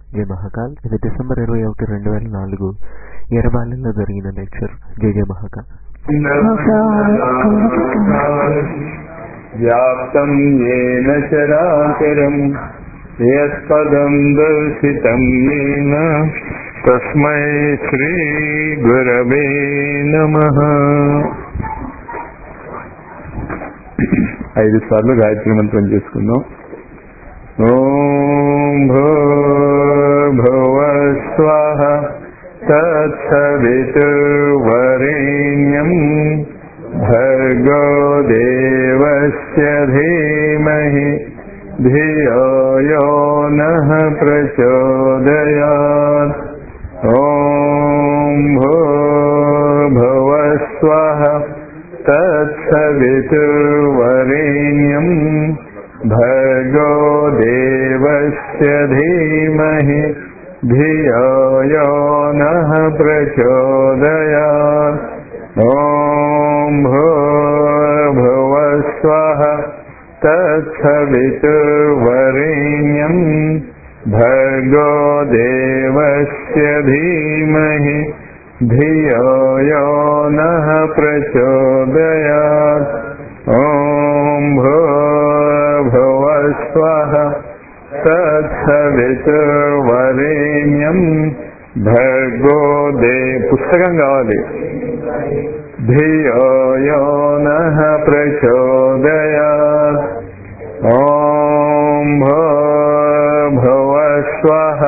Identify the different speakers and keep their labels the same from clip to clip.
Speaker 1: జై మహాకాల్ ఇది డిసెంబర్ ఇరవై ఒకటి రెండు వేల నాలుగు ఎర్రబాలెంలో జరిగిన లెక్చర్ జై జై మహాకాల్
Speaker 2: व्याप्तं येन चराचरम् यत्पदं दर्शितं येन तस्मै श्रीगुरवे नमः ఐదు సార్లు గాయత్రి మంత్రం చేసుకుందాం ఓం భూర్భువస్వః తత్సవితుర్వరేణ్యం భర్గో దేవస్య ధీమహి ధియో యో నః ప్రచోదయాత్ ఓం భూర్భువస్వః తత్సవితుర్వరేణ్యం భర్గో దేవస్య ధీమహి ధియో యో నః ప్రచోదయాత్ ఓం భూర్భువస్వః తత్సవితుర్వరేణ్యం భర్గో దేవస్య ధీమహి ధియో యో నః ప్రచోదయాత్ ఓం భూర్భువస్వః తత్సవితుర్వరేణ్యం భర్గో దే పుస్తకం కావాలి ధియో యో నః ప్రచోదయాత్ ఓం భూర్భువస్వః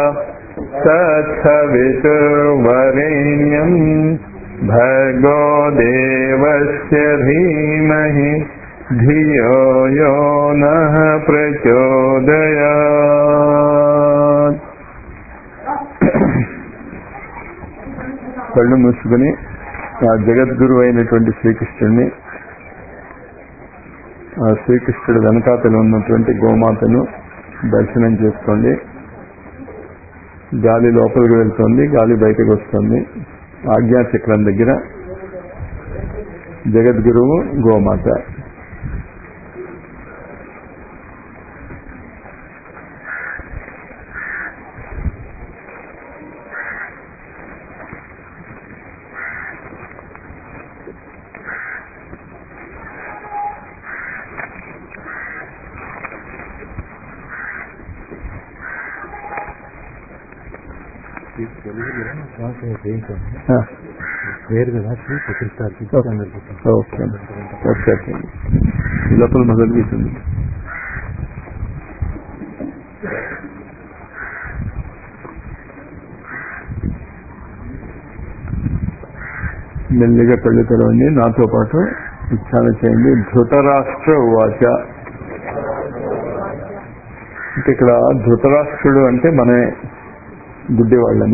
Speaker 2: తత్సవితుర్వరేణ్యం భర్గో దేవస్య ధీమహి ధియో యో నః ప్రచోదయాత్ కళ్ళు మూసుకుని ఆ జగద్గురు అయినటువంటి శ్రీకృష్ణుడిని ఆ శ్రీకృష్ణుడు వెనకాతలు ఉన్నటువంటి గోమాతను దర్శనం చేసుకోండి గాలి లోపలికి వెళ్తుంది గాలి బయటకు వస్తుంది ఆజ్ఞాచక్రం దగ్గర జగద్గురువు గోమాత ఆ,
Speaker 1: వేరు కదా శ్రీ ప్రతిష్టార్థి
Speaker 2: ఓకే ఓకే ఓకే ఈ లోపల మొదలు గీతుంది మెల్లిగా కళ్ళు తెరవండి నాతో పాటు ఉచ్చారణ చేయండి ధృతరాష్ట్ర ఉవాచ అంటే ఇక్కడ ధృతరాష్ట్రుడు అంటే మనమే గుడ్డివాళ్లను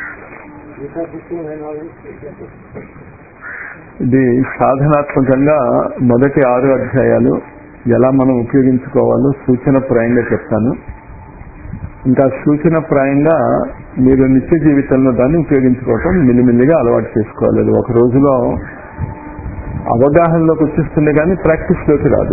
Speaker 2: ఇది సాధనాత్మకంగా మొదటి ఆరు అధ్యాయాలు ఎలా మనం ఉపయోగించుకోవాలో సూచన ప్రాయంగా చెప్తాను ఇంకా సూచన ప్రాయంగా మీరు నిత్య జీవితంలో దాన్ని ఉపయోగించుకోవటం మెల్లిమెల్లిగా అలవాటు చేసుకోవాలి అది ఒక రోజులో అవగాహనలోకి వచ్చేస్తుంది కానీ ప్రాక్టీస్లోకి రాదు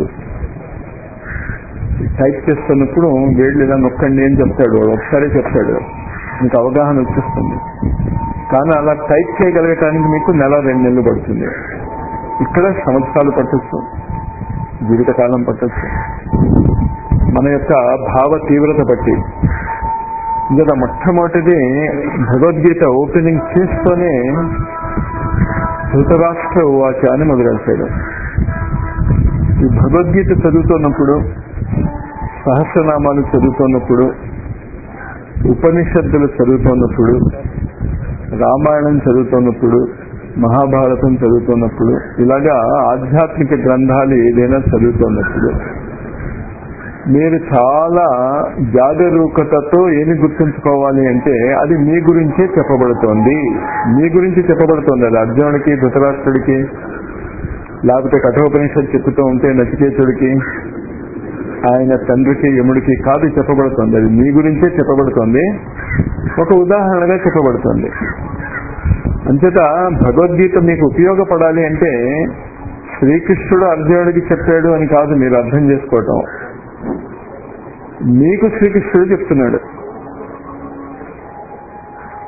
Speaker 2: టైప్ చేస్తున్నప్పుడు వేళ్ళు ఇలా నొక్కండి అని చెప్తాడు వాడు ఒకసారి చెప్తాడు మీకు అవగాహన వచ్చేస్తుంది కానీ అలా టైప్ చేయగలగటానికి మీకు నెల రెండు నెలలు పడుతుంది ఇక్కడ సంవత్సరాలు పట్టచ్చు జీవితకాలం పట్టచ్చు మన యొక్క భావ తీవ్రత బట్టి ఇంకా మొట్టమొదటిది భగవద్గీత ఓపెనింగ్ చేస్తూనే ధృతరాష్ట్ర ఉవాచ అని మొదలెడతాడు ఈ భగవద్గీత చదువుతున్నప్పుడు సహస్రనామాలు చదువుతున్నప్పుడు ఉపనిషత్తులు చదువుతున్నప్పుడు రామాయణం చదువుతున్నప్పుడు మహాభారతం చదువుతున్నప్పుడు ఇలాగా ఆధ్యాత్మిక గ్రంథాలు ఏదైనా చదువుతున్నప్పుడు మీరు చాలా జాగరూకతతో ఏమి గుర్తుంచుకోవాలి అంటే అది మీ గురించే చెప్పబడుతోంది మీ గురించి చెప్పబడుతోంది అది అర్జునుడికి ధృతరాష్ట్రుడికి లేకపోతే కఠోపనిషత్తు చెప్పుతూ ఉంటే నచికేతుడికి ఆయన తండ్రికి యముడికి కాదు చెప్పబడుతోంది అది మీ గురించే చెప్పబడుతోంది ఒక ఉదాహరణగా చెప్పబడుతోంది అంచేత భగవద్గీత మీకు ఉపయోగపడాలి అంటే శ్రీకృష్ణుడు అర్జునుడికి చెప్పాడు అని కాదు మీరు అర్థం చేసుకోవటం మీకు శ్రీకృష్ణుడు చెప్తున్నాడు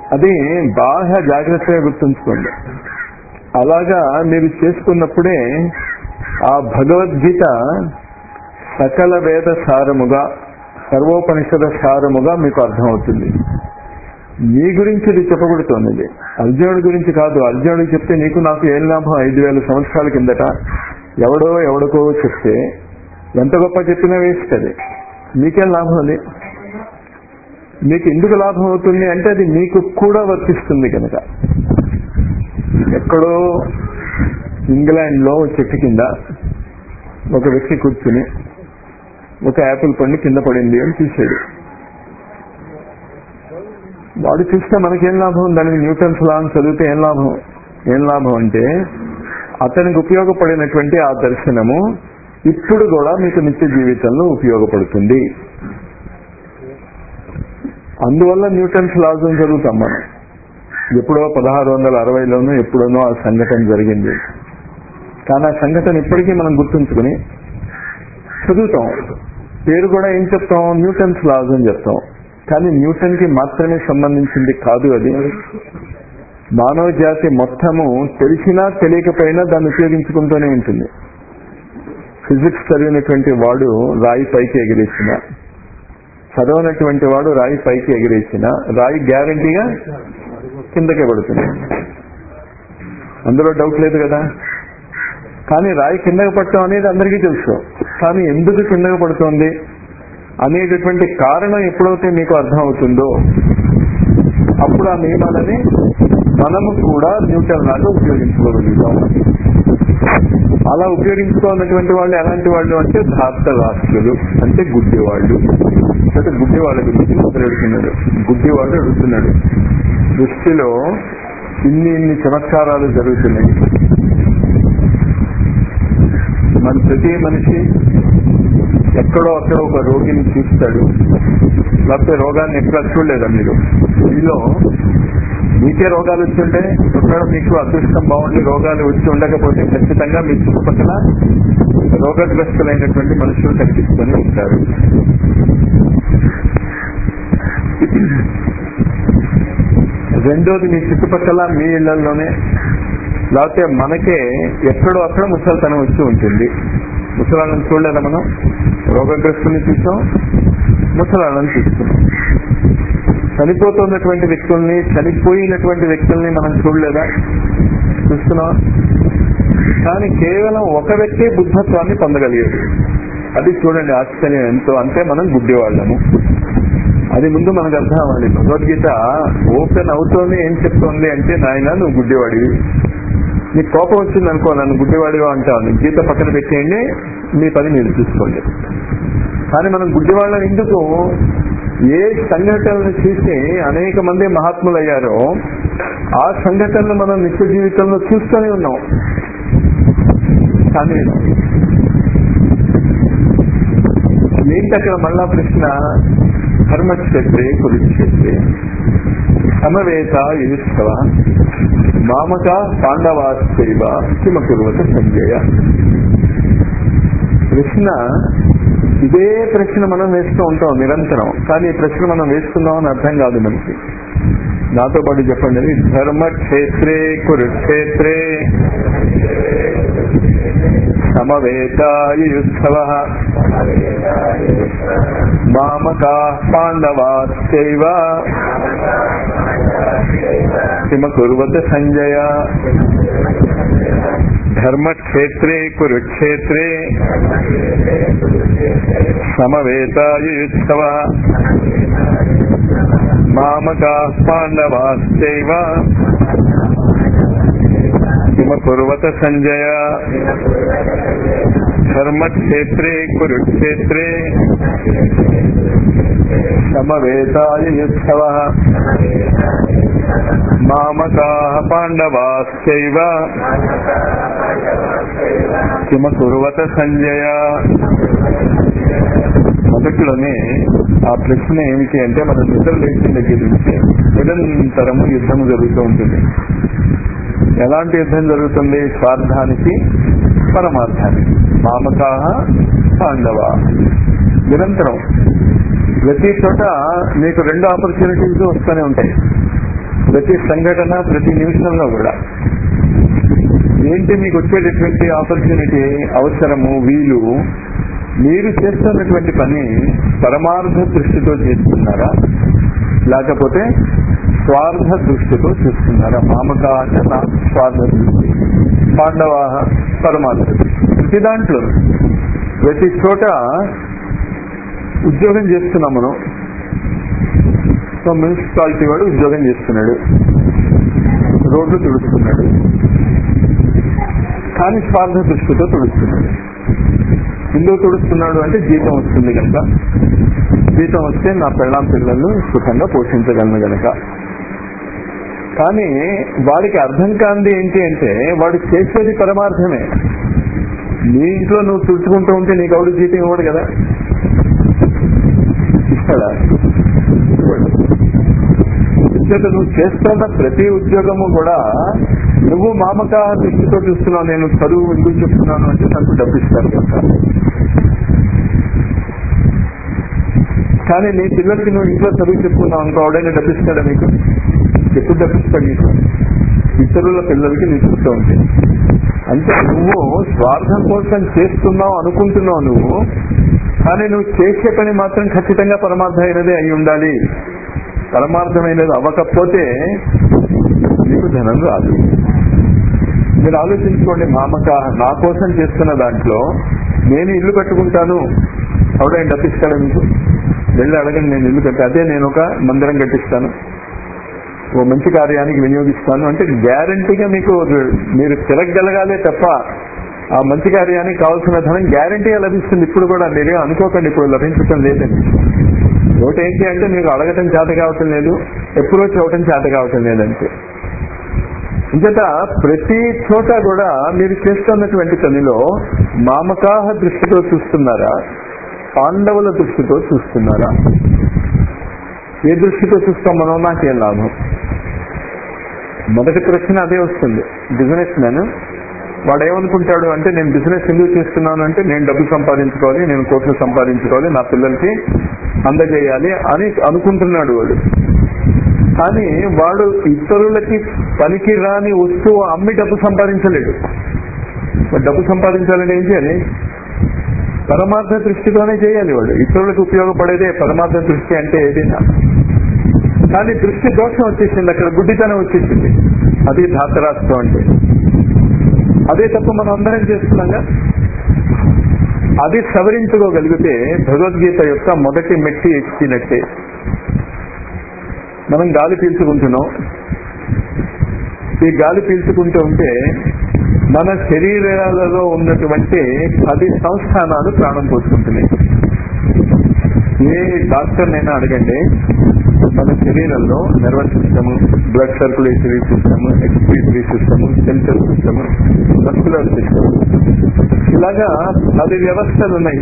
Speaker 2: అది బాగా జాగ్రత్తగా గుర్తుంచుకోండి అలాగా మీరు చేసుకున్నప్పుడే ఆ భగవద్గీత సకల వేద సారముగా సర్వోపనిషద సారముగా మీకు అర్థమవుతుంది నీ గురించి ఇది చెప్పబడుతోంది ఇది అర్జునుడి గురించి కాదు అర్జునుడికి చెప్తే నీకు నాకు ఏం లాభం ఐదు వేల సంవత్సరాల కిందట ఎవడో ఎవడికో చెప్తే ఎంత గొప్ప చెప్పినా వేస్ట్ అది మీకేం లాభం అది మీకు ఎందుకు లాభం అవుతుంది అంటే అది మీకు కూడా వర్తిస్తుంది కనుక ఎక్కడో ఇంగ్లాండ్ లో చెట్టు కింద ఒక వ్యక్తి కూర్చుని ఒక యాపిల్ పండు కింద పడింది అని చూశాడు వాడు చూస్తే మనకేం లాభం దానికి న్యూటన్స్ లా అని చదివితే ఏం లాభం ఏం లాభం అంటే అతనికి ఉపయోగపడినటువంటి ఆ దర్శనము ఇప్పుడు కూడా మీకు నిత్య జీవితంలో ఉపయోగపడుతుంది అందువల్ల న్యూటన్స్ లాస్ అని చదువుతాం మనం ఎప్పుడో పదహారు వందల అరవైలోనూ ఎప్పుడోనో ఆ సంఘటన జరిగింది కానీ ఆ సంఘటన ఇప్పటికీ మనం గుర్తుంచుకుని చదువుతాం పేరు కూడా ఏం చెప్తాం న్యూటన్స్ లాస్ అని చెప్తాం కానీ న్యూటన్ కి మాత్రమే సంబంధించింది కాదు అది మానవ జాతి మొత్తము తెలిసినా తెలియకపోయినా దాన్ని ఉపయోగించుకుంటూనే ఉంటుంది ఫిజిక్స్ చదివినటువంటి వాడు రాయి పైకి ఎగిరేసిన చదవనటువంటి వాడు రాయి పైకి ఎగిరేసిన రాయి గ్యారంటీగా కిందకే పడుతుంది అందులో డౌట్ లేదు కదా కానీ రాయి కిందకి పడటం అనేది అందరికీ తెలుసు కానీ ఎందుకు కిందకి పడుతోంది అనేటటువంటి కారణం ఎప్పుడైతే మీకు అర్థమవుతుందో అప్పుడు ఆ నియమాలని మనము కూడా న్యూటన్ లాగా ఉపయోగించుకోగలుగుతాం అలా ఉపయోగించుకోవాలన్నటువంటి వాళ్ళు ఎలాంటి వాళ్ళు అంటే ధార్త రాష్ట్రులు అంటే గుడ్డి వాళ్ళు అంటే గుడ్డి వాళ్ళ గురించి మొదలెడుతున్నాడు గుడ్డి వాడు అడుగుతున్నాడు సృష్టిలో ఇన్ని ఇన్ని చమత్కారాలు జరుగుతున్నాయి మన ప్రతి మనిషి ఎక్కడో అక్కడ ఒక రోగిని చూస్తాడు లేకపోతే రోగాన్ని ఎక్కడ చూడలేదా మీరు మీలో మీకే రోగాలు వచ్చుంటే ఎక్కడ మీకు అదృష్టం బాగుండి రోగాలు వచ్చి ఉండకపోతే ఖచ్చితంగా మీ చుట్టుపక్కల రోగగ్రస్తులైనటువంటి మనుషులు కనిపిస్తూనే ఉంటారు రెండోది మీ చుట్టుపక్కల మీ ఇళ్లలోనే లేకపోతే మనకే ఎక్కడో అక్కడ ముసలితనం వచ్చి ఉంటుంది ముసలాళ్ళని చూడలేదా మనం రోగగ్రస్తుల్ని చూసాం ముసలాళ్ళని చూస్తున్నాం చనిపోతున్నటువంటి వ్యక్తుల్ని చనిపోయినటువంటి వ్యక్తుల్ని మనం చూడలేదా చూస్తున్నాం కానీ కేవలం ఒక వ్యక్తే బుద్ధత్వాన్ని పొందగలిగాడు అది చూడండి ఆశ్చర్యం ఎంతో అంటే మనం గుడ్డివాళ్ళము అది ముందు మనకు అర్థం అవ్వాలి భగవద్గీత ఓపెన్ అవుతోంది ఏం చెప్తోంది అంటే నాయన నువ్వు గుడ్డివాడివి నీకు కోపం వచ్చింది అనుకో నన్ను గుడ్డివాడివా అంటాను గీత పక్కన పెట్టేయండి మీ పని మీరు చూసుకోండి కానీ మనం గుడ్డివాళ్ళని ఎందుకు ఏ సంఘటనలు చూసి అనేక మంది మహాత్ములు అయ్యారో ఆ సంఘటనలు మనం నిత్య జీవితంలో చూస్తూనే ఉన్నాం కానీ ఏంటి అక్కడ మళ్ళా ప్రశ్న ధర్మక్షేత్రే కురుక్షేత్రే సమవేత యుధిష్ఠవ మామక పాండవాశ్చైవ కిమ కురువత సంజయ ప్రశ్న ఇదే ప్రశ్న మనం వేస్తూ ఉంటాం నిరంతరం కానీ ఈ ప్రశ్న మనం వేస్తున్నాం అని అర్థం కాదు మనకి నాతో పాటు చెప్పండి ధర్మక్షేత్రే కురుక్షేత్రే సమవేతాయుత్సవ మామకా పాండవాశ్చైవ కిమ కుర్వత సంజయ ధర్మక్షేత్రే కురుక్షేత్రే సమవేతాయుత్సవ మామకా పాండవాశ్చైవ కిమ కుర్వత సంజయ ధర్మక్షేత్రే కురుక్షేత్రే సమవేతాయుత్సవ మామకా పాండవాశ్చైవ కిమ కుర్వత సంజయ మొదట్లోనే ఆ ప్రశ్న ఏమిటి అంటే మన నిద్ర లేచిన దగ్గర నుంచి నిరంతరము యుద్ధం జరుగుతూ ఉంటుంది ఎలాంటి యుద్ధం జరుగుతుంది స్వార్థానికి పరమార్థానికి మామకా పాండవ నిరంతరం ప్రతి చోట మీకు రెండు ఆపర్చునిటీస్ వస్తూనే ఉంటాయి ప్రతి సంఘటన ప్రతి నిమిషంలో కూడా ఏంటి మీకు వచ్చేటటువంటి ఆపర్చునిటీ అవసరము వీలు మీరు చేస్తున్నటువంటి పని పరమార్థ దృష్టితో చేస్తున్నారా లేకపోతే స్వార్థ దృష్టితో చేస్తున్నారా మామక అంటే నా స్వార్థ దృష్టి పాండవ పరమార్థ దృష్టి ప్రతి దాంట్లో ప్రతి చోట ఉద్యోగం చేస్తున్నాం మనం సో మున్సిపాలిటీ వాడు ఉద్యోగం చేస్తున్నాడు రోడ్లు తుడుస్తున్నాడు కానీ స్వార్థ దృష్టితో తుడుస్తున్నాడు ఎందుకు తుడుస్తున్నాడు అంటే జీతం వస్తుంది కనుక జీతం వస్తే నా పెళ్ళాం పిల్లలు సుఖంగా పోషించగలను గనక కానీ వాడికి అర్థం కాంది ఏంటి అంటే వాడు చేసేది పరమార్థమే నీ ఇంట్లో నువ్వు తుడుచుకుంటూ ఉంటే నీకు ఎవడు జీతం ఇవ్వడు కదా ఇస్తాడా చేత నువ్వు చేస్తున్న ప్రతి ఉద్యోగము కూడా నువ్వు మామక దృష్టితో చూస్తున్నావు నేను చదువు ఎందుకు చెప్తున్నాను అంటే నాకు డబ్బు ఇస్తారు కదా కానీ నీ పిల్లలకి నువ్వు ఇంట్లో చదువు చెప్పుకున్నావు అనుకో ఎవడైనా డబ్బిస్తాడా నీకు ఎప్పుడు డబ్బిస్తాడు నీకు ఇతరుల పిల్లలకి నీ చూస్తూ ఉంటే అంటే నువ్వు స్వార్థం కోసం చేస్తున్నావు అనుకుంటున్నావు నువ్వు కానీ నువ్వు చేసే పని మాత్రం ఖచ్చితంగా పరమార్థమైనదే అయి ఉండాలి పరమార్థమైనది అవ్వకపోతే నీకు ధనం రాదు మీరు ఆలోచించుకోండి మామక నా కోసం చేస్తున్న దాంట్లో నేను ఇల్లు కట్టుకుంటాను ఎవడైనా డబ్బిస్తాడా మీకు వెళ్ళి అడగండి నేను ఇల్లు కట్టి అదే నేను ఒక మందిరం కట్టిస్తాను ఓ మంచి కార్యానికి వినియోగిస్తాను అంటే గ్యారంటీగా మీకు మీరు తిరగగలగాలే తప్ప ఆ మంచి కార్యానికి కావాల్సిన ధనం గ్యారంటీగా లభిస్తుంది ఇప్పుడు కూడా మీరే అనుకోకండి ఇప్పుడు లభించటం లేదండి ఒకటి ఏంటి అంటే మీకు అడగటం చేత కావటం లేదు అప్రోచ్ అవటం చేత కావటం లేదంటే ఇంకట ప్రతి చోట కూడా మీరు చేస్తున్నటువంటి పనిలో మామకాహ దృష్టితో చూస్తున్నారా పాండవుల దృష్టితో చూస్తున్నారా ఏ దృష్టితో చూస్తాం మనం నాకేం లాభం మొదటి ప్రశ్న అదే వస్తుంది బిజినెస్ మ్యాన్ వాడు ఏమనుకుంటాడు అంటే నేను బిజినెస్ ఎందుకు చేస్తున్నాను అంటే నేను డబ్బు సంపాదించుకోవాలి నేను కోట్లు సంపాదించుకోవాలి నా పిల్లలకి అందజేయాలి అని అనుకుంటున్నాడు వాడు కానీ వాడు ఇతరులకి పనికి రాని వస్తువు అమ్మి డబ్బు సంపాదించలేడు మరి డబ్బు సంపాదించాలని ఏం చేయాలి పరమార్థ దృష్టితోనే చేయాలి వాడు ఇతరులకు ఉపయోగపడేదే పరమార్థ దృష్టి అంటే ఏదైనా కానీ దృష్టి దోషం వచ్చేసింది అక్కడ గుడ్డితనం వచ్చేసింది అది ధాతరాష్ట్రం అంటే అదే తప్ప మనం అందరం చేస్తున్నాగా అది సవరించుకోగలిగితే భగవద్గీత యొక్క మొదటి మెట్టి ఎక్కినట్టే మనం గాలి పీల్చుకుంటున్నాం ఈ గాలి పీల్చుకుంటూ ఉంటే మన శరీరాలలో ఉన్నటువంటి పది సంస్థానాలు ప్రాణం పోసుకుంటున్నాయి ఏ డాక్టర్నైనా అడగండి మన శరీరంలో nervous system blood circulatory system excretory system central system muscular system ఇలాగా పది వ్యవస్థలు ఉన్నాయి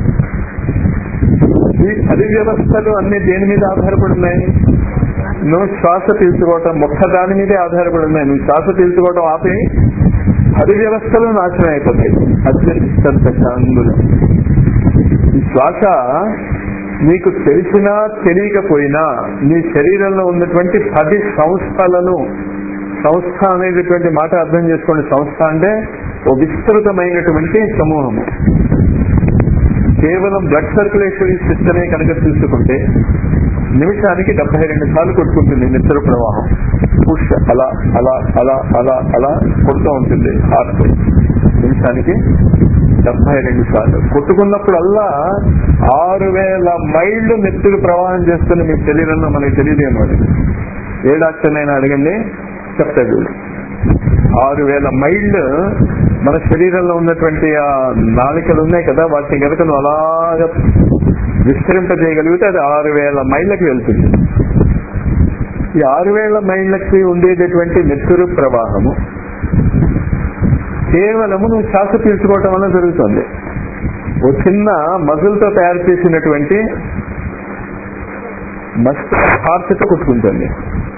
Speaker 2: ఈ పది వ్యవస్థలు అన్ని దేని మీద ఆధారపడి ఉన్నాయి నువ్వు శ్వాస పీల్చుకోవటం ఒక్క దాని మీదే ఆధారపడి ఉన్నాయి నువ్వు శ్వాస పీల్చుకోవటం ఆపి పది వ్యవస్థలు నాశనం అయిపోతాయి అత్యంత ఈ శ్వాస నీకు తెలిసినా తెలియకపోయినా నీ శరీరంలో ఉన్నటువంటి పది సంస్థలను సంస్థ అనేటటువంటి మాట అర్థం చేసుకోండి సంస్థ అంటే ఓ విస్తృతమైనటువంటి సమూహము కేవలం బ్లడ్ సర్క్యులేటరీ సిస్టమే కనుక చూసుకుంటే నిమిషానికి డెబ్బై రెండు సార్లు కొట్టుకుంటుంది నిద్ర ప్రవాహం పుష్ అలా అలా అలా అలా అలా కొడుతూ ఉంటుంది హార్ట్ నిమిషానికి డెబ్బై రెండు సార్లు కొట్టుకున్నప్పుడల్లా ఆరు వేల మైళ్ళు నెత్తులు ప్రవాహం చేస్తున్న మీ శరీరంలో మనకి తెలియదేమో అది ఏ డాక్టర్నైనా అడగండి చెప్తాడు ఆరు వేల మైళ్ళు మన శరీరంలో ఉన్నటువంటి ఆ నాలికలు ఉన్నాయి కదా వాటిని కనుక నువ్వు అలాగా విస్తరింపజేయగలిగితే అది ఆరు వేల మైళ్ళకి వెళ్తుంది ఈ ఆరు వేల మైళ్ళకి ఉండేటటువంటి నెత్తురు ప్రవాహము కేవలము నువ్వు శ్వాస పీల్చుకోవటం వల్ల జరుగుతుంది ఓ చిన్న మజులతో తయారు చేసినటువంటి మస్తు హార్ట్తో కొట్టుకుంటుంది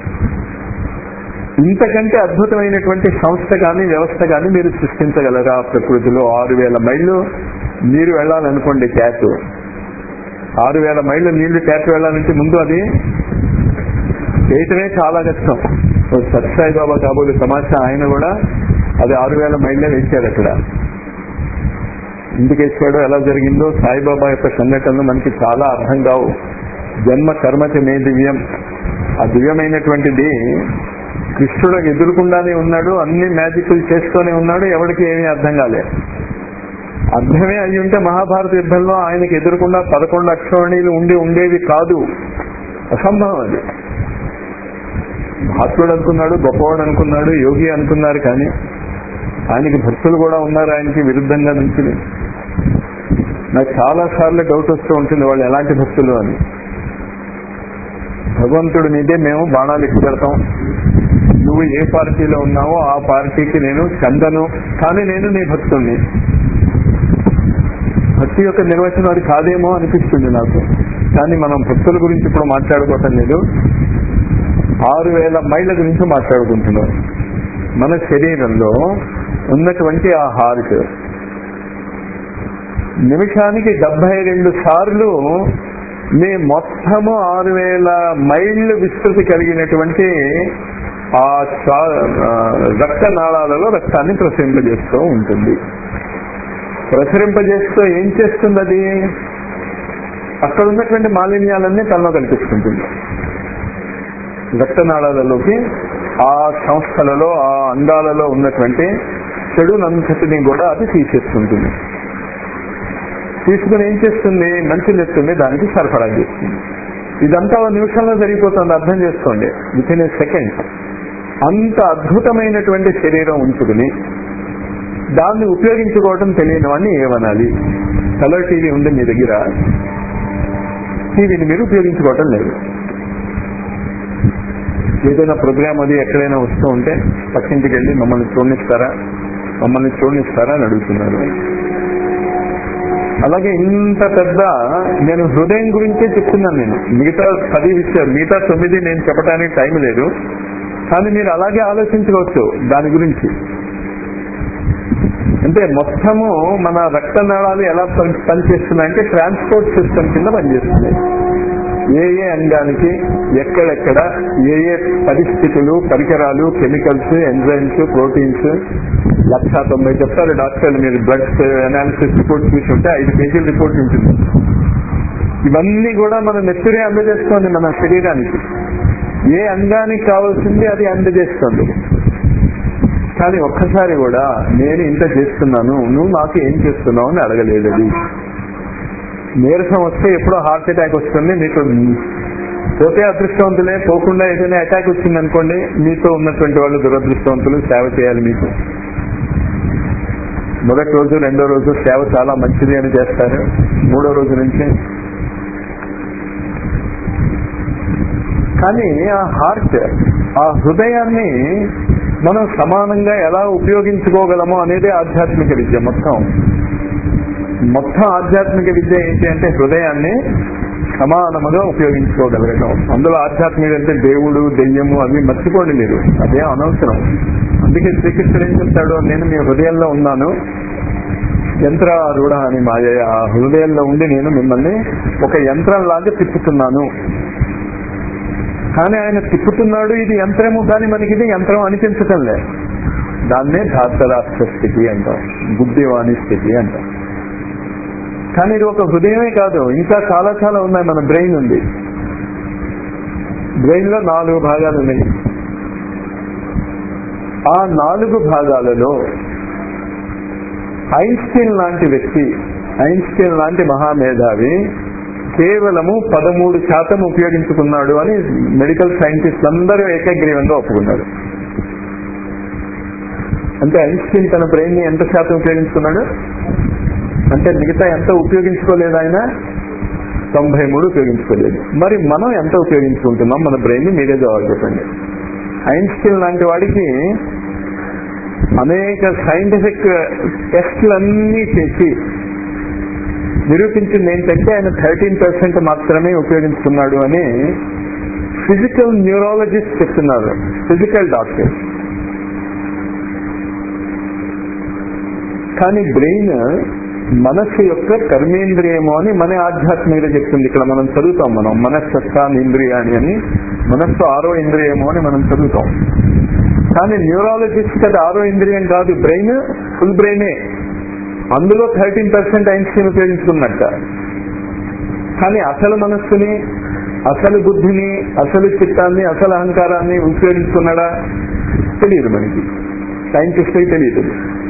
Speaker 2: ఇంతకంటే అద్భుతమైనటువంటి సంస్థ కానీ వ్యవస్థ కానీ మీరు సృష్టించగలరా ప్రకృతిలో ఆరు వేల మైళ్ళు నీరు వెళ్ళాలనుకోండి ట్యాప్ ఆరు వేల మైళ్ళు నీళ్లు ట్యాప్ వెళ్ళాలంటే ముందు అది చేయటమే చాలా కష్టం ఓ సత్సాయి బాబా కాబోలు తమాషా ఆయన కూడా అది ఆరు వేల మైళ్ళే వేశాడు అక్కడ ఎందుకు వేసాడో ఎలా జరిగిందో సాయిబాబా యొక్క సంఘటనలు మనకి చాలా అర్థం కావు జన్మ కర్మచ మే దివ్యం ఆ దివ్యమైనటువంటిది కృష్ణుడు ఎదురుకుండానే ఉన్నాడు అన్ని మ్యాజిక్లు చేస్తూనే ఉన్నాడు ఎవరికి ఏమీ అర్థం కాలే అర్థమే అయి ఉంటే మహాభారత యుద్ధంలో ఆయనకి ఎదురుకుండా పదకొండు అక్షరణీలు ఉండి ఉండేవి కాదు అసంభవం అది మహాత్ముడు అనుకున్నాడు గొప్పవాడు అనుకున్నాడు యోగి అనుకున్నారు కానీ ఆయనకి భక్తులు కూడా ఉన్నారు ఆయనకి విరుద్ధంగా నుంచి నాకు చాలా సార్లు డౌట్ వస్తూ ఉంటుంది వాళ్ళు ఎలాంటి భక్తులు అని భగవంతుడి మీదే మేము బాణాలు ఎక్కువ పెడతాం నువ్వు ఏ పార్టీలో ఉన్నావో ఆ పార్టీకి నేను చందను కానీ నేను నీ భక్తుణ్ణి భక్తి యొక్క నిర్వచనం అది కాదేమో అనిపిస్తుంది నాకు కానీ మనం భక్తుల గురించి ఇప్పుడు మాట్లాడుకోవటం లేదు ఆరు వేల మైళ్ళ గురించి మాట్లాడుకుంటున్నాం మన శరీరంలో ఉన్నటువంటి ఆ హార్ట్ నిమిషానికి డెబ్బై రెండు సార్లు మీ మొత్తము ఆరు వేల మైళ్ళు విస్తృతి కలిగినటువంటి ఆ రక్త నాళాలలో రక్తాన్ని ప్రసరింపజేస్తూ ఉంటుంది ప్రసరింపజేస్తూ ఏం చేస్తుంది అది అక్కడ ఉన్నటువంటి మాలిన్యాలన్నీ తనలో కనిపిస్తుంటుంది రక్తనాళాలలోకి ఆ సంస్థలలో ఆ అంగాలలో ఉన్నటువంటి చెడునంతటిని కూడా అది తీసేస్తుంటుంది తీసుకుని ఏం చేస్తుంది మంచి ఎత్తుంది దానికి సరఫరా చేస్తుంది ఇదంతా ఒక నిమిషంలో జరిగిపోతుంది అర్థం చేసుకోండి విత్ ఇన్ ఏ సెకండ్ అంత అద్భుతమైనటువంటి శరీరం ఉంచుకుని దాన్ని ఉపయోగించుకోవడం తెలియని వాడిని ఏమనాలి కలర్ టీవీ ఉంది మీ దగ్గర టీవీని మీరు ఉపయోగించుకోవటం లేదు ఏదైనా ప్రోగ్రామ్ అది ఎక్కడైనా వస్తూ ఉంటే పక్కింటికి వెళ్ళి మమ్మల్ని చూడనిస్తారా మమ్మల్ని చూడనిస్తారా అని అడుగుతున్నారు అలాగే ఇంత పెద్ద నేను హృదయం గురించే చెప్తున్నాను నేను మిగతా పది విషయాలు మిగతా తొమ్మిది నేను చెప్పడానికి టైం లేదు కానీ మీరు అలాగే ఆలోచించుకోవచ్చు దాని గురించి అంటే మొత్తము మన రక్తనాళాలు ఎలా పని- పనిచేస్తున్నాయంటే ట్రాన్స్పోర్ట్ సిస్టమ్ కింద పనిచేస్తున్నాయి ఏ ఏ అంగానికి ఎక్కడెక్కడ ఏ ఏ పరిస్థితులు పరికరాలు కెమికల్స్ ఎంజైమ్స్ ప్రోటీన్స్ లక్ష తొంభై చెప్తారు డాక్టర్లు మీరు బ్లడ్ అనాలిసిస్ రిపోర్ట్ చూసి ఉంటే ఐదు పేజీల రిపోర్ట్ ఉంటుంది ఇవన్నీ కూడా మన నెత్తురే అందజేస్తోంది మన శరీరానికి ఏ అంగానికి కావాల్సింది అది అందజేస్తుంది కానీ ఒక్కసారి కూడా నేను ఇంత చేస్తున్నాను నువ్వు నాకు ఏం చేస్తున్నావు అని అడగలేదు అది నీరసం వస్తే ఎప్పుడో హార్ట్ అటాక్ వస్తుంది మీకు పోతే అదృష్టవంతులే పోకుండా ఏదైనా అటాక్ వచ్చింది అనుకోండి మీతో ఉన్నటువంటి వాళ్ళు దురదృష్టవంతులు సేవ చేయాలి మీకు మొదటి రోజు రెండో రోజు సేవ చాలా మంచిది అని చేస్తారు మూడో రోజు నుంచి కానీ ఆ హార్ట్ ఆ హృదయాన్ని మనం సమానంగా ఎలా ఉపయోగించుకోగలమో అనేది ఆధ్యాత్మిక విద్య మొత్తం మొత్తం ఆధ్యాత్మిక విద్య ఏంటి అంటే హృదయాన్ని సమానముగా ఉపయోగించుకోగలగడం అందులో ఆధ్యాత్మిక అంటే దేవుడు దెయ్యము అవి మర్చిపోండి మీరు అదే అనవసరం అందుకే శ్రీకృష్ణుడు ఏం చెప్తాడు నేను మీ హృదయంలో ఉన్నాను యంత్రారూఢ అని మాయ ఆ హృదయంలో ఉండి నేను మిమ్మల్ని ఒక యంత్రంలాగా తిప్పుతున్నాను కానీ ఆయన తిప్పుతున్నాడు ఇది యంత్రము కానీ మనకి ఇది యంత్రం అనిపించటం లే దాన్నే ధాతరాష్ట్ర స్థితి అంటాం బుద్ధివాణి స్థితి అంటాం కానీ ఇది ఒక హృదయమే కాదు ఇంకా చాలా చాలా ఉన్నాయి మన బ్రెయిన్ ఉంది బ్రెయిన్ లో నాలుగు భాగాలు ఉన్నాయి ఆ నాలుగు భాగాలలో ఐన్స్టీన్ లాంటి వ్యక్తి ఐన్స్టీన్ లాంటి మహామేధావి కేవలము పదమూడు శాతం ఉపయోగించుకున్నాడు అని మెడికల్ సైంటిస్టులు అందరూ ఏకగ్రీవంగా ఒప్పుకున్నారు అంటే ఐన్స్టీన్ తన బ్రెయిన్ ని ఎంత శాతం ఉపయోగించుకున్నాడు అంటే మిగతా ఎంత ఉపయోగించుకోలేదు ఆయన తొంభై మూడు ఉపయోగించుకోలేదు మరి మనం ఎంత ఉపయోగించుకుంటున్నాం మన బ్రెయిన్ ని మీరే జవాబు చెప్పండి ఐన్స్టీన్ లాంటి వాడికి అనేక సైంటిఫిక్ టెస్ట్లన్నీ చేసి నిరూపించింది ఏంటంటే ఆయన థర్టీన్ పర్సెంట్ మాత్రమే ఉపయోగించుకున్నాడు అని ఫిజికల్ న్యూరాలజిస్ట్ చెప్తున్నారు ఫిజికల్ డాక్టర్ కానీ బ్రెయిన్ మనస్సు యొక్క కర్మేంద్రియము అని మన ఆధ్యాత్మికత చెప్తుంది ఇక్కడ మనం చదువుతాం మనం మనస్సత్తాన్ ఇంద్రియాన్ని అని మనస్సు ఆరో ఇంద్రియము అని మనం చదువుతాం కానీ న్యూరాలజిస్ట్ అది ఆరో ఇంద్రియం కాదు బ్రెయిన్ ఫుల్ బ్రెయినే అందులో థర్టీన్ పర్సెంట్ ఐన్స్టీన్ ఉపయోగించుకున్నట్ట కానీ అసలు మనస్సుని అసలు బుద్ధిని అసలు చిత్తాన్ని అసలు అహంకారాన్ని ఉపయోగించుకున్నాడా తెలియదు మనకి సైంటిస్ట్ తెలియదు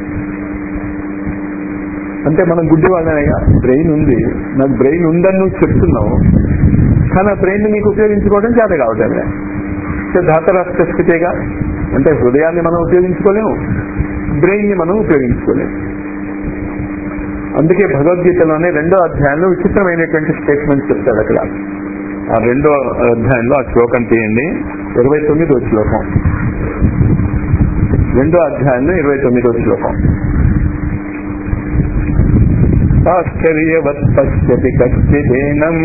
Speaker 2: అంటే మనం గుడ్డి వాళ్ళనయ్యా బ్రెయిన్ ఉంది నాకు బ్రెయిన్ ఉందని నువ్వు చెప్తున్నావు కానీ ఆ బ్రెయిన్ నీకు ఉపయోగించుకోవడం చేత కావటం ధాతరాష్ట్రస్థితేగా అంటే హృదయాన్ని మనం ఉపయోగించుకోలేము బ్రెయిన్ ని మనం ఉపయోగించుకోలేము అందుకే భగవద్గీతలోనే రెండో అధ్యాయంలో విచిత్రమైనటువంటి స్టేట్మెంట్ చెప్తాడు అక్కడ ఆ రెండో అధ్యాయంలో ఆ శ్లోకం తీయండి ఇరవై తొమ్మిదో శ్లోకం రెండో అధ్యాయంలో ఇరవై తొమ్మిదో శ్లోకం ఆశ్చర్యవత్ పశ్యతి కశ్చిదేనం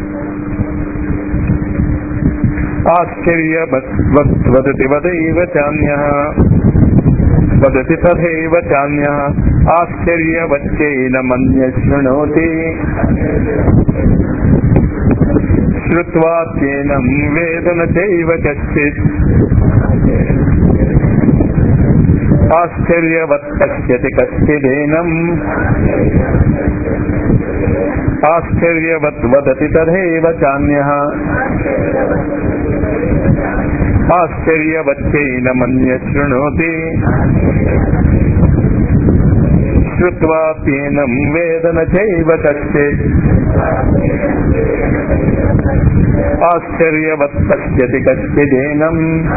Speaker 2: ఆశ్చర్యవత్ వదతి వదైవ చాన్య వదతి తథైవ చాన్య ఆశ్చర్యవచ్చేన మన్య శృణోతి శ్రుత్వాత్యేనం వేదన చైవ కశ్చిత్ ఆశ్చర్యవత్ పశ్యతి కశ్చిదేనం ఆశ్చర్యవత్ వదతి తథైవ చాన్య ఆశ్చర్యవచ్చైన మన్య శృణోతి శ్రుత్వాప్యేనం వేదన చైవ కశ్చిత్ ఆశ్చర్యవత్ పశ్యతి కశ్చిదేనం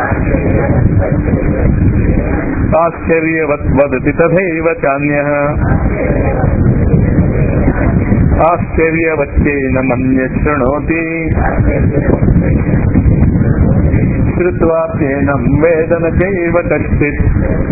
Speaker 2: ఆశ్చర్యవత్ వదతి తథైవ చాన్య ఆశ్చర్యవచ్చేన మన్య శృణోతి శ్రుత్వాప్యేనం వేదన చైవ కశ్చిత్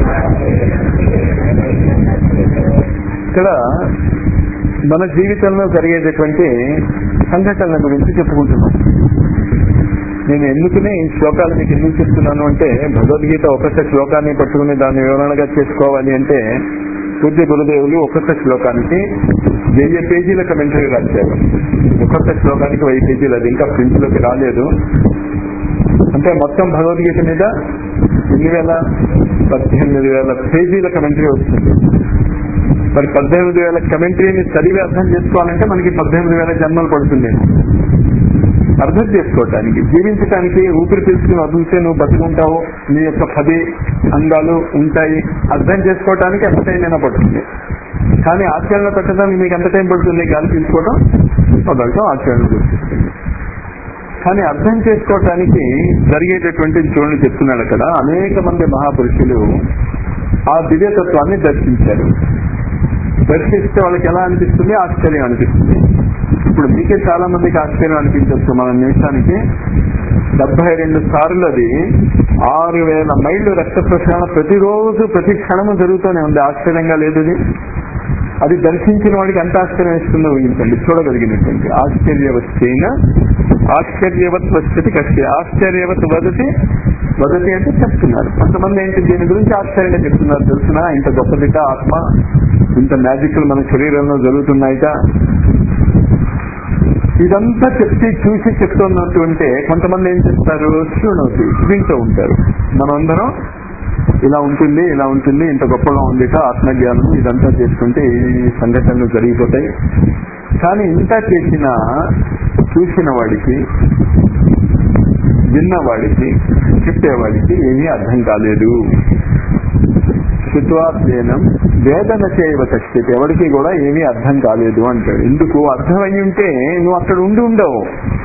Speaker 2: ఇక్కడ మన జీవితంలో జరిగేటటువంటి సంఘటనల గురించి చెప్పుకుంటున్నాం నేను ఎందుకనే ఈ శ్లోకాలు మీకు ఎందుకు చెప్తున్నాను అంటే భగవద్గీత ఒక్కొక్క శ్లోకాన్ని పట్టుకుని దాన్ని వివరణగా చేసుకోవాలి అంటే పూజ్య గురుదేవులు ఒక్కొక్క శ్లోకానికి వెయ్యి పేజీల కమెంటరీ రాశారు ఒక్కొక్క శ్లోకానికి వెయ్యి పేజీలు అది ఇంకా ప్రింట్ లోకి రాలేదు అంటే మొత్తం భగవద్గీత మీద ఎన్ని వేల పద్దెనిమిది వేల పేజీల కమెంటరీ వస్తుంది మరి పద్దెనిమిది వేల కమెంటరీని చదివి అర్థం చేసుకోవాలంటే మనకి పద్దెనిమిది వేల జన్మలు పడుతుంది అర్థం చేసుకోవటానికి జీవించడానికి ఊపిరి పీల్చుకుని వదిలితే నువ్వు బతుకుంటావు నీ యొక్క పది అంగాలు ఉంటాయి అర్థం చేసుకోవటానికి ఎంత టైం అయినా పడుతుంది కానీ ఆచరణ పెట్టడానికి మీకు ఎంత టైం పడుతుంది గాలి పీల్చుకోవడం వదలటం ఆచరణ గుర్తిస్తుంది కానీ అర్థం చేసుకోవటానికి జరిగేటటువంటి చూడండి చెప్తున్నాడు అక్కడ అనేక మంది మహాపురుషులు ఆ దివ్యతత్వాన్ని దర్శించారు దర్శిస్తే వాళ్ళకి ఎలా అనిపిస్తుంది ఆశ్చర్యం అనిపిస్తుంది ఇప్పుడు మీకే చాలా మందికి ఆశ్చర్యం అనిపించవచ్చు మన నిమిషానికి డెబ్బై రెండు సార్లు అది ఆరు వేల మైళ్ళు రక్త ప్రసరణ ప్రతిరోజు ప్రతి క్షణము జరుగుతూనే ఉంది ఆశ్చర్యంగా లేదు ఇది అది దర్శించిన వాడికి ఎంత ఆశ్చర్యం ఇస్తుందో ఊహించండి చూడగలిగినటువంటి ఆశ్చర్యవచ్చైన ఆశ్చర్యవత్ వచ్చి కష్టి ఆశ్చర్యవత్ వదతి వదతి అంటే చెప్తున్నారు కొంతమంది ఏంటి దీని గురించి ఆశ్చర్యంగా చెప్తున్నారు తెలుసిన ఇంత గొప్పదిట ఆత్మ ఇంత మ్యాజిక్లు మన శరీరంలో జరుగుతున్నాయిట ఇదంతా చెప్తే చూసి చెప్తున్నట్టు ఉంటే కొంతమంది ఏం చెప్తారు శృణోతి వింటూ ఉంటారు మనందరం ఇలా ఉంటుంది ఇలా ఉంటుంది ఇంత గొప్పగా ఉందిట ఆత్మజ్ఞానం ఇదంతా చేసుకుంటే ఈ సంఘటనలు జరిగిపోతాయి కానీ ఇంత చేసిన చూసిన వాడికి విన్నవాడికి చెప్పేవాడికి ఏమీ అర్థం కాలేదు శుత్వాధ్యయనం వేదన చేయవ కష్టిత ఎవరికి కూడా ఏమీ అర్థం కాలేదు అంటాడు ఎందుకు అర్థమై ఉంటే నువ్వు అక్కడ ఉండి ఉండవు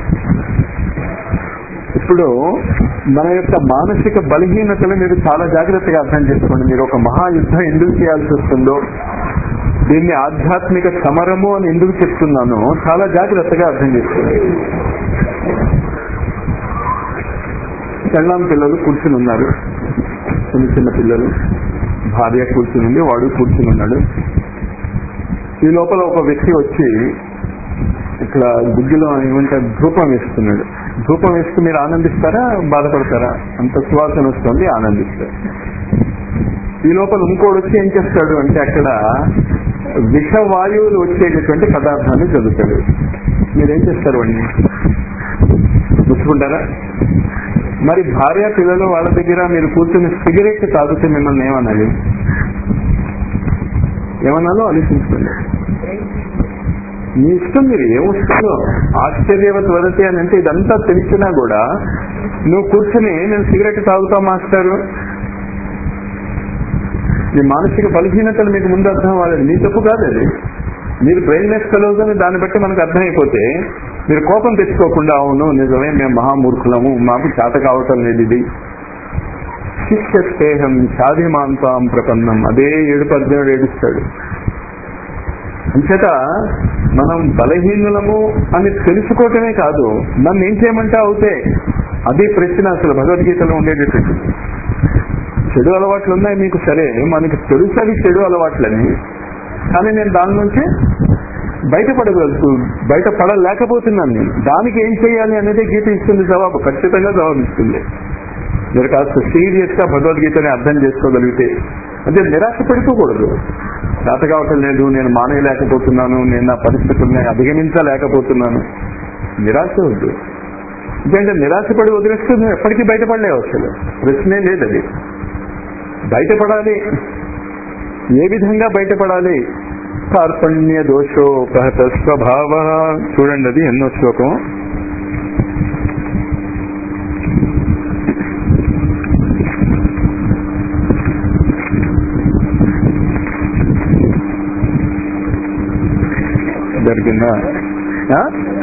Speaker 2: ఇప్పుడు మన యొక్క మానసిక బలహీనతలు మీరు చాలా జాగ్రత్తగా అర్థం చేసుకోండి మీరు ఒక మహాయుద్ధం ఎందుకు చేయాల్సి వస్తుందో దీన్ని ఆధ్యాత్మిక సమరము అని ఎందుకు చెప్తున్నానో చాలా జాగ్రత్తగా అర్థం చేసుకోండి పెళ్ళాం పిల్లలు కూర్చుని ఉన్నారు చిన్న చిన్న పిల్లలు భార్య కూర్చుని ఉంది వాడు కూర్చుని ఉన్నాడు ఈ లోపల ఒక వ్యక్తి వచ్చి ఇక్కడ గుగ్గిలో ఏమంటే ధూపం వేస్తున్నాడు ధూపం వేస్తూ మీరు ఆనందిస్తారా బాధపడతారా అంత సువాసన వస్తుంది ఆనందిస్తారు ఈ లోపల ఇంకోటి వచ్చి ఏం చేస్తాడు అంటే అక్కడ విషవాయువులు వచ్చేటటువంటి పదార్థాన్ని చదువుతాడు మీరేం చేస్తారు వాడిని ముచ్చుకుంటారా మరి భార్య పిల్లలు వాళ్ళ దగ్గర మీరు కూర్చుని సిగరెట్ తాగితే మిమ్మల్ని ఏమనాలి ఏమన్నాలో ఆలోచించుకోండి మీ ఇష్టం మీరు ఏమొస్తుందో ఆశ్చర్యవతి వదతి అని అంటే ఇదంతా తెలిసినా కూడా నువ్వు కూర్చుని నేను సిగరెట్ తాగుతా మాస్టారు మీ మానసిక బలహీనతలు మీకు ముందు అర్థం అవ్వాలి మీ తప్పు కాదు అది మీరు బ్రెయిన్నెస్ కలుగుతుంది దాన్ని బట్టి మనకు అర్థమైపోతే మీరు కోపం తెచ్చుకోకుండా అవును నిజమే మేము మహామూర్ఖులము మాకు చేత కావటం లేదు ఇది శిష్య స్నేహం సాధిమాంతాం ప్రపన్నం అదే ఏడుపు అర్జునుడు ఏడుస్తాడు అంచేత మనం బలహీనులము అని తెలుసుకోవటమే కాదు నన్ను ఏం చేయమంటే అవుతే అదే ప్రశ్న అసలు భగవద్గీతలో ఉండేటటువంటి చెడు అలవాట్లు ఉన్నాయి మీకు సరే మనకి తెలుసు అవి చెడు అలవాట్లని కానీ నేను దాని నుంచి బయటపడగలుగుతూ బయటపడలేకపోతున్నాను నేను దానికి ఏం చేయాలి అనేది గీత ఇస్తుంది జవాబు ఖచ్చితంగా జవాబు ఇస్తుంది మీరు కాస్త సీరియస్ గా భగవద్గీతని అర్థం చేసుకోగలిగితే అంటే నిరాశ పడిపోకూడదు చేత కావటం లేదు నేను మానేయలేకపోతున్నాను నేను నా పరిస్థితుల్ని అధిగమించలేకపోతున్నాను నిరాశ వద్దు ఎందుకంటే నిరాశపడి వదిలేస్తే నువ్వు ఎప్పటికీ బయటపడలేవు అసలు ప్రశ్నే లేదు అది బయటపడాలి ఏ విధంగా బయటపడాలి కార్పణ్య దోషోపహత స్వభావ చూడండి అది ఎన్నో శ్లోకం జరిగిందా ఆ?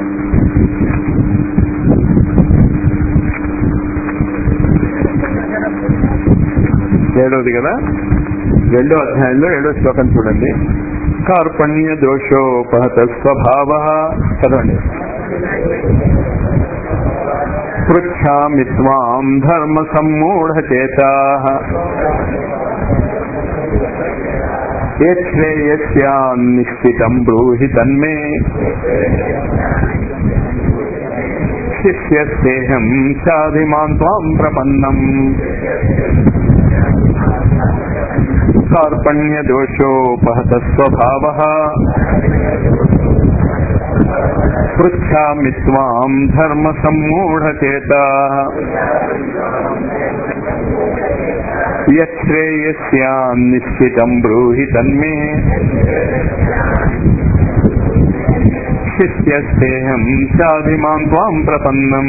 Speaker 2: ఏడవది కదా రెండో అధ్యాయంలో ఏడో శ్లోకం చూడండి కార్పణ్య దోషోపహత స్వభావ చదవండి పృచ్ఛామి త్వాం ధర్మ సమ్మూఢచేతా నిశ్చితం బ్రూహి తన్మే శిష్యస్నేహం సాధిమాన్ త్వాం ప్రపన్నం కార్పణ్య దోషోపహత స్వభావ పృచ్ఛామి త్వాం ధర్మ సమ్మూఢచేత యశ్రేయస్యాన్నిశ్చితం బ్రూహి తన్మే శిష్యస్నేహం సాధిమాం త్వాం ప్రపన్నం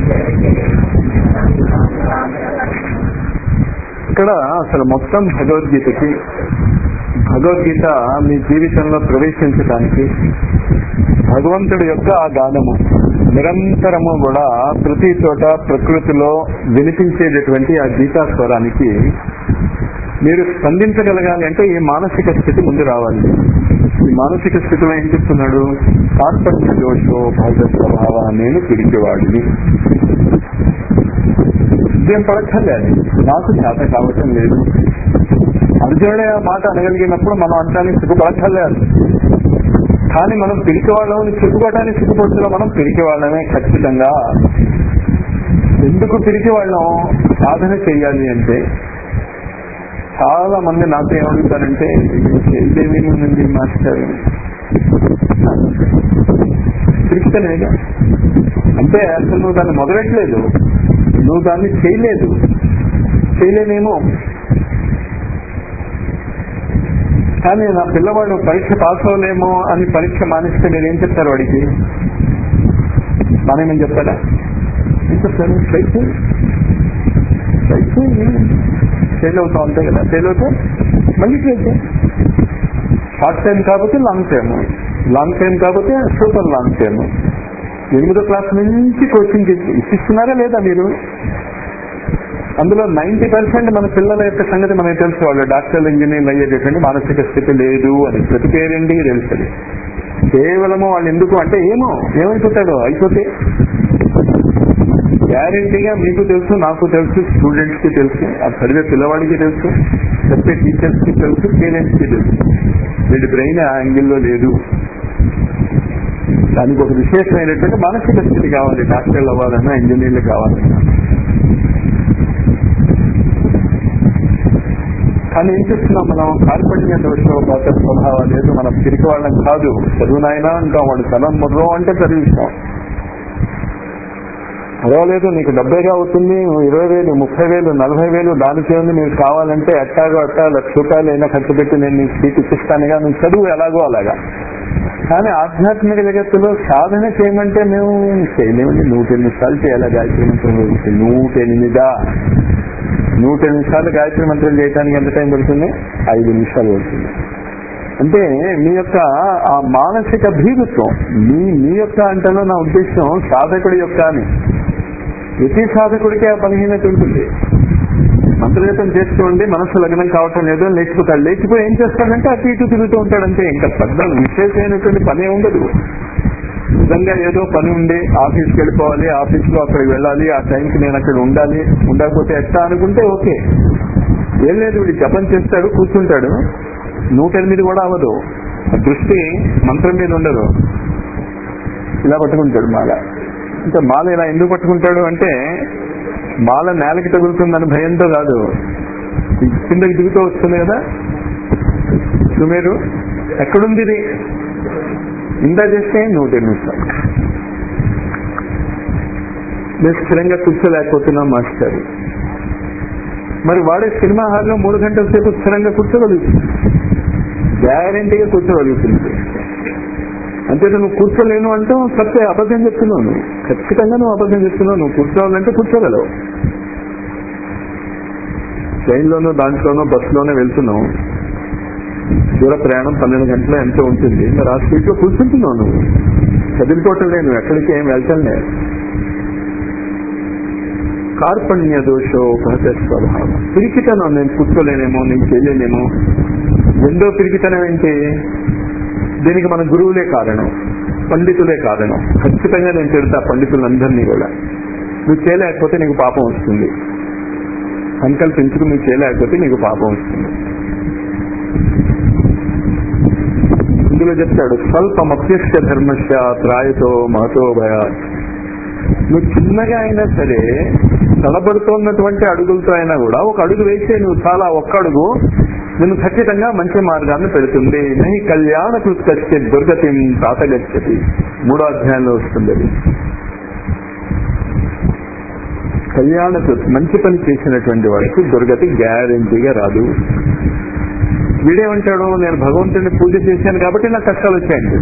Speaker 2: ఇక్కడ అసలు మొత్తం భగవద్గీతకి భగవద్గీత మీ జీవితంలో ప్రవేశించడానికి భగవంతుడి యొక్క ఆ గానము నిరంతరము కూడా ప్రతి చోట ప్రకృతిలో వినిపించేటటువంటి ఆ గీతా స్వరానికి మీరు స్పందించగలగాలి అంటే ఈ మానసిక స్థితి ముందు రావాలి ఈ మానసిక స్థితిలో ఏం చెప్తున్నాడు కార్పణ్య దోషో భాగ స్వభావ నేను పిరికివాడిని ఉద్యం పడక్కర్లేదు నాకు చేత కావటం లేదు అర్జునుడే ఆ మాట అనగలిగినప్పుడు మనం అంటానికి సిగ్గుపడక్కర్లేదు కానీ మనం పిరికి వాళ్ళని చెప్పుకోవడానికి సిగ్గుపడుతున్నాం మనం పిరికి వాళ్ళమే ఖచ్చితంగా ఎందుకు పిరికి వాళ్ళం సాధన చేయాలి అంటే చాలా మంది నాతో ఏమడుగుతారంటే చేసేదేమేముందండి మాస్టర్ పిరికితనేగా అంటే అసలు నువ్వు దాన్ని మొదలెట్టలేదు నువ్వు దాన్ని చేయలేదు చేయలేనేమో కానీ నా పిల్లవాడు పరీక్ష పాస్ అవ్వలేమో అని పరీక్ష మానేస్తే మీరు ఏం చెప్తారు వాడికి మానేమని చెప్తారా ఏం చెప్తారు ట్రై చేయి ట్రై చేయి ఫెయిల్ అవుతా ఉంటాయి కదా ఫెయిల్ అవుతా మళ్ళీ ట్రై చేయి షార్ట్ టైం కాకపోతే లాంగ్ టైమ్ లాంగ్ టైం కాకపోతే సూపర్ లాంగ్ టైమ్ ఎనిమిదో క్లాస్ నుంచి కోచింగ్ ఇస్తున్నారా లేదా మీరు అందులో నైన్టీ పర్సెంట్ మన పిల్లల యొక్క సంగతి మనకి తెలుసు వాళ్ళు డాక్టర్లు ఇంజనీర్లు అయ్యేటటువంటి మానసిక స్థితి లేదు అని ప్రతి పేరెంట్కి తెలుస్తుంది కేవలము వాళ్ళు ఎందుకు అంటే ఏమో ఏమైపోతాడు అయిపోతే గ్యారంటీగా మీకు తెలుసు నాకు తెలుసు స్టూడెంట్స్ కి తెలుసు ఆ చదివే పిల్లవాడికి తెలుసు చెప్పే టీచర్స్ కి తెలుసు పేరెంట్స్ కి తెలుసు వీడి బ్రెయిన్ ఆ యాంగిల్లో లేదు దానికి ఒక విశేషమైనటువంటి మానసిక స్థితి కావాలి డాక్టర్లు అవ్వాలన్నా ఇంజనీర్లు కావాలన్నా కానీ ఏం చేస్తున్నాం మనం కార్పణ్య దోషోపాత స్వభావాలు లేదు మనం పిరికి వాళ్ళం కాదు చదువునైనా అంటాం వాడు చదవం ముర్రం అంటే చదివిస్తాం పర్వాలేదు నీకు డెబ్బైగా అవుతుంది నువ్వు ఇరవై వేలు ముప్పై వేలు నలభై వేలు దానికి ఉంది నీకు కావాలంటే ఎట్టాగో అట్టా లక్ష రూపాయలు అయినా ఖర్చు పెట్టి నేను నీకు సీట్ ఇప్పిస్తానుగా నువ్వు చదువు ఎలాగో అలాగా కానీ ఆధ్యాత్మిక జగత్తులో సాధన చేయమంటే మేము చేయలేమండి నూట ఎనిమిది సార్లు చేయాలి గాయత్రి మంత్రం గురించి నూట ఎనిమిదా నూట ఎనిమిది సార్లు గాయత్రి మంత్రం చేయడానికి ఎంత టైం పడుతుంది ఐదు నిమిషాలు పడుతుంది అంటే మీ యొక్క ఆ మానసిక భీరుత్వం మీ మీ యొక్క అంటలో నా ఉద్దేశం సాధకుడి యొక్క అని ప్రతి సాధకుడికి ఆ బలహీనత ఉంటుంది మంత్రజపం చేస్తూ మనసు లగ్నం కావటం లేదు లేచిపోతాడు లేచిపోయి ఏం చేస్తాడంటే అటు ఇటు తిరుగుతూ ఉంటాడంటే ఇంకా పెద్ద విశేషమైనటువంటి పని ఉండదు నిజంగా ఏదో పని ఉండి ఆఫీస్కి వెళ్ళిపోవాలి ఆఫీస్ లో అక్కడికి వెళ్ళాలి ఆ టైంకి నేను అక్కడ ఉండాలి ఉండకపోతే ఎట్లా అనుకుంటే ఓకే ఏం లేదు వీడు జపం చేస్తాడు కూర్చుంటాడు నూట ఎనిమిది కూడా అవ్వదు ఆ దృష్టి మంత్రం మీద ఉండదు ఇలా పట్టుకుంటాడు మాల అంటే మాల ఇలా ఎందుకు పట్టుకుంటాడు అంటే మాల నేలకి తగులుతుందని భయంతో కాదు కిందకి దిగుతూ వస్తుంది కదా సుమేరు ఎక్కడుంది ఇది ఇందా చేస్తే నూట ఎనిమిది సార్లు నేను స్థిరంగా కూర్చోలేకపోతున్నాం మాస్టర్ మరి వాడే సినిమా హాల్లో మూడు గంటల సేపు స్థిరంగా కూర్చోగలుగుతుంది గ్యారంటీగా కూర్చోగలుగుతుంది అంతే నువ్వు కూర్చోలేను అంటావు సత్య అబద్ధం చెప్తున్నావు నువ్వు ఖచ్చితంగా నువ్వు అబద్ధం చెప్తున్నావు నువ్వు కూర్చోవాలంటే కూర్చోగలవు ట్రైన్లోనో దాంట్లోనో బస్సులోనే వెళ్తున్నావు దూర ప్రయాణం పన్నెండు గంటల ఎంతో ఉంటుంది మరి ఆ సీట్లో కూర్చుంటున్నావు నువ్వు చదివిపోవటం లేదు ఎక్కడికి ఏం వెళ్తాం లేదు కార్పణ్య దోషోపహత స్వభావం పిరికితనం నేను కూర్చోలేనేమో నేను చేయలేనేమో రెండో పిరికితనం ఏంటి దీనికి మన గురువులే కారణం పండితులే కారణం ఖచ్చితంగా నేను తిడతా పండితులందరినీ కూడా నువ్వు చేయలేకపోతే నీకు పాపం వస్తుంది సంకల్పించుకు నువ్వు చేయలేకపోతే నీకు పాపం వస్తుంది ఇందులో చెప్తాడు స్వల్పమప్యస్య ధర్మస్య త్రాయతో మహతో భయాత్ నువ్వు చిన్నగా అయినా సరే తలబడుతున్నటువంటి అడుగులతో అయినా కూడా ఒక అడుగు వేసే నువ్వు చాలా ఒక్క అడుగు నిన్ను ఖచ్చితంగా మంచి మార్గాన్ని పెడుతుంది నహి కళ్యాణ కృత్య దుర్గతి తాతగచ్చతి మూడో అధ్యాయంలో వస్తుంది అది కళ్యాణ మంచి పని చేసినటువంటి వాడికి దుర్గతి గ్యారంటీగా రాదు వీడేమంటాడు నేను భగవంతుడిని పూజ చేశాను కాబట్టి నాకు కష్టాలు వచ్చాయండి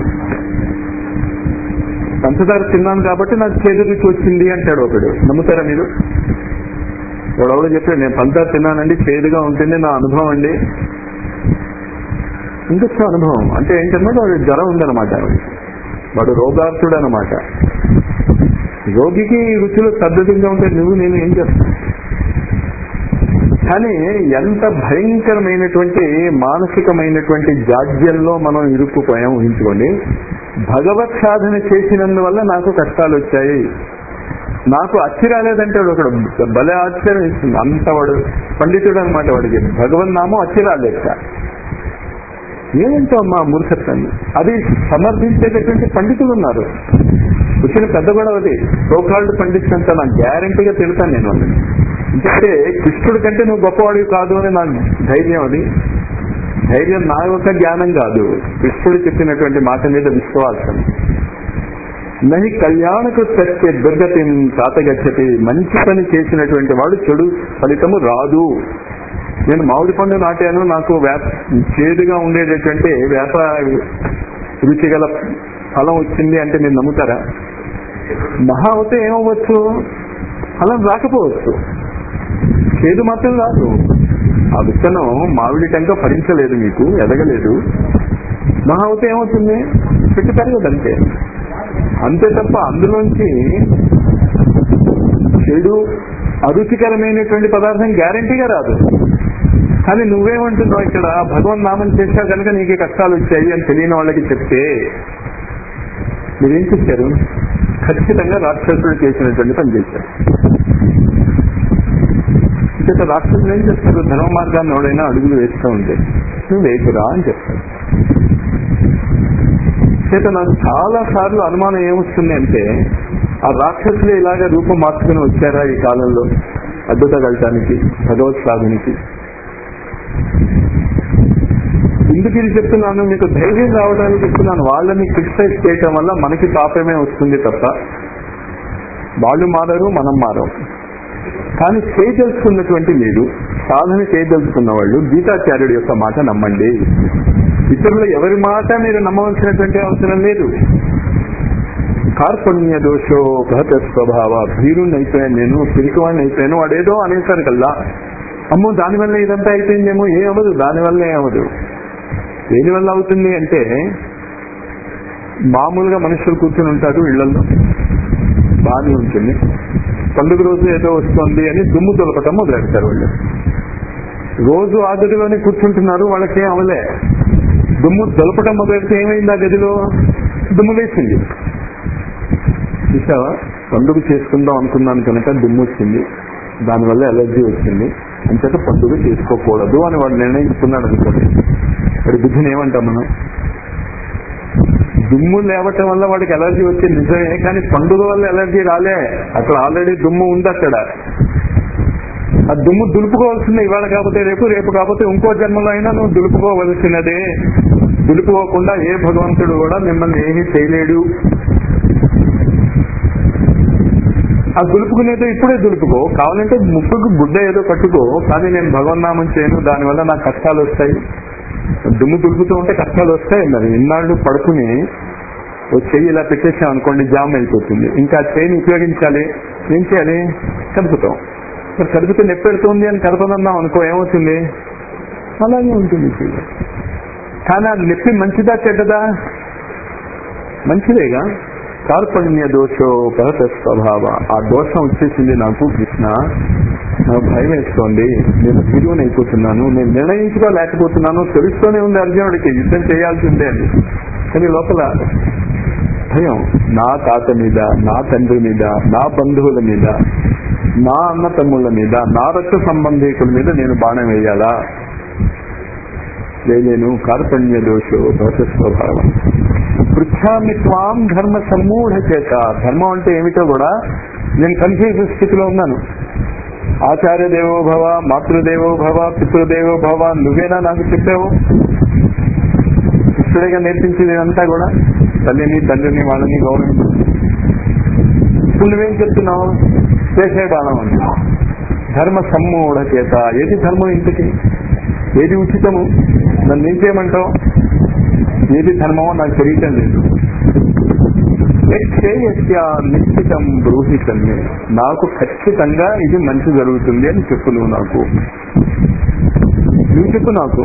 Speaker 2: పంచదార తిన్నాను కాబట్టి నాకు చేదు రుచి వచ్చింది అంటాడు ఒకడు నమ్ముతారా మీరు వాడెవడో చెప్పాడు నేను పంచదార తిన్నానండి చేదుగా ఉంటుంది నా అనుభవం అండి ఇంకొక అనుభవం అంటే ఏంటంటే వాడు జ్వరం ఉందన్నమాట వాడు రోగార్థుడు అనమాట రోగికి రుచులు పద్ధతిగా ఉంటే నువ్వు నేను ఏం చేస్తాను కానీ ఎంత భయంకరమైనటువంటి మానసికమైనటువంటి జాడ్యంలో మనం ఇరుక్కుపోయాం ఊహించుకోండి భగవత్ సాధన చేసినందువల్ల నాకు కష్టాలు వచ్చాయి నాకు అచ్చి రాలేదంటే ఒకడు భలే ఆశ్చర్యం ఇస్తుంది అంత వాడు పండితుడు అనమాట వాడికి భగవన్ నామం అచ్చి రాలేక ఏమంటావు అమ్మా మూర్ఖత్వాన్ని అది సమర్థించేటటువంటి పండితులు ఉన్నారు వచ్చిన పెద్ద గొడవ అది సోకాల్డ్ పండిట్స్ అంతా నాకు గ్యారంటీగా తిడతాను నేను వాళ్ళని ఎందుకంటే కృష్ణుడి కంటే నువ్వు గొప్పవాడివి కాదు అని నా ధైర్యం అది ధైర్యం నా యొక్క జ్ఞానం కాదు కృష్ణుడు చెప్పినటువంటి మాట మీద విశ్వాసం నహి కళ్యాణకు తెచ్చే దుర్గతి తాతగచ్చతి మంచి పని చేసినటువంటి వాడు చెడు ఫలితము రాదు నేను మామిడి పండు నాటాను నాకు వేప చేదుగా ఉండేటటువంటి వేప రుచి గల ఫలం వచ్చింది అంటే మీరు నమ్ముతారా మహా అవుతే ఏమవ్వచ్చు ఫలం రాకపోవచ్చు చేదు మాత్రం రాదు ఆ విత్తనం మామిడి టెంక ఫలించలేదు మీకు ఎదగలేదు మహా అవుతే ఏమవుతుంది చెట్టు పెరగదు అంతే అంతే తప్ప అందులోంచి చెడు అరుచికరమైనటువంటి పదార్థం గ్యారంటీగా రాదు కానీ నువ్వేమంటున్నావు ఇక్కడ భగవన్ నామం చేశా కనుక నీకు కష్టాలు వచ్చాయి అని తెలియని వాళ్ళకి చెప్తే మీరేం చెప్పారు ఖచ్చితంగా రాక్షసుడు చేసినటువంటి పని చేశారు చేత రాక్షసులు ఏం చెప్తారు ధర్మ మార్గాన్ని ఎవడైనా అడుగులు వేస్తూ ఉంటే నువ్వు వేకురా అని చెప్తారు చేత నాకు చాలా సార్లు అనుమానం ఏమొస్తుంది అంటే ఆ రాక్షసులు ఇలాగ రూపం మార్చుకుని వచ్చారా ఈ కాలంలో అద్భుత కలటానికి భగవత్ సాధనకి ఎందుకు ఇది చెప్తున్నాను మీకు ధైర్యం రావడానికి చెప్తున్నాను వాళ్ళని క్రిటిసైజ్ చేయటం వల్ల మనకి పాపమే వస్తుంది తప్ప వాళ్ళు మారరు మనం మారం కానీ చేయదలుచుకున్నటువంటి మీరు సాధన చేయదలుచుకున్న వాళ్ళు గీతాచార్యుడి యొక్క మాట నమ్మండి ఇతరులు ఎవరి మాట మీరు నమ్మవలసినటువంటి అవసరం లేదు కార్పణ్య దోషో భగత స్వభావ భీరుణ్ణి అయిపోయాను నేను పిరికివాడిని అయిపోయాను వాడేదో అనేసారు కల్లా అమ్మో దానివల్ల ఇదంతా అయిపోయిందేమో ఏం అవ్వదు దానివల్ల ఏం అవ్వదు దేనివల్ల అవుతుంది అంటే మామూలుగా మనుషులు కూర్చొని ఉంటారు ఇళ్లలో బాగానే ఉంటుంది పండుగ రోజు ఏదో వస్తుంది అని దుమ్ము తొలపటం మొదలెడతారు వాళ్ళు రోజు ఆ గదిలోనే కూర్చుంటున్నారు వాళ్ళకేం అవలే దుమ్ము దొలపటం మొదలెడితే ఏమైంది ఆ గదిలో దుమ్ము వేసింది చూసావా పండుగ చేసుకుందాం అనుకున్నాను కనుక దుమ్ము వచ్చింది దానివల్ల ఎలర్జీ వచ్చింది అంచేత పండుగ చేసుకోకూడదు అని వాడు నిర్ణయించుకున్నాడు అనుకోండి వాడి బుద్ధిని ఏమంటాం మనం దుమ్ము లేవటం వల్ల వాడికి ఎలర్జీ వచ్చింది నిజమే కానీ పండుగ వల్ల ఎలర్జీ రాలే అక్కడ ఆల్రెడీ దుమ్ము ఉంది అక్కడ ఆ దుమ్ము దులుపుకోవాల్సిందే ఇవాళ కాకపోతే రేపు రేపు కాకపోతే ఇంకో జన్మలో అయినా నువ్వు దులుపుకోవలసినదే దులుపుకోకుండా ఏ భగవంతుడు కూడా మిమ్మల్ని ఏమీ చేయలేడు ఆ దులుపుకునేదో ఇప్పుడే దులుపుకో కావాలంటే ముక్కుకు గుడ్డ ఏదో కట్టుకో కానీ నేను భగవన్నామం చేయను దానివల్ల నాకు కష్టాలు వస్తాయి దుమ్ము దులుపుతూ ఉంటే కష్టాలు వస్తాయి మరి ఇన్నాళ్ళు పడుకుని ఓ చెయ్యి ఇలా పెట్టేసాం అనుకోండి జామ్ అయిపోతుంది ఇంకా చెయ్యిని ఉపయోగించాలి ఏం చేయాలి కదుపుతాం మరి కదిపితే నొప్పి పెడుతుంది అని కదపదన్నాం అనుకో ఏమవుతుంది అలాగే ఉంటుంది చెయ్యి కానీ ఆ నొప్పి మంచిదా చెడ్డదా మంచిదేగా కార్పణ్య దోషో భరత స్వభావ ఆ దోషం వచ్చేసింది నాకు కృష్ణ నాకు భయం వేస్తోంది నేను హిరువుని అయిపోతున్నాను నేను నిర్ణయించుకోలేకపోతున్నాను తెలుస్తూనే ఉంది అర్జునుడికి యుద్ధం చేయాల్సిందే అని కానీ లోపల భయం నా తాత మీద నా తండ్రి మీద నా బంధువుల మీద నా అన్న తమ్ముళ్ళ మీద నా రక్త సంబంధీకుల మీద నేను బాణం వేయాలా వేయలేను కార్పణ్య దోషో దోష స్వభావం పృచ్ఛామి త్వాం ధర్మ సమ్మూఢ చేత ధర్మం అంటే ఏమిటో కూడా నేను కన్ఫ్యూజ్ స్థితిలో ఉన్నాను ఆచార్య దేవో భవ మాతృదేవో భవ పితృదేవో భవ నువ్వేనా నాకు చెప్పావు కృష్ణుడిగా నేర్పించింది ఇదంతా కూడా తల్లిని తండ్రిని వాళ్ళని గౌరవించు ఇప్పుడు నువ్వేం చెప్తున్నావు చేసే బాణం అంటున్నావు ధర్మ సమ్మూఢ చేత ఏది ధర్మం ఇంతకి ఏది ఉచితము నన్ను ఏం చేయమంటావు ఏది ధర్మమో నాకు తెలియటం లేదు యక్షేయస్య నిశ్చితం బ్రూహితమ్మే నాకు ఖచ్చితంగా ఇది మంచి జరుగుతుంది అని చెప్పు నువ్వు నాకు నువ్వు చెప్పు నాకు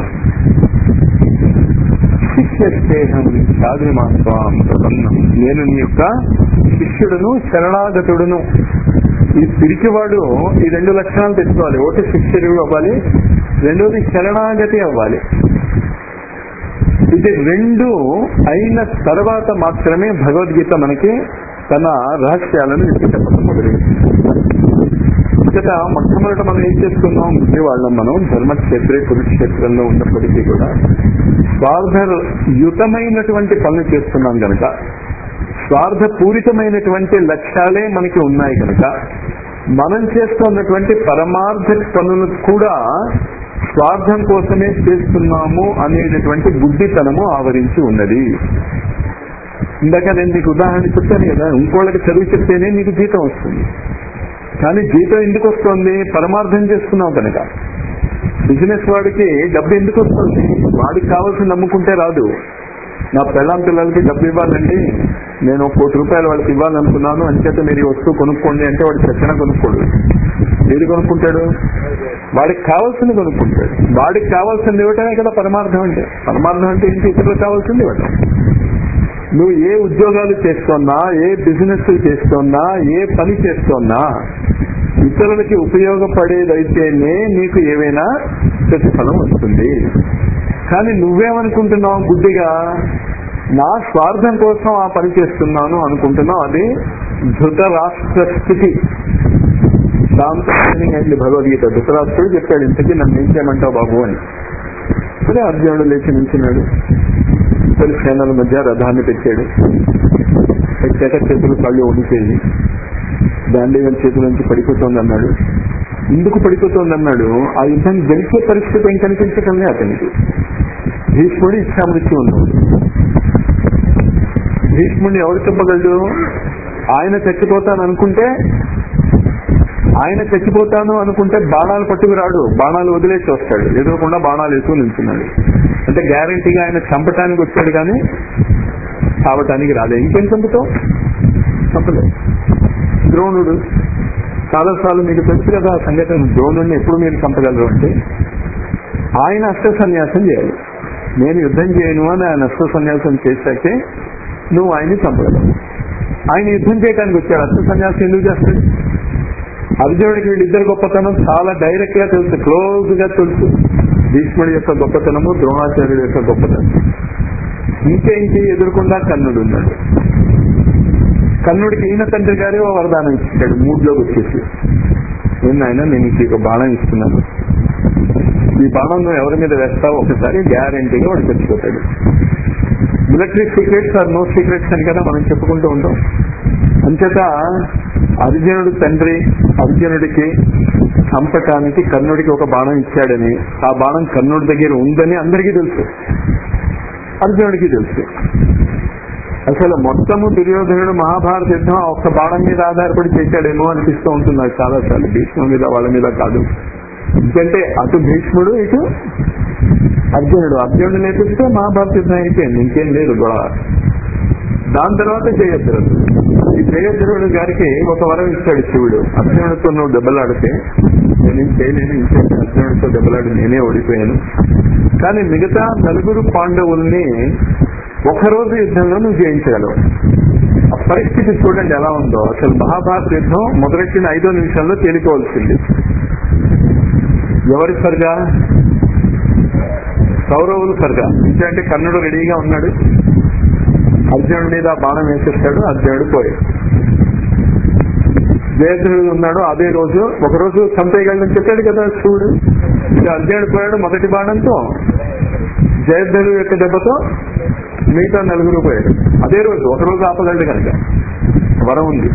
Speaker 2: శిష్యస్తేహం సాధిమాత్వం ప్రపన్నం నేను నీ యొక్క శిష్యుడును శరణాగతుడును ఈ పిరికివాడు ఈ రెండు లక్షణాలు తెచ్చుకోవాలి ఒకటి శిష్యుడు అవ్వాలి రెండోది శరణాగతి అవ్వాలి ఇది రెండు అయిన తర్వాత మాత్రమే భగవద్గీత మనకి తన రహస్యాలను విప్పి చెప్పడం మొదలైంది ఇక్కడ మొట్టమొదట మనం ఏం చేసుకున్నాం వాళ్ళం మనం ధర్మక్షేత్రే కురుక్షేత్రంలో ఉన్నప్పటికీ కూడా స్వార్థయుతమైనటువంటి పనులు చేస్తున్నాం కనుక స్వార్థపూరితమైనటువంటి లక్ష్యాలే మనకి ఉన్నాయి కనుక మనం చేస్తున్నటువంటి పరమార్థ పనులు కూడా స్వార్థం కోసమే చేస్తున్నాము అనేటటువంటి బుద్ధితనము ఆవరించి ఉన్నది ఇందాక నేను నీకు ఉదాహరణ చెప్పాను కదా ఇంకోళ్ళకి చదువు చెప్తేనే నీకు జీతం వస్తుంది కానీ జీతం ఎందుకు వస్తుంది పరమార్థం చేస్తున్నావు కనుక బిజినెస్ వాడికి డబ్బు ఎందుకు వస్తుంది వాడికి కావాల్సి నమ్ముకుంటే రాదు నా పెళ్ళాం పిల్లలకి డబ్బు ఇవ్వాలండి నేను ఒక కోటి రూపాయలు వాళ్ళకి ఇవ్వాలనుకున్నాను అంచేత మీరు ఈ వస్తువు కొనుక్కోండి అంటే వాడికి చచ్చిన కొనుక్కోడు ఏది కొనుక్కుంటాడు వాడికి కావాల్సింది కొనుక్కుంటాడు వాడికి కావాల్సింది ఇవ్వటమే కదా పరమార్థం అంటే పరమార్థం అంటే ఇంటి ఇతరులకు కావాల్సింది ఇవ్వటం నువ్వు ఏ ఉద్యోగాలు చేస్తున్నా ఏ బిజినెస్ చేస్తున్నా ఏ పని చేస్తున్నా ఇతరులకి ఉపయోగపడేదైతేనే నీకు ఏవైనా ప్రతిఫలం వస్తుంది కానీ నువ్వేమనుకుంటున్నావు గుడ్డిగా నా స్వార్థం కోసం ఆ పని చేస్తున్నాను అనుకుంటున్నావు అది ధృతరాష్ట్ర స్థితి దాంతో అయింది భగవద్గీత ధృతరాష్ట్రుడు చెప్పాడు ఇంతకీ నన్ను ఏం చేయమంటావు బాబు అని సరే అర్జునుడు లేచి నిల్చున్నాడు ఇద్దరు సేనల మధ్య రథాన్ని పెట్టాడు పెట్టాక చేతులు కళ్ళు వణికేది దాండేవన్ చేతుల నుంచి పడిపోతుంది అన్నాడు ఎందుకు పడిపోతుంది అన్నాడు ఆ యుద్ధం గెలిచే పరిస్థితి ఏం కనిపించటమే అతనికి భీష్ముడు ఇచ్చామృత్యం ఉన్నాడు భీష్ముడిని ఎవరు చెప్పగలడు ఆయన చచ్చిపోతాను అనుకుంటే ఆయన చచ్చిపోతాను అనుకుంటే బాణాలు పట్టుకు రాడు బాణాలు వదిలేసి వస్తాడు ఎదురకుండా బాణాలు వేసుకుని నిల్చున్నాడు అంటే గ్యారంటీగా ఆయన చంపటానికి వచ్చాడు కానీ చావటానికి రాలే ఇంకేం చంపుతావు చంపలేదు ద్రోణుడు చాలాసార్లు మీకు తెలుసు కదా ఆ సంఘటన ద్రోణుడిని ఎప్పుడు మీరు చంపగలరు అంటే ఆయన అస్త్ర సన్యాసం చేయాలి నేను యుద్ధం చేయను అని ఆయన అస్త్ర సన్యాసం చేశాకే నువ్వు ఆయన్ని చంపగలవు ఆయన యుద్ధం చేయడానికి వచ్చాడు అస్త్ర సన్యాసం ఎందుకు చేస్తాడు అర్జునుడికి వీళ్ళిద్దరు గొప్పతనం చాలా డైరెక్ట్ గా తెలుసు క్లోజ్ గా తెలుసు భీష్ముడి యొక్క గొప్పతనము ద్రోణాచార్యుడి యొక్క గొప్పతనం ఇంకేంటి ఎదుర్కొండా కన్నుడు ఉన్నాడు కన్నుడికి ఈయన తండ్రి గారే ఓ వరదానం ఇచ్చాడు మూడ్లోకి వచ్చేసి ఏందైనా నేను నీకు ఒక బాణం ఇస్తున్నాను ఈ బాణం నువ్వు ఎవరి మీద వేస్తావు ఒకసారి గ్యారంటీగా వాడు చచ్చిపోతాడు military secrets are no secrets అని కదా మనం చెప్పుకుంటూ ఉంటాం అంచేత అర్జునుడు తండ్రి అర్జునుడికి చంపటానికి కర్ణుడికి ఒక బాణం ఇచ్చాడని ఆ బాణం కర్ణుడి దగ్గర ఉందని అందరికీ తెలుసు అర్జునుడికి తెలుసు అసలు మొత్తము దుర్యోధనుడు మహాభారత యుద్ధం ఆ ఒక్క బాణం మీద ఆధారపడి చేశాడేమో అనిపిస్తూ ఉంటుంది నాకు చాలాసార్లు భీష్ముడి మీద వాళ్ళ మీద కాదు ఎందుకంటే అటు భీష్ముడు ఇటు అర్జునుడు అర్జునుడు నేర్పిస్తే మహాభారత యుద్ధం అయిపోయింది ఇంకేం లేదు గొడవ దాని తర్వాత జయద్రుడు ఈ జయద్రుడు గారికి ఒక వరం ఇచ్చాడు శివుడు అర్జునుడితో నువ్వు దెబ్బలాడితే నేను చేయలేను ఇంకే అర్జునుడితో దెబ్బలాడి నేనే ఓడిపోయాను కానీ మిగతా నలుగురు పాండవుల్ని ఒకరోజు యుద్ధంలో నువ్వు జయించగలవు ఆ పరిస్థితి చూడండి ఎలా ఉందో అసలు మహాభారత యుద్ధం మొదలెట్టిన ఐదో నిమిషంలో తేలిపోవలసింది ఎవరి సరిగా కౌరవులు సరిగా అంటే కర్ణుడు రెడీగా ఉన్నాడు అర్జునుడి మీద బాణం వేసేస్తాడు అర్జునుడు పోయాడు జయద్రుడు ఉన్నాడు అదే రోజు ఒక రోజు చంపేయగలని చెప్పాడు కదా శివుడు ఇక అర్జునుడు పోయాడు మొదటి బాణంతో జయద్రుడు యొక్క దెబ్బతో మిగతా నలుగురు పోయాడు అదే రోజు ఒక రోజు ఆపగలడు కనుక వరం ఉంది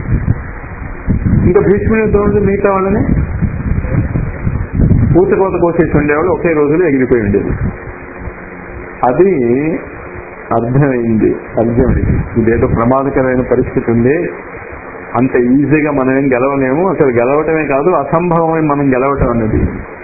Speaker 2: ఇంకా భీష్ముని ద్రోణుడు మిగతా వాళ్ళని పూత కోత కోసేసి ఉండేవాళ్ళు ఒకే రోజులో ఎగిరిపోయి ఉండేది అది అర్థమైంది అర్జునుడికి ఇదేదో ప్రమాదకరమైన పరిస్థితి ఉంది అంత ఈజీగా మనం ఏం గెలవలేము అసలు గెలవటమే కాదు అసంభవమే మనం గెలవటం అన్నది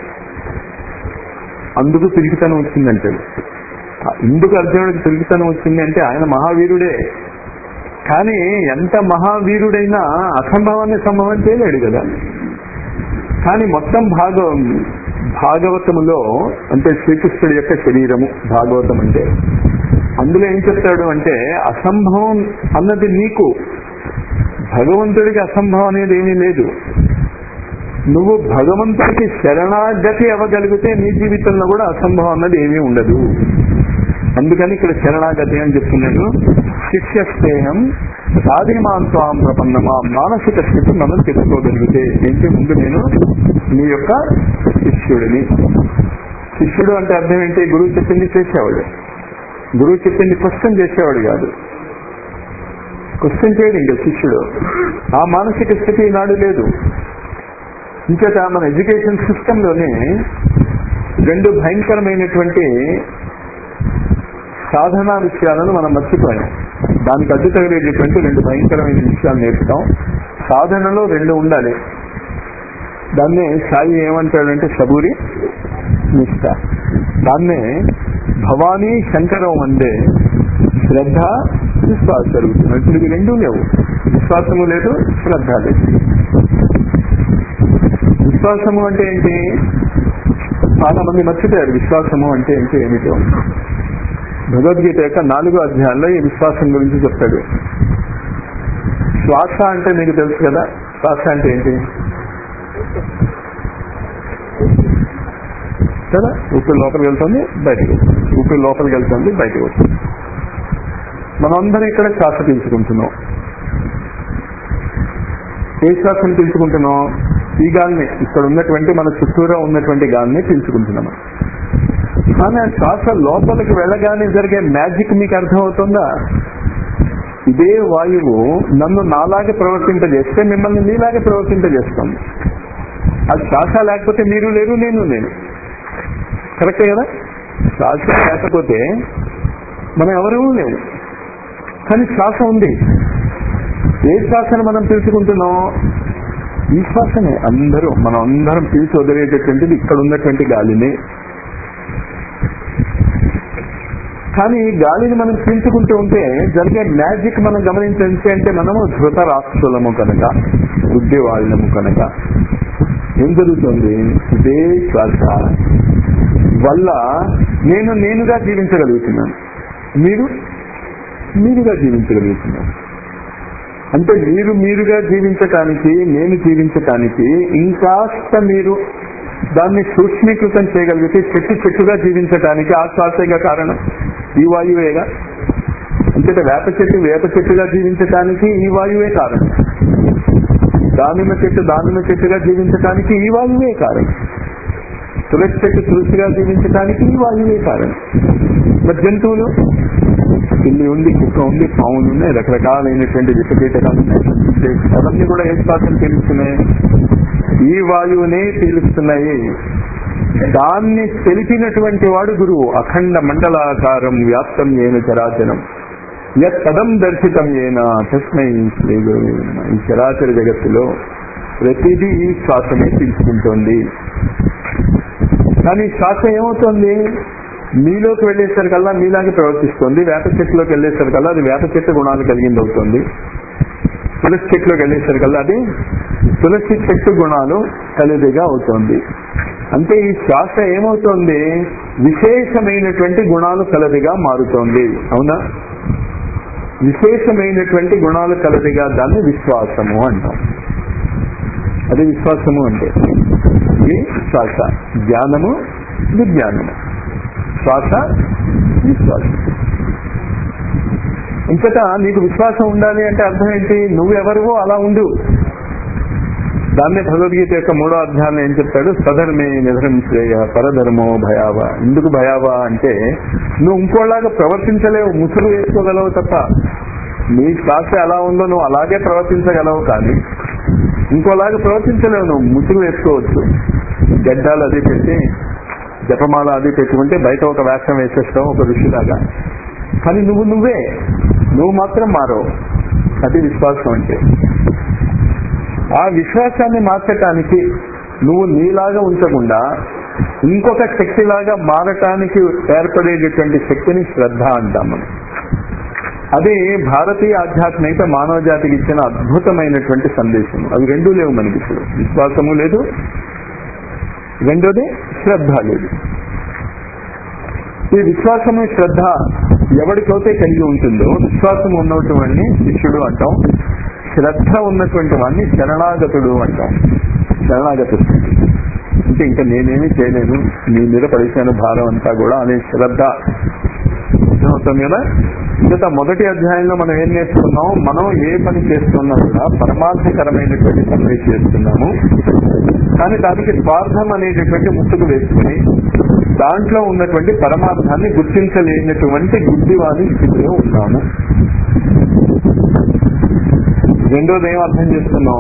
Speaker 2: అందుకు పిరికితనం వచ్చిందంటే ఎందుకు అర్జునుడికి పిరికితనం వచ్చింది అంటే ఆయన మహావీరుడే కానీ ఎంత మహావీరుడైనా అసంభవాన్ని సంభవం చేయలేడు కదా కానీ మొత్తం భాగ భాగవతములో అంటే శ్రీకృష్ణుడి యొక్క శరీరము భాగవతం అంటే అందులో ఏం చెప్తాడు అంటే అసంభవం అన్నది నీకు భగవంతుడికి అసంభవం అనేది ఏమీ లేదు నువ్వు భగవంతుడికి శరణాగతి అవ్వగలిగితే నీ జీవితంలో కూడా అసంభవం అన్నది ఏమీ ఉండదు అందుకని ఇక్కడ శరణాగతి అని చెప్తున్నాడు శిష్య స్నేహం సాధిమాన్ స్వాం ప్రపన్నమా మానసిక స్థితి మనం తెలుసుకోగలిగితే ఏంటి ముందు నేను నీ యొక్క శిష్యుడిని శిష్యుడు అంటే అర్థం ఏంటి గురువు చెప్పింది చేసేవాడు గురువు చెప్పింది క్వశ్చన్ చేసేవాడు కాదు క్వశ్చన్ చేయడు ఇంకా శిష్యుడు ఆ మానసిక స్థితి ఈనాడు లేదు ఇంకేత మన ఎడ్యుకేషన్ సిస్టంలోనే రెండు భయంకరమైనటువంటి సాధనా విషయాలను మనం మర్చిపోయాం దానికి అడ్డు తగిలేటటువంటి రెండు భయంకరమైన విషయాలు నేర్పుతాం సాధనలో రెండు ఉండాలి దాన్నే సాయి ఏమంటాడంటే సబూరి నిష్ట దాన్నే భవానీ శంకరం అంటే శ్రద్ధ విశ్వాసం జరుగుతుంది ఇప్పుడు ఇవి రెండూ లేవు విశ్వాసము లేదు శ్రద్ధ లేదు విశ్వాసము అంటే ఏంటి చాలా మంది మర్చిపోయారు విశ్వాసము అంటే ఏంటి ఏమిటో భగవద్గీత యొక్క నాలుగో అధ్యాయంలో ఈ విశ్వాసం గురించి చెప్తాడు శ్వాస అంటే మీకు తెలుసు కదా శ్వాస అంటే ఏంటి కదా ఊపిరి లోపలికి వెళ్తుంది బయటకు వస్తుంది ఊపిరి లోపలికి వెళ్తుంది బయటకు వస్తుంది మనందరం ఇక్కడ శ్వాస పీల్చుకుంటున్నాం ఏ శ్వాసను పీల్చుకుంటున్నాం ఈ గాలిని ఇక్కడ ఉన్నటువంటి మన చుట్టూరా ఉన్నటువంటి గాలిని పీల్చుకుంటున్నాం కానీ ఆ శ్వాస లోపలికి వెళ్ళగానే జరిగే మ్యాజిక్ మీకు అర్థమవుతుందా ఇదే వాయువు నన్ను నాలాగే ప్రవర్తింపజేస్తే మిమ్మల్ని నీలాగే ప్రవర్తింపజేస్తుంది ఆ శ్వాస లేకపోతే మీరు లేరు నేను లేను కరెక్టే కదా శ్వాస లేకపోతే మనం ఎవరూ లేవు కానీ శ్వాస ఉంది ఏ శ్వాసను మనం పీల్చుకుంటున్నాం ఈ శ్వాసనే అందరూ మనం అందరం పీల్చి వదిలేటటువంటిది ఇక్కడ ఉన్నటువంటి గాలిని కానీ ఈ గాలిని మనం పీల్చుకుంటూ ఉంటే జరిగే మ్యాజిక్ మనం గమనించండి అంటే మనము ధృతరాష్ట్రులము కనుక బుద్ధి వాళ్ళము కనుక ఏం జరుగుతుంది ఇదే శ్వాస వల్ల నేను నేనుగా జీవించగలుగుతున్నాను మీరు మీరుగా జీవించగలుగుతున్నాను అంటే మీరు మీరుగా జీవించటానికి నేను జీవించటానికి ఇంకాస్త మీరు దాన్ని సూక్ష్మీకృతం చేయగలిగితే చెట్టు చెట్టుగా జీవించటానికి ఆ శ్వాసేగా కారణం ఈ వాయువేగా అంతేత వేప చెట్టు వేప చెట్టుగా జీవించటానికి ఈ వాయువే కారణం దానిమ్మ చెట్టు దానిమ్మ చెట్టుగా జీవించటానికి ఈ వాయువే కారణం తులసి చెట్టు తులసిగా జీవించటానికి ఈ వాయువే కారణం మరి జంతువులు పిల్లి ఉంది కుక్క ఉంది పాములు ఉన్నాయి రకరకాలైనటువంటి విషకీటకాలు ఉన్నాయి అవన్నీ కూడా ఏ శ్వాసం పీలుస్తున్నాయి ఈ వాయువునే పీలుస్తున్నాయి దాన్ని తెలిపినటువంటి వాడు గురువు అఖండ మండలాకారం వ్యాప్తం ఏన చరాచరం యత్ పదం దర్శితం ఏన తస్మై శ్రీ గురువే నమః. ఈ చరాచర జగత్తులో ప్రతిదీ ఈ శ్వాసమే తీసుకుంటోంది కానీ శ్వాస ఏమవుతుంది మీలోకి వెళ్ళేసరికల్లా మీలాగే ప్రవర్తిస్తుంది వేప చెట్టులోకి వెళ్ళేసరికల్లా అది వేప చెట్టు గుణాలు కలిగింది అవుతుంది తులసి చెట్టులోకి వెళ్ళేసరికల్లా అది తులసి చెట్టు గుణాలు కలిదిగా అవుతుంది అంటే ఈ శ్వాస ఏమవుతుంది విశేషమైనటువంటి గుణాలు కలదిగా మారుతోంది అవునా విశేషమైనటువంటి గుణాలు కలదిగా దాన్ని విశ్వాసము అంటాం అది విశ్వాసము అంటే ఇది శ్వాస జ్ఞానము విజ్ఞానము శ్వాస విశ్వాసం ఇంకట నీకు విశ్వాసం ఉండాలి అంటే అర్థం ఏంటి నువ్వెవరివో అలా ఉండు దాన్నే భగవద్గీత యొక్క మూడో అధ్యాయంలో ఏం చెప్తాడు స్వధర్మే నిధరం శ్రేయ పరధర్మో భయావ ఎందుకు భయావ అంటే నువ్వు ఇంకోలాగా ప్రవర్తించలేవు ముసుగు వేసుకోగలవు తప్ప నీ శ్వాస ఎలా ఉందో నువ్వు అలాగే ప్రవర్తించగలవు కానీ ఇంకోలాగా ప్రవర్తించలేవు నువ్వు ముసుగు వేసుకోవచ్చు గడ్డాలు అది పెట్టి జపమాల అది పెట్టుకుంటే బయట ఒక వేషం వేసేస్తావు ఒక ఋషిలాగా కానీ నువ్వు నువ్వే నువ్వు మాత్రం మారవు అది విశ్వాసం అంటే ఆ విశ్వాసాన్ని మార్చటానికి నువ్వు నీలాగా ఉంచకుండా ఇంకొక శక్తిలాగా మారటానికి ఏర్పడేటటువంటి శక్తిని శ్రద్ధ అంటాం మనం అది భారతీయ ఆధ్యాత్మికత మానవ జాతికి ఇచ్చిన అద్భుతమైనటువంటి సందేశం అవి రెండూ లేవు మనకి ఇప్పుడు విశ్వాసము లేదు రెండోది శ్రద్ధ లేదు ఈ విశ్వాసము శ్రద్ధ ఎవరికైతే కలిగి ఉంటుందో విశ్వాసం ఉన్నటువంటి శిష్యుడు అంటాం శ్రద్ధ ఉన్నటువంటి వాడిని శరణాగతుడు అంటాం శరణాగతుడు అంటే ఇంకా నేనేమి చేయలేను నీ మీద పడిశాను భారం అంతా కూడా అనే శ్రద్ధ అర్థమవుతుంది కదా ఇంకా మొదటి అధ్యాయంలో మనం ఏం నేర్చుకున్నాం మనం ఏ పని చేస్తున్నా కూడా పరమార్థకరమైనటువంటి పని చేస్తున్నాము కానీ దానికి స్వార్థం అనేటటువంటి ముట్టుకు వేసుకుని దాంట్లో ఉన్నటువంటి పరమార్థాన్ని గుర్తించలేనటువంటి గుడ్డివాది స్థితిలో ఉన్నాము రెండోది ఏం అర్థం చేస్తున్నాం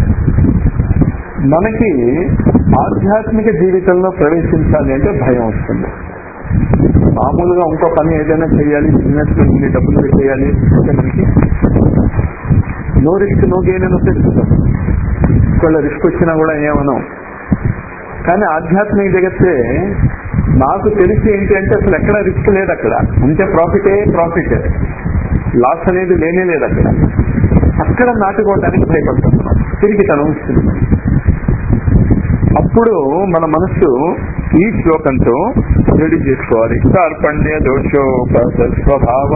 Speaker 2: మనకి ఆధ్యాత్మిక జీవితంలో ప్రవేశించాలి అంటే భయం వస్తుంది మామూలుగా ఇంకో పని ఏదైనా చేయాలి బిజినెస్ ఇన్ని డబ్బులు పెట్టేయాలి అంటే మనకి నో రిస్క్ నో గెయిన్ అని వచ్చేస్తుంటాం ఒకవేళ రిస్క్ వచ్చినా కూడా ఏమనం కానీ ఆధ్యాత్మిక జగత్తే నాకు తెలిసి ఏంటి అంటే అసలు ఎక్కడ రిస్క్ లేదు అక్కడ ఉంటే ప్రాఫిటే ప్రాఫిట్ లాస్ అనేది లేనే లేదు అక్కడ అక్కడ నాటుకోవడానికి భయపడుతున్నాం తిరిగి తను వస్తుంది అప్పుడు మన మనస్సు ఈ శ్లోకంతో రెడీ చేసుకోవాలి కార్పణ్య దోషోప స్వభావ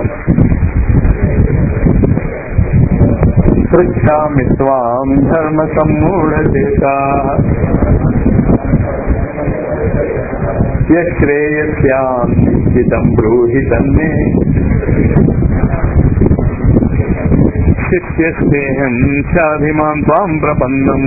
Speaker 2: పృచ్ఛామి త్వాం ధర్మ సమ్మూఢచేత శ్రేయస్యాం నిశ్చితం బ్రూహి తన్మే శిష్యస్నేహం చాభిమాన్ త్వాం ప్రపన్నం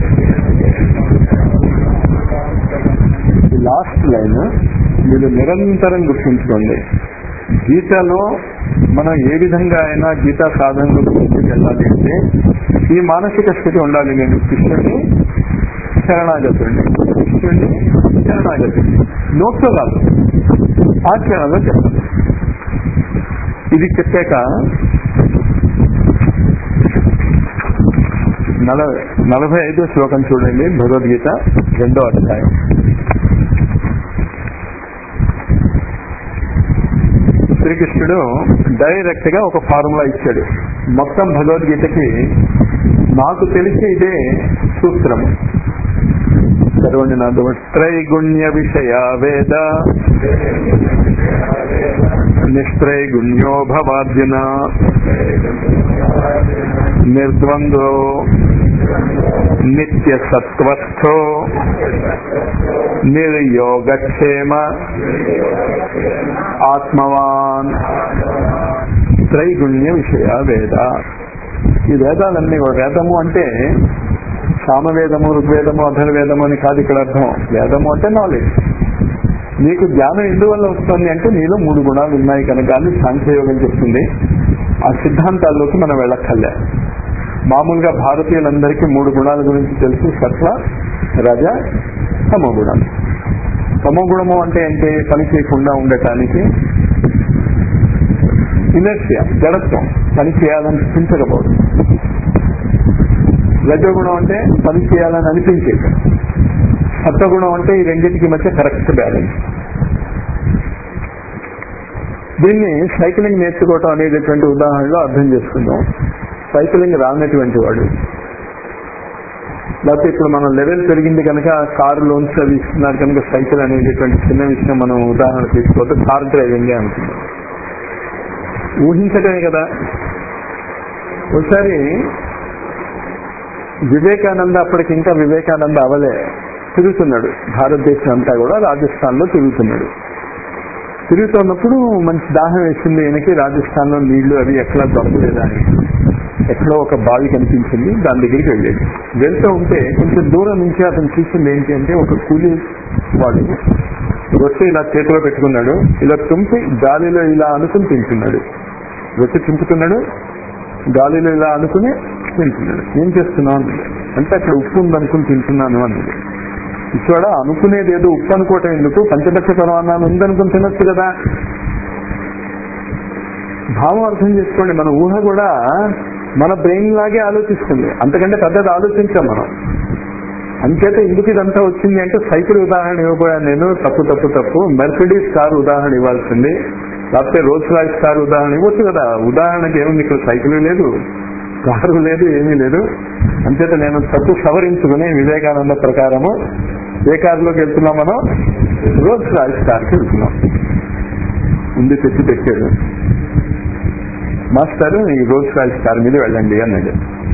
Speaker 2: లాస్ట్ లైన్ మీరు నిరంతరం గుర్తుంచుకోండి గీతలో మనం ఏ విధంగా అయినా గీతా సాధనలో ముందుకు వెళ్ళాలి అంటే ఈ మానసిక స్థితి ఉండాలి నేను కృష్ణుడిని శరణాగతుడిని కృష్ణుడిని శరణాగతుడిని నోట్తో కాదు ఆచరణలో చెప్పాలి ఇది చెప్పాక నల నలభై ఐదో శ్లోకం చూడండి భగవద్గీత రెండో అధ్యాయం శ్రీకృష్ణుడు డైరెక్ట్ గా ఒక ఫార్ములా ఇచ్చాడు మొత్తం భగవద్గీతకి నాకు తెలిసి ఇదే సూత్రం చదవండి నా త్రైగుణ్య విషయ వేద నిస్త్రైగుణ్యో భవార్జున నిర్ద్వంద్వో నిత్య సత్వస్థో నిర్యోగక్షేమ ఆత్మవాన్ త్రైగుణ్య విషయ వేద ఈ వేదాలన్నీ కూడా వేదము అంటే సామవేదము ఋగ్వేదము అధర్వేదము అని కాదు ఇక్కడ అర్థం వేదము అంటే నాలెడ్జ్ నీకు జ్ఞానం ఎందువల్ల వస్తుంది అంటే నీలో మూడు గుణాలు ఉన్నాయి కనుక అని సాంఖ్యయోగం చెప్తుంది ఆ సిద్ధాంతాల్లోకి మనం వెళ్ళక్కర్లే మామూలుగా భారతీయులందరికీ మూడు గుణాల గురించి తెలుసు సత్వ రజ తమో గుణం తమో గుణము అంటే ఏంటి పని చేయకుండా ఉండటానికి ఇనర్షియా జడత్వం పని చేయాలని చించకపోవడం రజోగుణం అంటే పని చేయాలని అనిపించేది సత్వగుణం అంటే ఈ రెండింటికి మధ్య కరెక్ట్ బ్యాలెన్స్ దీన్ని సైక్లింగ్ నేర్చుకోవటం అనేటటువంటి ఉదాహరణలో అర్థం చేసుకుందాం సైక్లింగ్ రానటువంటి వాడు లేకపోతే ఇప్పుడు మనం లెవెల్ పెరిగింది కనుక కారు లోన్స్ అవి ఇస్తున్నారు కనుక సైకిల్ అనేటటువంటి చిన్న విషయం మనం ఉదాహరణ తీసుకోవద్దు కార్ డ్రైవింగే అనుకుందాం ఊహించటమే కదా ఒకసారి వివేకానంద అప్పటికి ఇంకా వివేకానంద అవలే తిరుగుతున్నాడు భారతదేశం అంతా కూడా రాజస్థాన్ లో తిరుగుతున్నాడు తిరుగుతున్నప్పుడు మంచి దాహం వేసింది ఈయనకి రాజస్థాన్ లో నీళ్లు అవి ఎక్కడ దొరకలేదా అని ఎక్కడో ఒక బావి కనిపించింది దాని దగ్గరికి వెళ్ళాడు వెళ్తూ ఉంటే కొంచెం దూరం నుంచి అతను చూసింది ఏంటి అంటే ఒక కూలీ వాడు రొట్టె ఇలా చేతిలో పెట్టుకున్నాడు ఇలా తుంపి గాలిలో ఇలా అనుకుని తింటున్నాడు రొట్టె చింపుతున్నాడు గాలిలో ఇలా అనుకుని తింటున్నాడు ఏం చేస్తున్నావు అన్నాడు అంటే అక్కడ ఉప్పు ఉందనుకుని తింటున్నాను అన్నది ఇక్కడ అనుకునేది ఏదో ఉప్పు అనుకోవటం ఎందుకు పంచదక్ష పరమాన్నాలు ఉందనుకుని తినొచ్చు కదా భావం అర్థం చేసుకోండి మన ఊహ కూడా మన బ్రెయిన్ లాగే ఆలోచిస్తుంది అంతకంటే పెద్దది ఆలోచించాం మనం అంచేత ఎందుకు ఇదంతా వచ్చింది అంటే సైకిల్ ఉదాహరణ ఇవ్వబోయాను నేను తప్పు తప్పు తప్పు మెర్సిడీస్ కార్ ఉదాహరణ ఇవ్వాల్సింది లేకపోతే రోల్స్ రాయిస్ కార్ ఉదాహరణ ఇవ్వచ్చు కదా ఉదాహరణకి ఏముంది ఇక్కడ సైకిల్ లేదు కారు లేదు ఏమీ లేదు అంచేత నేను తప్పు సవరించుకుని వివేకానంద ప్రకారము ఏ కారులోకి వెళ్తున్నాం మనం రోల్స్ రాయిస్ కార్కి వెళ్తున్నాం ముందు తెచ్చి పెట్టాడు మాస్టర్ ఈ రోల్స్ రాయిస్ కార్ మీద వెళ్ళండి అన్నాడు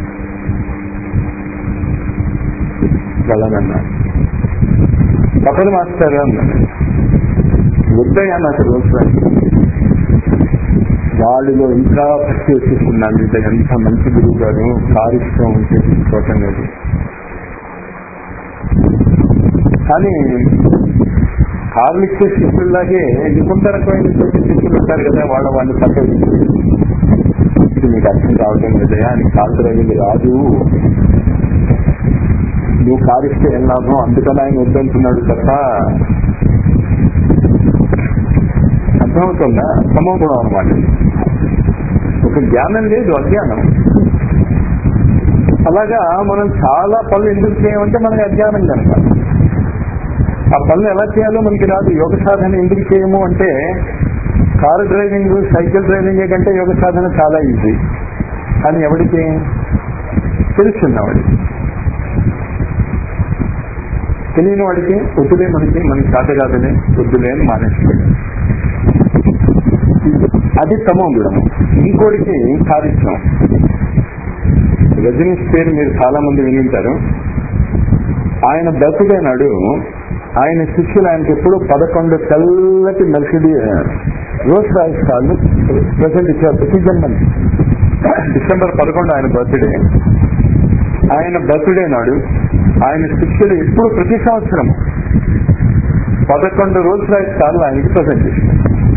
Speaker 2: వెళ్ళనన్నా తప్పదు మాస్టర్ అన్నాడు వద్దయ్యా నాకు రోల్స్ రాయిస్ వాడిలో ఇంకా భక్తి వచ్చేస్తున్నాను ఇది ఎంత మంచి గురువు గారు కారు ఇష్టం ఉంటే తీసుకోవటం లేదు కానీ కార్లు ఇచ్చే శిష్యుల్లాగే ఇంకొంత రకమైన శిష్యులు ఉంటారు కదా వాళ్ళ వాళ్ళు తప్పదు ఇది మీకు అర్థం కావటం లేదయా అని కార్ డ్రైవింగ్ రాదు నువ్వు కారు ఇస్తే ఏం లాభం అందుకని ఆయన వద్దంటున్నాడు తప్ప అర్థమవుతుందా సమగుణం అనమాట ఒక జ్ఞానం లేదు అజ్ఞానం అలాగా మనం చాలా పనులు ఎందుకు చేయమంటే మనకి అజ్ఞానం కనుక ఆ పనులు ఎలా చేయాలో మనకి రాదు యోగ సాధన ఎందుకు చేయము అంటే కారు డ్రైవింగ్ సైకిల్ డ్రైవింగ్ కంటే యోగ సాధన చాలా ఈజీ కానీ ఎవరికి తెలుసున్నవాడికి తెలియని వాడికి వద్దులే మనకి మనకి సాధ కాదలే వద్దులే అని మానేస్తాడు అది తమో గుణము ఇంకోటికి కారిష్టం రజనీష్ పేరు మీరు చాలా మంది వినింటారు ఆయన బర్త్డే నాడు ఆయన శిష్యులు ఆయనకి ఎప్పుడు పదకొండు తెల్లటి Mercedes Rolls Royce car present ఇచ్చారు ప్రతి జన్మని డిసెంబర్ పదకొండు ఆయన బర్త్డే ఆయన బర్త్డే నాడు ఆయన శిష్యులు ఎప్పుడు ప్రతి సంవత్సరం పదకొండు రోజ్ రాయిస్ కార్లు ఆయనకి ప్రజెంట్ చేశారు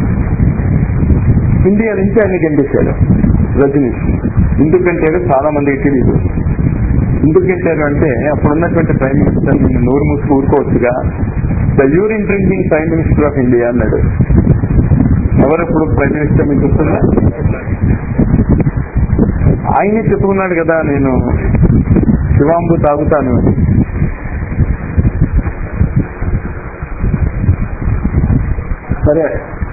Speaker 2: ఇండియా నుంచి ఆయన గెలిపించాడు రజనీష్ ఎందుకంటే చాలా మందికి తెలియదు ఎందుకు గెలిచారు అంటే అప్పుడున్నటువంటి ప్రైమ్ మినిస్టర్ నిన్ను నోరు మూసి ఊరుకోవచ్చుగా the urine drinking prime minister of India అన్నాడు ఎవరప్పుడు ప్రైమ్ మినిస్టర్ మీకు గుర్తుందా ఆయనే చెప్పుకున్నాడు కదా నేను శివాంబు తాగుతాను అని. సరే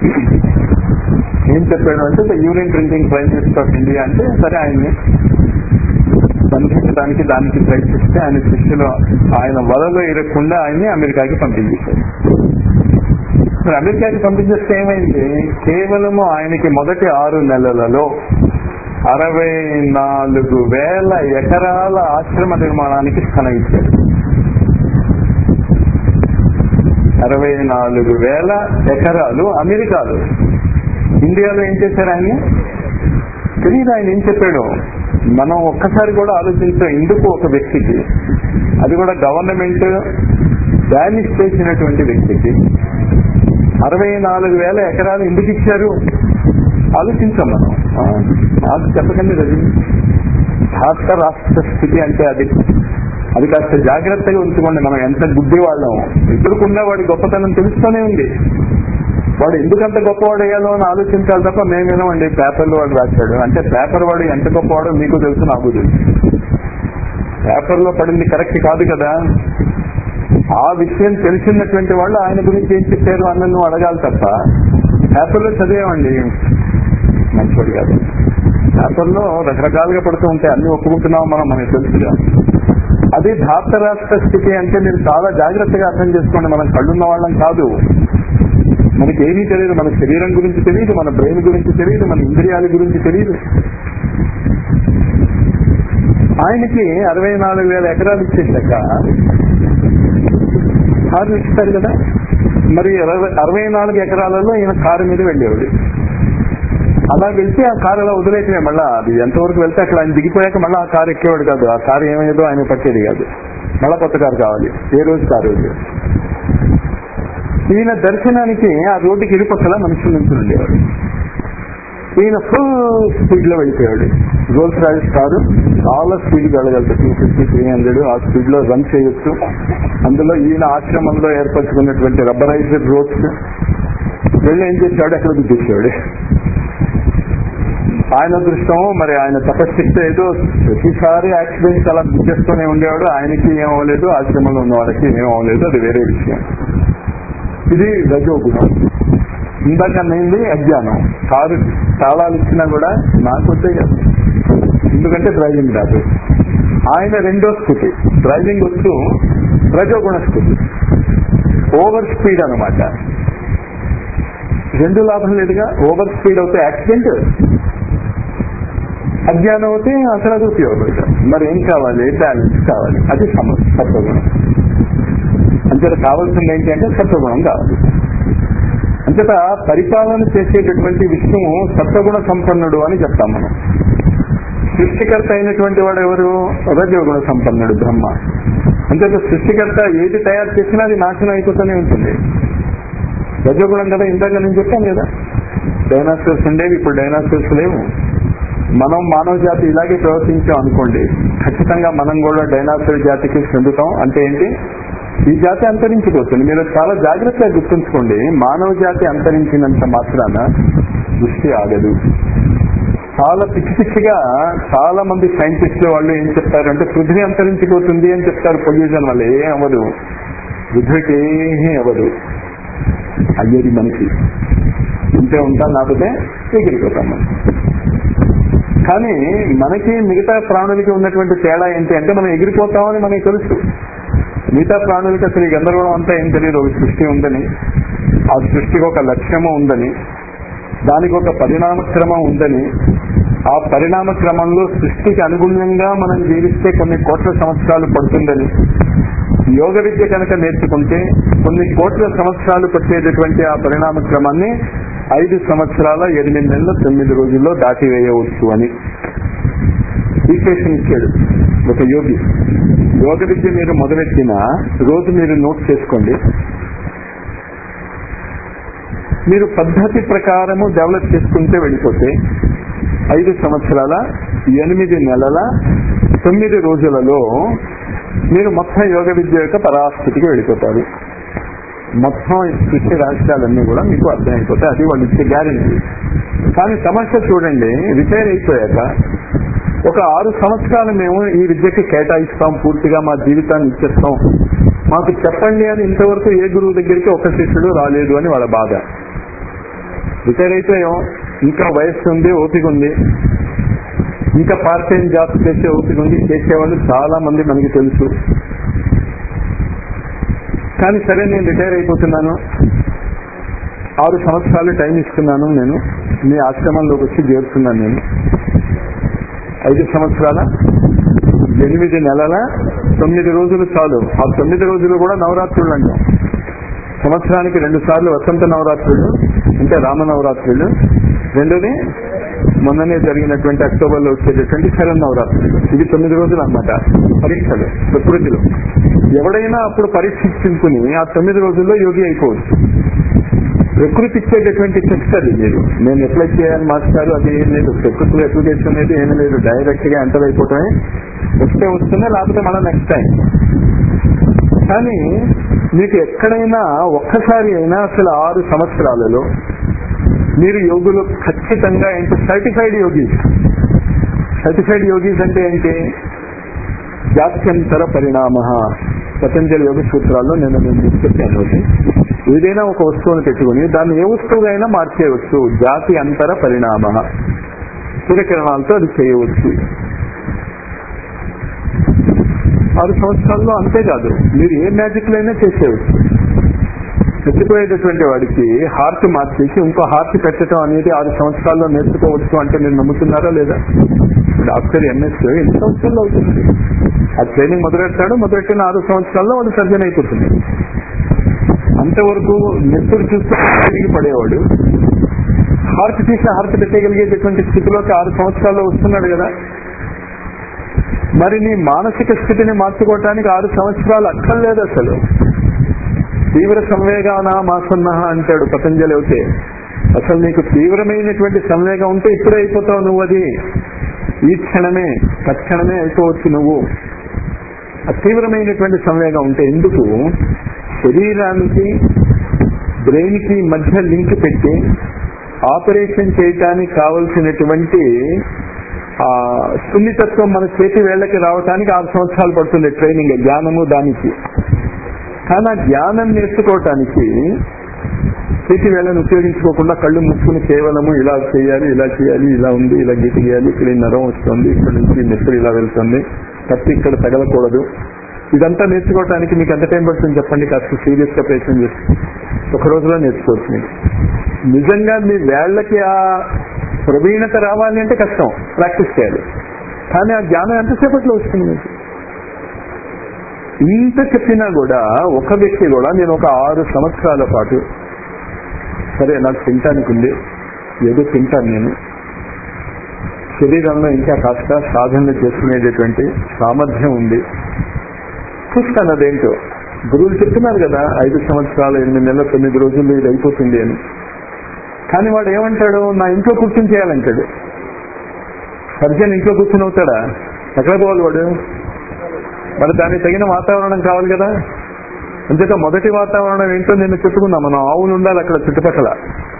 Speaker 2: ఏం చెప్పాడు అంటే the union drinking prime minister of India అంటే సరే ఆయన్ని బంధించడానికి దానికి ప్రయత్నిస్తే ఆయన శిష్యులు ఆయన వలలో ఇరగకుండా ఆయన్ని అమెరికాకి పంపించేశారు మరి అమెరికాకి పంపించేస్తే ఏమైంది కేవలము ఆయనకి మొదటి ఆరు నెలలలో అరవై నాలుగు వేల ఎకరాల ఆశ్రమ నిర్మాణానికి స్థలం ఇచ్చారు అరవై నాలుగు వేల ఎకరాలు అమెరికాలో ఇండియాలో ఏం చేశారు ఆయన తెలియదు ఆయన ఏం చెప్పాడు మనం ఒక్కసారి కూడా ఆలోచించాం ఎందుకు ఒక వ్యక్తికి అది కూడా గవర్నమెంట్ బ్యానిష్ చేసినటువంటి వ్యక్తికి అరవై నాలుగు వేల ఎకరాలు ఎందుకు ఇచ్చారు ఆలోచించాం మనం ఆ, నాకు చెప్పకండి రజని భారత రాష్ట్ర స్థితి అంటే అది అది కాస్త జాగ్రత్తగా ఉంచుకోండి మనం ఎంత గుడ్డి వాళ్ళం ఎదురుకున్న వాడి గొప్పతనం తెలుస్తూనే ఉంది వాడు ఎందుకంత గొప్పవాడు అయ్యాలో అని ఆలోచించాలి తప్ప మేము వినమండి పేపర్లో వాడు రాశాడు అంటే పేపర్ వాడు ఎంత గొప్పవాడో మీకు తెలుసు నాకు తెలుసు పేపర్లో పడింది కరెక్ట్ కాదు కదా ఆ విషయం తెలిసినటువంటి వాళ్ళు ఆయన గురించి ఏం చెప్పారు అన్న నువ్వు అడగాలి తప్ప పేపర్లో చదివామండి మంచివాడు కాదు పేపర్లో రకరకాలుగా పడుతూ ఉంటాయి అన్ని ఒప్పుకుంటున్నాం మనం మనకి తెలుసుగా అది భారత రాష్ట్ర స్థితి అంటే మీరు చాలా జాగ్రత్తగా అర్థం చేసుకోండి మనం కళ్ళున్న వాళ్ళం కాదు మనకి ఏమీ తెలియదు మన శరీరం గురించి తెలియదు మన బ్రెయిన్ గురించి తెలియదు మన ఇంద్రియాల గురించి తెలియదు ఆయనకి అరవై నాలుగు వేల ఎకరాలు ఇచ్చేసాక కారు ఇస్తారు కదా మరి అరవై అరవై నాలుగు ఎకరాలలో ఈయన కారు మీద వెళ్ళేవాడు అలా వెళ్తే ఆ కారు అలా వదిలేయటమే మళ్ళా అది ఎంతవరకు వెళ్తే అక్కడ ఆయన దిగిపోయాక మళ్ళీ ఆ కారు ఎక్కేవాడు కాదు ఆ కారు ఏమయ్యేదో ఆయన పట్టేది కాదు మళ్ళా కొత్త కారు కావాలి ఏ రోజు కారు రోజు ఈయన దర్శనానికి ఆ రోడ్డుకి ఇరుపక్కల మనుషులు నుంచి ఉండేవాడు ఈయన ఫుల్ స్పీడ్ లో వెళ్ళిపోయాడు రోల్స్ రాయిస్ కారు చాలా స్పీడ్ వెళ్ళగలదు టూ ఫిఫ్టీ త్రీ హండ్రెడ్ ఆ స్పీడ్ లో రన్ చేయొచ్చు అందులో ఈయన ఆశ్రమంలో ఏర్పరచుకున్నటువంటి రబ్బరైజ్డ్ రోడ్స్ వెళ్ళి ఏం చేశాడు అక్కడ గుర్తించాడు ఆయన దృష్టం మరి ఆయన తపశక్తి ఏదో ప్రతిసారి యాక్సిడెంట్స్ అలా గుర్తిస్తూనే ఉండేవాడు ఆయనకి ఏం అవ్వలేదు ఆశ్రమంలో ఉన్న వాళ్ళకి ఏం అవ్వలేదు అది వేరే విషయం ఇది రజోగుణం ఇందాక అన్నది అజ్ఞానం కారు తాళాలు ఇచ్చినా కూడా నాకు వద్దే కాదు ఎందుకంటే డ్రైవింగ్ రాదు ఆయన రెండో స్థితి డ్రైవింగ్ వచ్చు రజోగుణ స్థితి ఓవర్ స్పీడ్ అనమాట రెండు లాభం లేదుగా ఓవర్ స్పీడ్ అవుతే యాక్సిడెంట్ అజ్ఞానం అవుతే అసలు అది ఉపయోగపడతాం మరి ఏం కావాలి బ్యాలెన్స్ కావాలి అది సమస్య సత్వగుణం అంచేత కావాల్సింది ఏంటి అంటే సత్వగుణం కావాలి అంచేత పరిపాలన చేసేటటువంటి విష్ణువు సత్వగుణ సంపన్నుడు అని చెప్తాం మనం సృష్టికర్త అయినటువంటి వాడు ఎవరు రజోగుణ సంపన్నుడు బ్రహ్మ అంచేత సృష్టికర్త ఏది తయారు చేసినా అది నాశనం అయిపోతూనే ఉంటుంది రజోగుణం కదా ఇందాక నేను చెప్పాను కదా డైనాసర్స్ ఉండేవి ఇప్పుడు డైనాసర్స్ లేవు మనం మానవ జాతి ఇలాగే ప్రవర్తించాం అనుకోండి ఖచ్చితంగా మనం కూడా డైనాసర్ జాతికి చెందుతాం అంటే ఏంటి ఈ జాతి అంతరించిపోతుంది మీరు చాలా జాగ్రత్తగా గుర్తుంచుకోండి మానవ జాతి అంతరించినంత మాత్రాన దృష్టి ఆగదు చాలా పిచ్చి పిచ్చిగా చాలా మంది సైంటిస్టులు వాళ్ళు ఏం చెప్తారు అంటే పృథ్వీ అంతరించిపోతుంది అని చెప్తారు పొల్యూషన్ వల్ల ఏం అవ్వదు పృథ్వీకి ఏమీ అవ్వదు అయ్యేది మనకి ఉంటే ఉంటాం లేకపోతే ఎగిరిపోతాం మనం కానీ మనకి మిగతా ప్రాణులకి ఉన్నటువంటి తేడా ఏంటి అంటే మనం ఎగిరిపోతామని మనకి తెలుసు మిగతా ప్రాణులకి అసలు ఈ గందరగోళం అంతా ఏం తెలియదు ఒక సృష్టి ఉందని ఆ సృష్టికి ఒక లక్ష్యము ఉందని దానికి ఒక పరిణామ క్రమం ఉందని ఆ పరిణామ క్రమంలో సృష్టికి అనుగుణంగా మనం జీవిస్తే కొన్ని కోట్ల సంవత్సరాలు పడుతుందని యోగ విద్య కనుక నేర్చుకుంటే కొన్ని కోట్ల సంవత్సరాలు పట్టేటటువంటి ఆ పరిణామ క్రమాన్ని ఐదు సంవత్సరాల ఎనిమిది నెలల తొమ్మిది రోజుల్లో దాటివేయవచ్చు అని ఈక్వేషన్ ఇచ్చాడు ఒక యోగి యోగ విద్య మీరు మొదలెట్టిన రోజు మీరు నోట్ చేసుకోండి మీరు పద్ధతి ప్రకారము డెవలప్ చేసుకుంటే వెళ్ళిపోతే ఐదు సంవత్సరాల ఎనిమిది నెలల తొమ్మిది రోజులలో మీరు మొత్తం యోగ విద్య యొక్క పరాస్థితికి వెళ్ళిపోతారు మొత్తం సృష్టి రహస్యాలన్నీ కూడా మీకు అర్థమైపోతాయి అది వాళ్ళు ఇచ్చే గ్యారెంటీ కానీ సమస్య చూడండి రిటైర్ అయిపోయాక ఒక ఆరు సంవత్సరాలు మేము ఈ విద్యకి కేటాయిస్తాం పూర్తిగా మా జీవితాన్ని ఇచ్చేస్తాం మాకు చెప్పండి అని ఇంతవరకు ఏ గురువు దగ్గరికి ఒక శిష్యుడు రాలేదు అని వాళ్ళ బాధ రిటైర్ అయిపోయాం ఇంకా వయస్సు ఉంది ఓపిక ఉంది ఇంకా పార్ట్ టైం జాబ్ చేసే ఓపిక ఉంది చేసేవాళ్ళు చాలా మంది మనకి తెలుసు కానీ సరే నేను రిటైర్ అయిపోతున్నాను ఆరు సంవత్సరాలు టైం ఇస్తున్నాను నేను మీ ఆశ్రమంలోకి వచ్చి చేరుతున్నాను నేను ఐదు సంవత్సరాల ఎనిమిది నెలల తొమ్మిది రోజులు చాలు ఆ తొమ్మిది రోజులు కూడా నవరాత్రులు అంటాం సంవత్సరానికి రెండు సార్లు వసంత నవరాత్రులు అంటే రామ నవరాత్రులు రెండోది మొన్ననే జరిగినటువంటి అక్టోబర్ లో వచ్చేటటువంటి శరణ్ నవరాత్రులు ఇవి తొమ్మిది రోజులు అన్నమాట పరీక్షలు ప్రకృతిలో ఎవడైనా అప్పుడు పరీక్షించుకుని ఆ తొమ్మిది రోజుల్లో యోగి అయిపోవచ్చు ప్రకృతి ఇచ్చేటటువంటి టెక్స్ట్ అది మీరు నేను అప్లై చేయాలి మాస్టారు అది ఏం లేదు ప్రకృతిలో అప్లికేషన్ అనేది ఏమీ లేదు డైరెక్ట్ గా ఎంటర్ అయిపోవటమే వస్తే వస్తుందే లేకపోతే మళ్ళీ నెక్స్ట్ టైం కానీ మీకు ఎక్కడైనా ఒక్కసారి అయినా అసలు ఆరు సంవత్సరాలలో మీరు యోగులు ఖచ్చితంగా ఏంటి సర్టిఫైడ్ యోగీస్ సర్టిఫైడ్ యోగీస్ అంటే ఏంటి జాత్యంతర పరిణామ పతంజలి యోగ సూత్రాల్లో నేను నేను మీకు చెప్పాను ఒకటి. ఏదైనా ఒక వస్తువును పెట్టుకుని దాన్ని ఏ వస్తువుగా అయినా మార్చేయవచ్చు జాతి అంతర పరిణామ సూర్యకిరణాలతో అది చేయవచ్చు ఆరు సంవత్సరాల్లో అంతేకాదు మీరు ఏ మ్యాజిక్ అయినా చేసేయవచ్చు చచ్చిపోయేటటువంటి వాడికి హార్ట్ మార్చేసి ఇంకో హార్ట్ పెట్టడం అనేది ఆరు సంవత్సరాల్లో నేర్చుకోవచ్చు అంటే మీరు నమ్ముతున్నారా లేదా డాక్టర్ ఎంఎస్ ఎన్ని సంవత్సరాలు అవుతుంది ఆ ట్రైనింగ్ మొదలెట్టాడు మొదలెట్టిన ఆరు సంవత్సరాల్లో వాడు సర్జన్ అయిపోతుంది అంతవరకు నెత్తురు చూస్తూ తిరిగి పడేవాడు హార్ట్ తీసి హార్ట్ పెట్టగలిగేటటువంటి స్థితిలోకి ఆరు సంవత్సరాల్లో వస్తున్నాడు కదా మరి నీ మానసిక స్థితిని మార్చుకోవటానికి ఆరు సంవత్సరాలు అక్కర్లేదు అసలు తీవ్ర సంవేగాన మాసన్న అంటాడు పతంజలి అయితే అసలు నీకు తీవ్రమైనటువంటి సంవేగం ఉంటే ఇప్పుడే అయిపోతావు నువ్వు అది ఈ క్షణమే తక్షణమే అయిపోవచ్చు నువ్వు ఆ తీవ్రమైనటువంటి సంవేగం ఉంటే ఎందుకు శరీరానికి బ్రెయిన్ కి మధ్య లింక్ పెట్టి ఆపరేషన్ చేయటానికి కావలసినటువంటి ఆ సున్నితత్వం మన చేతి వేళ్లకి రావటానికి ఆరు సంవత్సరాలు పడుతుంది ట్రైనింగ్ జ్ఞానము దానికి కానీ ఆ జ్ఞానం నేర్చుకోవటానికి చేతి వేళ్ళను ఉపయోగించుకోకుండా కళ్ళు ముక్కుని కేవలము ఇలా చేయాలి ఇలా చేయాలి ఇలా ఉంది ఇలా గీత గీయాలి ఇక్కడ ఈ నరం వస్తుంది ఇక్కడ నుంచి నెత్తురు ఇలా వెళ్తుంది కత్తి ఇక్కడ తగలకూడదు ఇదంతా నేర్చుకోవటానికి మీకు ఎంత టైం పడుతుంది చెప్పండి కాస్త సీరియస్ గా ప్రయత్నం చేసి ఒక రోజులో నేర్చుకోవచ్చు మీరు నిజంగా మీ వేళ్లకి ఆ ప్రవీణత రావాలి అంటే కష్టం ప్రాక్టీస్ చేయాలి కానీ ఆ జ్ఞానం ఎంతసేపట్లో వస్తుంది మీకు ఇంత చెప్పినా కూడా ఒక వ్యక్తి కూడా నేను ఒక ఆరు సంవత్సరాల పాటు సరే నాకు తింటానికి ఉంది ఏదో తింటాను నేను శరీరంలో ఇంకా కాస్త సాధనలు చేసుకునేటటువంటి సామర్థ్యం ఉంది చూస్తాను అదేంటో గురువులు చెప్తున్నారు కదా ఐదు సంవత్సరాలు ఎనిమిది నెలల తొమ్మిది రోజుల్లో ఇది అయిపోతుంది అని కానీ వాడు ఏమంటాడు నా ఇంట్లో కూర్చొని చేయాలంటాడు సర్జన్ ఇంట్లో కూర్చొని అవుతాడా ఎక్కడ పోవాలి వాడు మరి దానికి తగిన వాతావరణం కావాలి కదా అంతేకా మొదటి వాతావరణం ఏంటో నేను చెప్పుకున్నా మనం ఆవులు ఉండాలి అక్కడ చుట్టుపక్కల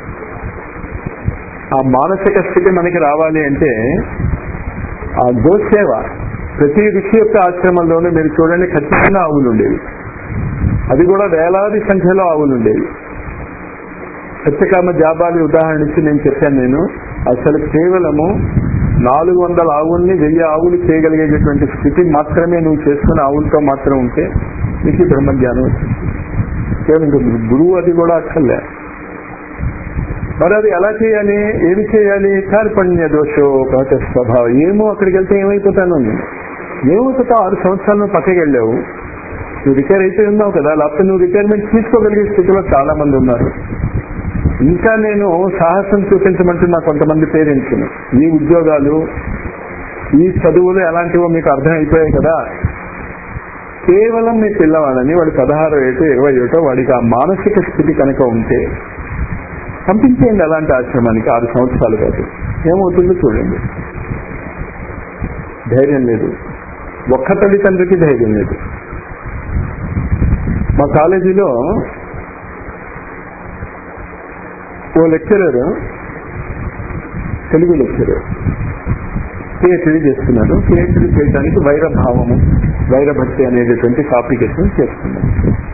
Speaker 2: ఆ మానసిక స్థితి మనకి రావాలి అంటే ఆ గోసేవ ప్రతి ఋషి యొక్క ఆశ్రమంలోనూ మీరు చూడండి ఖచ్చితంగా ఆవులు ఉండేవి అది కూడా వేలాది సంఖ్యలో ఆవులు ఉండేవి సత్యకామ జాబాలి ఉదాహరణ ఇచ్చి నేను చెప్పాను నేను అసలు కేవలము నాలుగు వందల ఆవుల్ని వెయ్యి ఆవులు చేయగలిగేటటువంటి స్థితి మాత్రమే నువ్వు చేసుకున్న ఆవులతో మాత్రం ఉంటే నీకు ఈ బ్రహ్మజ్ఞానం వచ్చింది కేవలం ఇంక గురువు అది కూడా అక్కర్లే మరి అది ఎలా చేయాలి ఏమి చేయాలి కార్పణ్య దోషోపహత స్వభావం ఏమో అక్కడికి వెళ్తే ఏమైపోతాను నేను ఏమవుతావు ఆరు సంవత్సరాలు నువ్వు పక్కకి వెళ్ళావు నువ్వు రిటైర్ అయిపోయి ఉన్నావు కదా లేకపోతే నువ్వు రిటైర్మెంట్ తీసుకోగలిగే స్థితిలో చాలా మంది ఉన్నారు ఇంకా నేను సాహసం చూపించమంటున్నా కొంతమంది పేరెంట్స్ ఈ ఉద్యోగాలు ఈ చదువులు ఎలాంటివో మీకు అర్థం అయిపోయాయి కదా కేవలం మీ పిల్లవాళ్ళని వాడి పదహారు ఏటో ఇరవై ఏటో వాడికి ఆ మానసిక స్థితి కనుక ఉంటే పంపించేయండి అలాంటి ఆశ్రమానికి ఆరు సంవత్సరాలు కాదు ఏమవుతుందో చూడండి ధైర్యం లేదు ఒక్క తల్లిదండ్రికి ధైర్యం లేదు మా కాలేజీలో ఓ లెక్చరర్ తెలుగు లెక్చరర్ పిహెచ్డీ చేస్తున్నాడు పిహెచ్డీ చేయడానికి వైరభావము వైరభక్తి అనేటటువంటి కాంప్లికేషన్ చేస్తున్నాను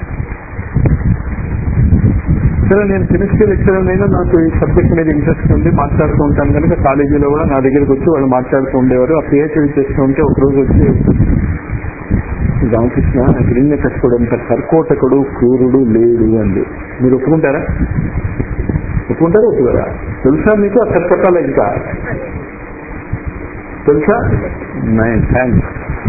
Speaker 2: సరే నేను కెమిస్ట్రీ లెక్చరర్ అయినా నాకు ఈ సబ్జెక్ట్ మీద ఇంట్రెస్ట్ ఉంది మాట్లాడుతూ ఉంటాను కనుక కాలేజీలో కూడా నా దగ్గరికి వచ్చి వాళ్ళు మాట్లాడుతూ ఉండేవారు ఆ పిహెచ్డీ చేస్తూ ఉంటే ఒక రోజు వచ్చి రామకృష్ణ గిరిజన కట్టుకోవడంత కర్కోటకుడు క్రూరుడు లేడు అంది మీరు ఒప్పుకుంటారా ఒప్పుకుంటారా ఒప్పుకోరా తెలుసా మీకు ఆ కర్కటాల ఇంకా తెలుసా నైన్ థ్యాంక్స్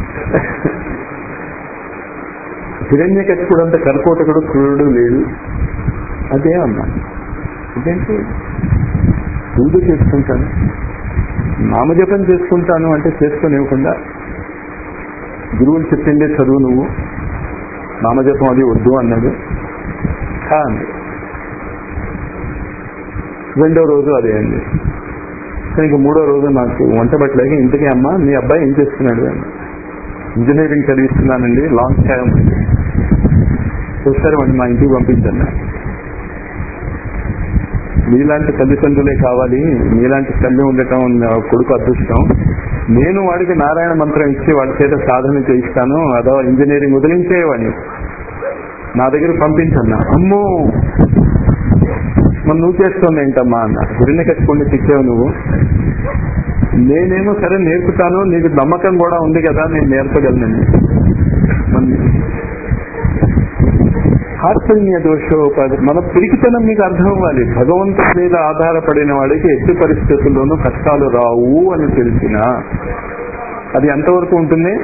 Speaker 2: హిరణ్య కట్టుకోవడంత కర్కోటకుడు క్రూరుడు లేడు అదే అన్నా ఇదేంటి పూజ చేసుకుంటాను నామజపం చేసుకుంటాను అంటే చేసుకునివ్వకుండా గురువులు చెప్పిందే చదువు నువ్వు నామజపం అది వద్దు అన్నాడు అంది రెండో రోజు అదే అండి ఇంక మూడో రోజు నాకు వంట పట్టలేక ఇంటికి అమ్మ మీ అబ్బాయి ఏం చేస్తున్నాడు అని ఇంజనీరింగ్ చదివిస్తున్నానండి లాంగ్ టైం చూస్తారు వాడిని మా ఇంటికి పంపించండి మీలాంటి తల్లిదండ్రులే కావాలి మీలాంటి తల్లి ఉండటం నా కొడుకు అదృష్టం నేను వాడికి నారాయణ మంత్రం ఇచ్చి వాడి చేత సాధన చేయిస్తాను అదో ఇంజనీరింగ్ వదిలించేవాడిని నా దగ్గర పంపించన్నా అమ్మో మరి నువ్వు చేస్తుంది ఏంటమ్మా అన్న గురిని కట్టుకుంటే తిట్టావు నువ్వు నేనేమో సరే నేర్పుతాను నీకు నమ్మకం కూడా ఉంది కదా నేను నేర్పగలను కార్పణ్య దోషోపాధి మన పిరికితనం మీకు అర్థం అవ్వాలి భగవంతుడి మీద ఆధారపడిన వాడికి ఎట్టి పరిస్థితుల్లోనూ కష్టాలు రావు అని తెలిసిన అది ఎంతవరకు ఉంటుంది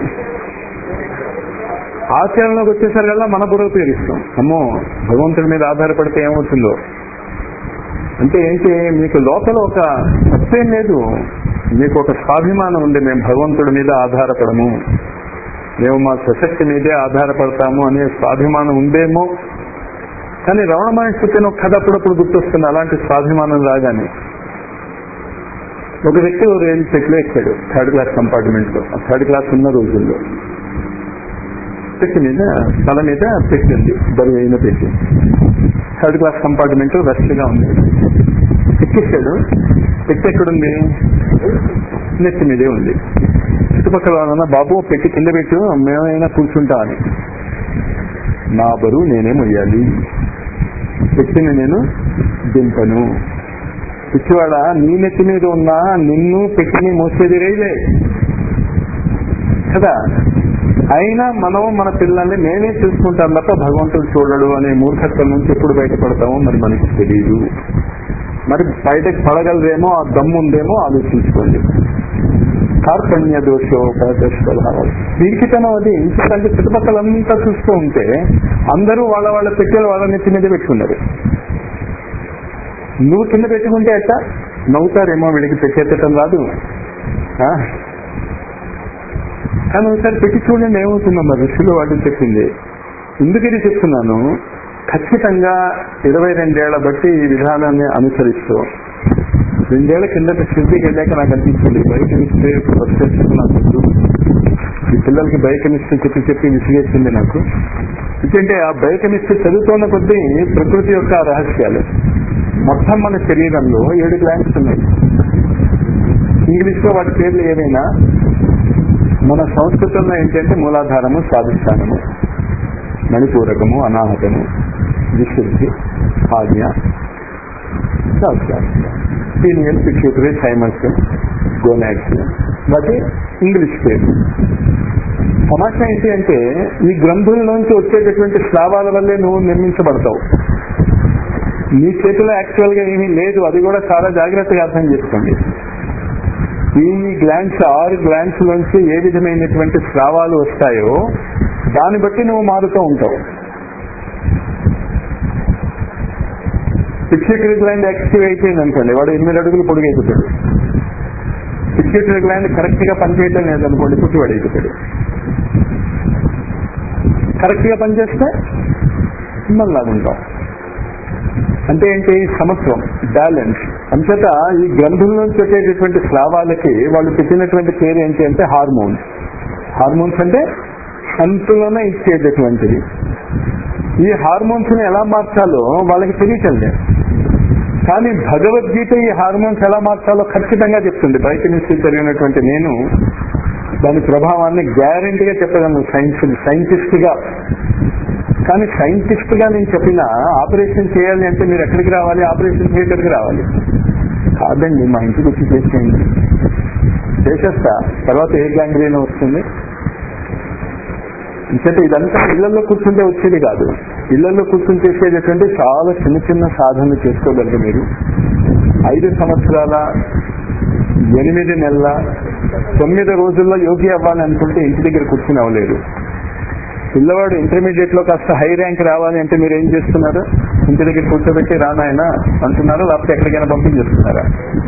Speaker 2: ఆచరణలోకి వచ్చేసరికల్లా మన బుర్ర ఉపయోగిస్తాం అమ్మో భగవంతుడి మీద ఆధారపడితే ఏమవుతుందో అంటే ఏంటి మీకు లోపల ఒక తప్పేం లేదు మీకు ఒక స్వాభిమానం ఉంది మేము భగవంతుడి మీద ఆధారపడము మేము మా సశక్తి మీదే ఆధారపడతాము అనే స్వాభిమానం ఉందేమో కానీ రమణ మహర్షి చెప్పిన ఒక కథ అప్పుడప్పుడు గుర్తొస్తుంది అలాంటి స్వాభిమానం రాగానే ఒక వ్యక్తి ఓ రైలు చెట్లు ఎక్కాడు థర్డ్ క్లాస్ కంపార్ట్మెంట్ లో థర్డ్ క్లాస్ ఉన్న రోజుల్లో పెట్టి మీద తల మీద పెట్టింది బరువైన పెట్టి థర్డ్ క్లాస్ కంపార్ట్మెంట్ రష్ గా ఉంది ఎక్కేసాడు పెట్టి ఎక్కడుంది నెత్తి మీదే ఉంది చుట్టుపక్కల వాళ్ళన్నా బాబు పెట్టి కింద పెట్టు మేమైనా కూర్చుంటా అని నా బరువు నేనే మొయ్యాలి పెట్టిన నేను దింపను పిచ్చివాడ నీ నెత్తి మీద ఉన్నా నిన్ను పెట్టిని మోసేది రైలే కదా అయినా మనం మన పిల్లల్ని నేనే చూసుకుంటాం తప్ప భగవంతుడు చూడడు అనే మూర్ఖత్వం నుంచి ఎప్పుడు బయటపడతామో మరి మనకి తెలియదు మరి బయటకు పడగలరేమో ఆ దమ్ము ఉందేమో ఆలోచించుకోండి కార్పణ్య దోషోపదస్వభావం పీడికితనం అది ఎందుకంటే చుట్టుపక్కలంతా చూస్తూ ఉంటే అందరూ వాళ్ళ వాళ్ళ పెట్టెలు వాళ్ళ నెత్తి మీద పెట్టుకున్నారు నువ్వు కింద పెట్టుకుంటే ఎట్ట నవ్వుతారేమో వీడికి పెట్టేటం రాదు ఆ? కానీ ఒకసారి పెట్టి చూడండి ఏమవుతుందమ్మా ఋషులు వాటిని చెప్పింది ఎందుకు ఇది చెప్తున్నాను ఖచ్చితంగా ఇరవై రెండేళ్ల బట్టి ఈ విధానాన్ని అనుసరిస్తూ రెండేళ్ల కిందట శిల్పికి వెళ్ళాక నాకు అనిపించింది బయోకెమిస్ట్రీ ప్రొఫెసర్ నాకు వద్దు. ఈ పిల్లలకి బయోకెమిస్ట్రీ చెప్పి చెప్పి విసిగేసింది నాకు ఎందుకంటే ఆ బయోకెమిస్ట్రీ చదువుతున్న కొద్దీ ప్రకృతి యొక్క రహస్యాలు మొత్తం మన శరీరంలో ఏడు గ్లాండ్స్ ఉన్నాయి ఇంగ్లీష్ లో వాటి పేర్లు ఏదైనా మన సంస్కృతంలో ఏంటంటే మూలాధారము స్వాధిష్టానము మణిపూరకము అనాహతము విశుద్ధి ఆజ్ఞ సీనియర్ పిట్యూటరీ థైమస్ గోనాక్స్ వాటి ఇంగ్లీష్ పేరు సమస్య ఏంటి అంటే ఈ గ్రంథుల్లోంచి వచ్చేటటువంటి స్రావాల వల్లే నువ్వు నిర్మించబడతావు నీ చేతిలో యాక్చువల్ గా ఏమీ లేదు అది కూడా చాలా జాగ్రత్తగా అర్థం చేసుకోండి ఈ గ్లాండ్స్ ఆరు గ్లాండ్స్ లోంచి ఏ విధమైనటువంటి స్రావాలు వస్తాయో దాన్ని బట్టి నువ్వు మారుతూ ఉంటావు పిచ్యూటరీ గ్లాండ్ యాక్టివ్ అయిపోయింది అనుకోండి వాడు ఎనిమిది అడుగులు పొడుగైపోతాడు పిచ్యూటరీ గ్లాండ్ కరెక్ట్ గా పనిచేయటం లేదనుకోండి పుట్టివాడు అయిపోతాడు కరెక్ట్ గా పనిచేస్తే మళ్ళీ ఉంటాం అంటే ఏంటి సమత్వం బ్యాలెన్స్ అంతట ఈ గ్రంథుల నుంచి వచ్చేటటువంటి స్రావాలకి వాళ్ళు పెట్టినటువంటి పేరు ఏంటి అంటే హార్మోన్స్ హార్మోన్స్ అంటే సంతులన ఇచ్చేటటువంటిది ఈ హార్మోన్స్ ని ఎలా మార్చాలో వాళ్ళకి తెలియటం లేదు కానీ భగవద్గీత ఈ హార్మోన్స్ ఎలా మార్చాలో ఖచ్చితంగా చెప్తుంది బయట నుంచి జరిగినటువంటి నేను దాని ప్రభావాన్ని గ్యారంటీగా చెప్పగలను సైన్స్ సైంటిస్ట్ గా కానీ సైంటిస్ట్ గా నేను చెప్పిన ఆపరేషన్ చేయాలి అంటే మీరు ఎక్కడికి రావాలి ఆపరేషన్ థియేటర్కి రావాలి కాదండి మా ఇంటికి వచ్చి చేసేయండి చేసేస్తా తర్వాత ఏ గ్యాంగ్రీన్ వస్తుంది ఇంకటి ఇదంతా ఇళ్లలో కూర్చుంటే వచ్చేది కాదు ఇళ్లలో కూర్చుని చేసేటటువంటి చాలా చిన్న చిన్న సాధనలు చేసుకోగలరు మీరు ఐదు సంవత్సరాల ఎనిమిది నెలల తొమ్మిది రోజుల్లో యోగి అవ్వాలి అనుకుంటే ఇంటి దగ్గర కూర్చుని అవ్వలేదు పిల్లవాడు ఇంటర్మీడియట్ లో కాస్త హై ర్యాంక్ రావాలి అంటే మీరు ఏం చేస్తున్నారు ఇంటి దగ్గర కూర్చోబెట్టి రానాయన అంటున్నారు లేకపోతే ఎక్కడికైనా పంపించేస్తున్నారా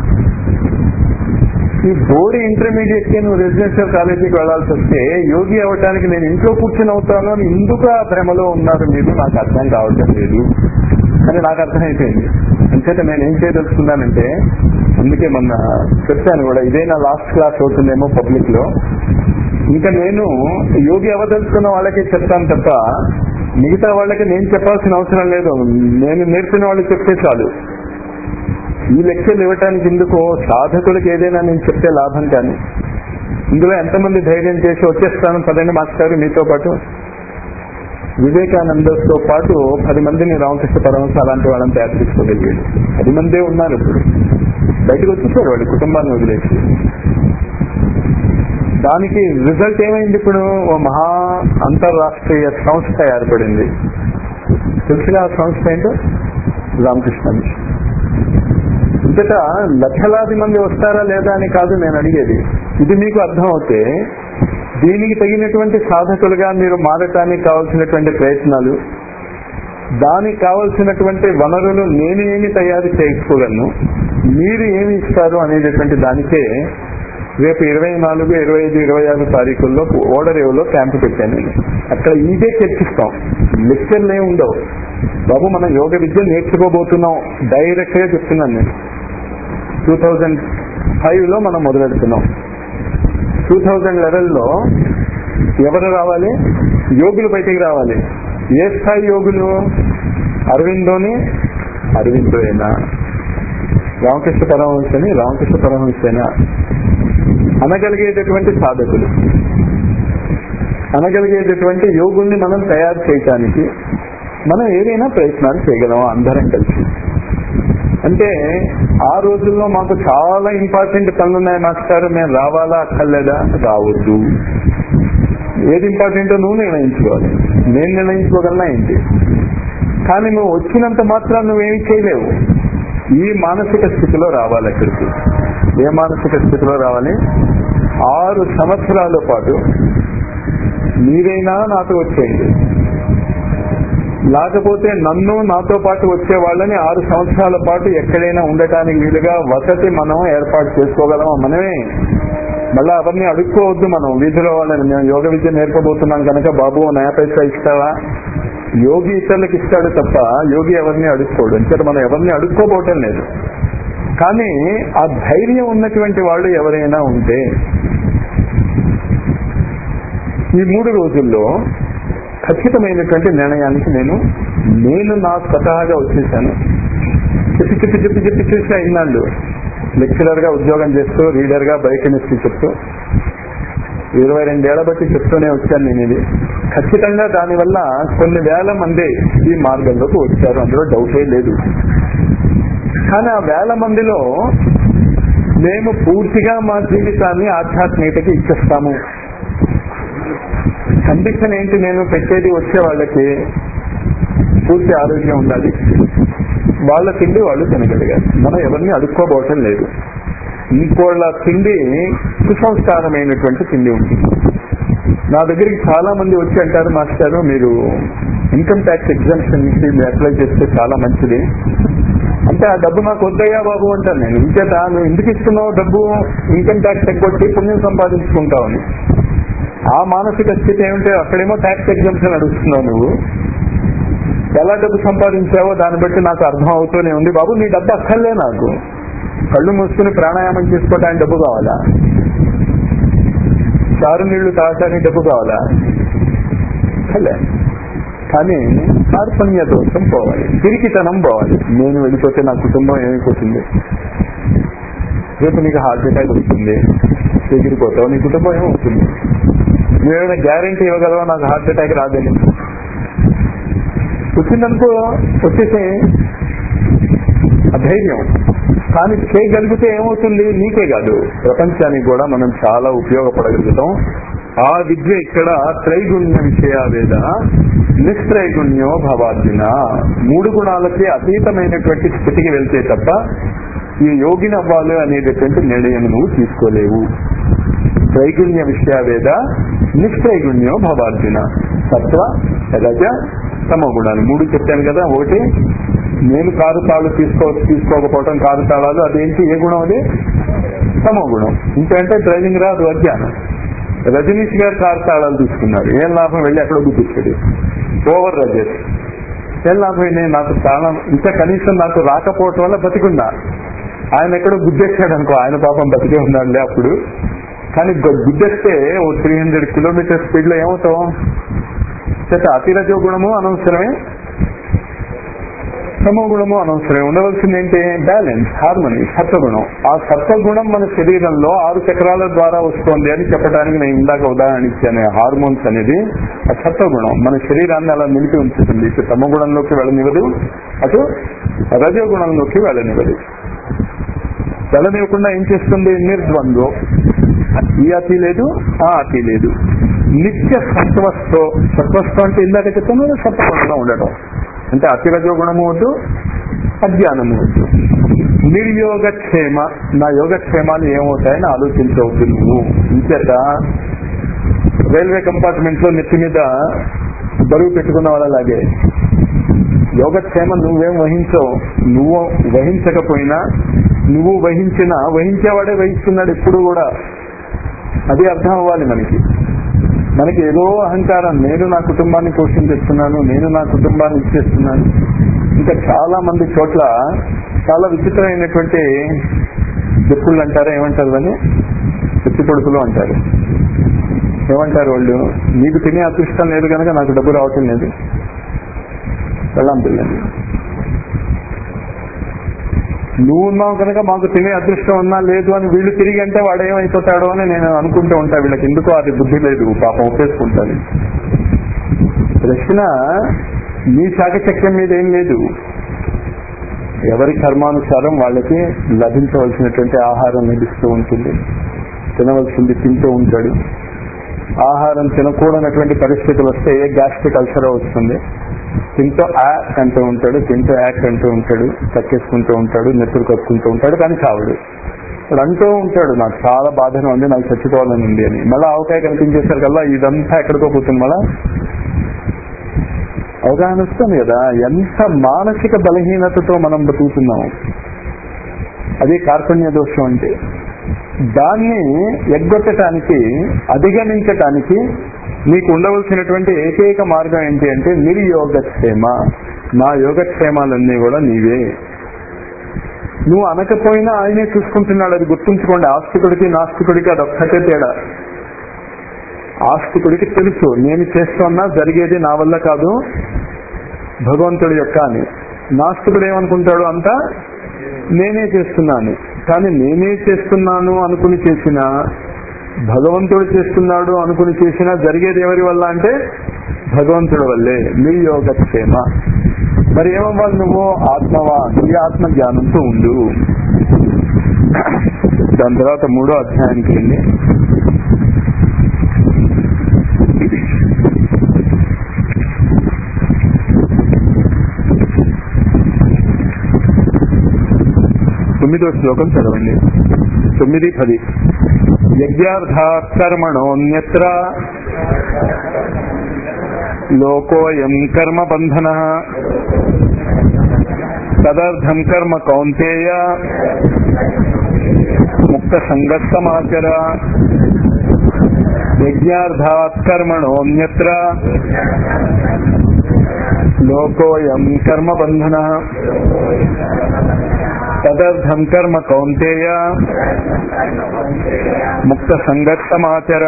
Speaker 2: ఈ బోర్డు ఇంటర్మీడియట్ కి నువ్వు రెసిడెన్షియల్ కాలేజీకి వెళ్లాల్సి వస్తే యోగి అవ్వడానికి నేను ఇంట్లో కూర్చుని అవుతాను అని ఎందుకు ఆ భ్రమలో ఉన్నారు మీరు నాకు అర్థం కావటం లేదు అని నాకు అర్థమైపోయింది అంచేత నేను ఏం చేయదలుచుకున్నానంటే అందుకే మొన్న చెప్పాను కూడా ఇదే నా లాస్ట్ క్లాస్ అవుతుందేమో పబ్లిక్ లో ఇంకా నేను యోగి అవ్వదలుచుకున్న వాళ్ళకే చెప్తాను తప్ప మిగతా వాళ్ళకి నేను చెప్పాల్సిన అవసరం లేదు నేను నేర్పిన వాళ్ళకి చెప్తే చాలు ఈ లెక్చర్లు ఇవ్వటానికి ఎందుకు సాధకులకు ఏదైనా నేను చెప్తే లాభం కానీ ఇందులో ఎంతమంది ధైర్యం చేసి వచ్చేస్తాను పదండి మాస్టర్ మీతో పాటు వివేకానందతో పాటు పది మందిని రామకృష్ణ పరమహంస అలాంటి వాళ్ళని తయారు చేసుకోగలిగాడు పది మందే ఉన్నారు ఇప్పుడు బయటకు వచ్చేసారు వాళ్ళ కుటుంబాన్ని వదిలేసి దానికి రిజల్ట్ ఏమైంది ఇప్పుడు ఓ మహా అంతర్రాష్ట్రీయ సంస్థ ఏర్పడింది తెలుసుగా ఆ సంస్థ ఏంటో రామకృష్ణ మిషన్ ఇంతట లక్షలాది మంది వస్తారా లేదా అని కాదు నేను అడిగేది ఇది మీకు అర్థం అవుతే దీనికి తగినటువంటి సాధకులుగా మీరు మారటానికి కావాల్సినటువంటి ప్రయత్నాలు దానికి కావలసినటువంటి వనరులు నేను ఏమి తయారు చేసుకోగలను మీరు ఏమి ఇస్తారు అనేటటువంటి దానికే రేపు ఇరవై నాలుగు ఇరవై ఐదు ఇరవై ఆరు తారీఖుల్లో ఓడరేవులో క్యాంపు పెట్టాను నేను అక్కడ ఇదే చర్చిస్తాం లెక్చర్లు ఏమి ఉండవు బాబు మనం యోగ విద్య నేర్చుకోబోతున్నాం డైరెక్ట్ గా చెప్తున్నాను నేను టూ థౌజండ్ ఫైవ్ లో మనం మొదలెడుతున్నాం టూ థౌజండ్ లెవెన్ లో ఎవరు రావాలి యోగులు బయటికి రావాలి ఏ స్థాయి యోగులు అరవిందోని అరవిందోయేనా రామకృష్ణ పరమహంసని రామకృష్ణ పరమహంసేనా అనగలిగేటటువంటి సాధకులు అనగలిగేటటువంటి యోగుల్ని మనం తయారు చేయటానికి మనం ఏదైనా ప్రయత్నాలు చేయగలం అందరం కలిసి అంటే ఆ రోజుల్లో మాకు చాలా ఇంపార్టెంట్ పనులు ఉన్నాయి మాస్టర్ మేము రావాలా అక్కర్లేదా రావద్దు ఏది ఇంపార్టెంటో నువ్వు నిర్ణయించుకోవాలి నేను నిర్ణయించుకోగలనా ఏంటి కానీ నువ్వు వచ్చినంత మాత్రం నువ్వేమి చేయలేవు ఈ మానసిక స్థితిలో రావాలి అక్కడికి ఏ మానసిక స్థితిలో రావాలి ఆరు సంవత్సరాల పాటు మీరైనా నాతో వచ్చేయండి లేకపోతే నన్ను నాతో పాటు వచ్చే వాళ్ళని ఆరు సంవత్సరాల పాటు ఎక్కడైనా ఉండటానికి వీలుగా వసతి మనం ఏర్పాటు చేసుకోగలమా మనమే మళ్ళీ అవన్నీ అడుక్కోవద్దు మనం వీధిలో వాళ్ళని మేము యోగ విద్య నేర్పబోతున్నాం కనుక బాబు నయా పైసా ఇస్తావా యోగి ఇతరులకు ఇస్తాడు తప్ప యోగి ఎవరిని అడుక్కోడు అంటే మనం ఎవరిని అడుక్కోబోవటం లేదు కానీ ఆ ధైర్యం ఉన్నటువంటి వాళ్ళు ఎవరైనా ఉంటే ఈ మూడు రోజుల్లో ఖచ్చితమైనటువంటి నిర్ణయానికి నేను నేను నా స్వతహాగా వచ్చేసాను చెప్పి చెప్పి చెప్పి చెప్పి చూసిన ఇన్నాళ్ళు లెక్చరర్ గా ఉద్యోగం చేస్తూ రీడర్ గా బయోకెమిస్ట్రీ చెప్తూ ఇరవై రెండేళ్ల బట్టి చెప్తూనే వచ్చాను నేను ఇది ఖచ్చితంగా దానివల్ల కొన్ని వేల మంది ఈ మార్గంలోకి వచ్చారు అందులో డౌటే లేదు కానీ ఆ వేల మందిలో మేము పూర్తిగా మా జీవితాన్ని ఆధ్యాత్మికతకి ఇచ్చేస్తాము కండిషన్ ఏంటి నేను పెట్టేది వచ్చే వాళ్ళకి పూర్తి ఆరోగ్యం ఉండాలి వాళ్ళ తిండి వాళ్ళు తినగలిగారు మనం ఎవరిని అడుక్కోబోవటం లేదు ఇంకోళ్ళ తిండి సుసంస్కారమైనటువంటి తిండి ఉంటుంది నా దగ్గరికి చాలా మంది వచ్చి అంటారు మాస్టర్ మీరు ఇన్కమ్ ట్యాక్స్ ఎగ్జామ్షన్ కి మీరు అప్లై చేస్తే చాలా మంచిది అంటే ఆ డబ్బు నాకు వద్దయ్యా బాబు అంటాను నేను ఇంకేత నువ్వు ఎందుకు ఇస్తున్నావు డబ్బు ఇన్కమ్ ట్యాక్స్ ఎగ్గొట్టి పుణ్యం సంపాదించుకుంటావని ఆ మానసిక స్థితి ఏమిటో అక్కడేమో ట్యాక్స్ ఎగ్జామ్షన్ అడుగుతున్నావు నువ్వు ఎలా డబ్బు సంపాదించావో దాన్ని బట్టి నాకు అర్థం అవుతూనే ఉంది బాబు నీ డబ్బు అక్కర్లే నాకు కళ్ళు మూసుకుని ప్రాణాయామం చేసుకోవడానికి డబ్బు కావాలా చారు నీళ్లు తాగటానికి డబ్బు కావాలా అలే కానీ కార్పణ్య దోషం పోవాలి పిరికితనం పోవాలి నేను వెళ్ళిపోతే నా కుటుంబం ఏమైపోతుంది రేపు నీకు హార్ట్ అటాక్ వస్తుంది ఎగిరిపోతావు నీ కుటుంబం ఏమవుతుంది నువ్వేమైనా గ్యారంటీ ఇవ్వగలవా నాకు హార్ట్ అటాక్ రాదని వచ్చిందనుకో వచ్చేసే అధైర్యం కానీ చేయగలిగితే ఏమవుతుంది నీకే కాదు ప్రపంచానికి కూడా మనం చాలా ఉపయోగపడగలుగుతాం ఆ విద్య ఇక్కడ త్రైగుణ్య విషయావేద నిస్త్రైగుణ్యో భవార్జున మూడు గుణాలకి అతీతమైనటువంటి స్థితికి వెళ్తే తప్ప ఈ యోగిని అవ్వాలి అనేటటువంటి నిర్ణయం నువ్వు తీసుకోలేవు త్రైగుణ్య విషయావేద నిస్త్రైగుణ్యో భవార్జున సత్వ రజ తమ గుణాలు మూడు చెప్పాను కదా ఒకటి నేను కారు తాళు తీసుకో తీసుకోకపోవటం కారు తాళాలు అదేంటి ఏ గుణం అది తమో గుణం ఇంకంటే డ్రైవింగ్ రాదు అజ్ఞానం రజనీష్ గారు కారు తాళాలు తీసుకున్నారు ఏం లాభం వెళ్ళి అక్కడ గుర్తిస్తాడు ఓవర్ రజస్ ఏం లాభం నేను నాకు తాళం ఇంకా కనీసం నాకు రాకపోవటం వల్ల బతికున్నా ఆయన ఎక్కడో గుద్దేశాడు అనుకో ఆయన పాపం బతికే ఉన్నాడులే అప్పుడు కానీ గుద్దేస్తే ఓ త్రీ హండ్రెడ్ కిలోమీటర్ స్పీడ్ లో ఏమవుతాం చేత అతిరజో గుణము అనవసరమే తమో గుణము అనవసరమే ఉండవలసింది ఏంటి బ్యాలెన్స్ హార్మోని సత్వగుణం ఆ సత్వగుణం మన శరీరంలో ఆరు చక్రాల ద్వారా వస్తుంది అని చెప్పడానికి నేను ఇందాక ఉదాహరణ ఇచ్చాను హార్మోన్స్ అనేది ఆ సత్వగుణం మన శరీరాన్ని అలా నిలిపి ఉంచుతుంది ఇటు తమ గుణంలోకి వెళ్ళనివ్వదు అటు రజో గుణంలోకి వెళ్ళనివ్వదు వెళ్ళనివ్వకుండా ఏం చేస్తుంది నిర్ద్వంద్వం ఈ అతి లేదు ఆ అతి లేదు నిత్య సత్వస్థో సత్వస్థం అంటే ఇందాక చెప్పాను సత్వగుణంగా ఉండటం అంటే అతిరజో గుణము వద్దు అజ్ఞానము వద్దు నిర్యోగక్షేమ నా యోగక్షేమాలు ఏమవుతాయని ఆలోచించవద్దు నువ్వు ఇంచేత రైల్వే కంపార్ట్మెంట్ లో నెత్తి మీద బరువు పెట్టుకున్న వాళ్ళలాగే యోగక్షేమం నువ్వేం వహించవు నువ్వు వహించకపోయినా నువ్వు వహించినా వహించేవాడే వహిస్తున్నాడు ఎప్పుడు కూడా అది అర్థం అవ్వాలి మనకి మనకి ఏదో అహంకారం నేను నా కుటుంబాన్ని పోషించేస్తున్నాను నేను నా కుటుంబాన్ని ఇచ్చేస్తున్నాను ఇంకా చాలా మంది చోట్ల చాలా విచిత్రమైనటువంటి చెప్పులు అంటారా ఏమంటారు అని చెత్తి పొడుపులు అంటారు ఏమంటారు వాళ్ళు నీకు తినే అదృష్టం లేదు కనుక నాకు డబ్బు రావటం లేదు వెళ్ళాం పిల్లండి నువ్వు ఉన్నావు కనుక మాకు తినే అదృష్టం ఉన్నా లేదు అని వీళ్ళు తిరిగి అంటే వాడు ఏమైపోతాడో అని నేను అనుకుంటూ ఉంటా వీళ్ళకి ఎందుకో అది బుద్ధి లేదు పాపం ఒప్పేసుకుంటాను ప్రశ్న నీ చాకచక్యం మీద ఏం లేదు ఎవరి కర్మానుసారం వాళ్ళకి లభించవలసినటువంటి ఆహారం లభిస్తూ ఉంటుంది తినవలసింది తింటూ ఉంటాడు ఆహారం తినకూడనటువంటి పరిస్థితులు వస్తే ఏ గ్యాస్ట్రిక్ అల్సర్ వస్తుంది తింటూ యాక్ అంటూ ఉంటాడు తింటూ యాక్ అంటూ ఉంటాడు కక్కేసుకుంటూ ఉంటాడు నెత్తురు కక్కుంటూ ఉంటాడు కానీ చావడు ఇప్పుడు అంటూ ఉంటాడు నాకు చాలా బాధగా ఉంది నాకు చచ్చిపోవాలని ఉంది అని మళ్ళీ ఆవకాయ కనిపించేసరికి కల్లా ఇదంతా ఎక్కడికో పోతుంది మళ్ళా అవగాహన వస్తుంది కదా ఎంత మానసిక బలహీనతతో మనం బతుకుతున్నాం అది కార్పణ్య దోషం అంటే దాన్ని ఎగ్గొట్టడానికి అధిగమించటానికి నీకు ఉండవలసినటువంటి ఏకైక మార్గం ఏంటి అంటే నిర్యోగక్షేమ నా యోగక్షేమాలన్నీ కూడా నీవే నువ్వు అనకపోయినా ఆయనే చూసుకుంటున్నాడు అది గుర్తుంచుకోండి ఆస్తికుడికి నాస్తికుడికి అది ఒక్కటే తేడా ఆస్తికుడికి తెలుసు నేను చేస్తున్నా జరిగేది నా వల్ల కాదు భగవంతుడి యొక్క అని నాస్తికుడు ఏమనుకుంటాడు అంతా నేనే చేస్తున్నాను కానీ నేనే చేస్తున్నాను అనుకుని చేసిన భగవంతుడు చేస్తున్నాడు అనుకుని చేసినా జరిగేది ఎవరి వల్ల అంటే భగవంతుడి వల్లే నిర్యోగక్షేమ మరి ఏమవ్వాలి నువ్వు ఆత్మవా ఈ ఆత్మ జ్ఞానంతో ఉండు దాని తర్వాత మూడో అధ్యాయానికి వెళ్ళి తొమ్మిదో శ్లోకం చదవండి తొమ్మిది పది యజ్ఞార్థాత్ కర్మణోన్యత్ర లోకోయం కర్మ బంధన తదర్థం కర్మ కౌంతేయ ముక్త సంగస్తమాచర యజ్ఞార్థాత్ కర్మణోన్యత్ర లోకోయం కర్మ బంధన తదర్థం కర్మ కౌంతేయ ముక్త సంగతమాచర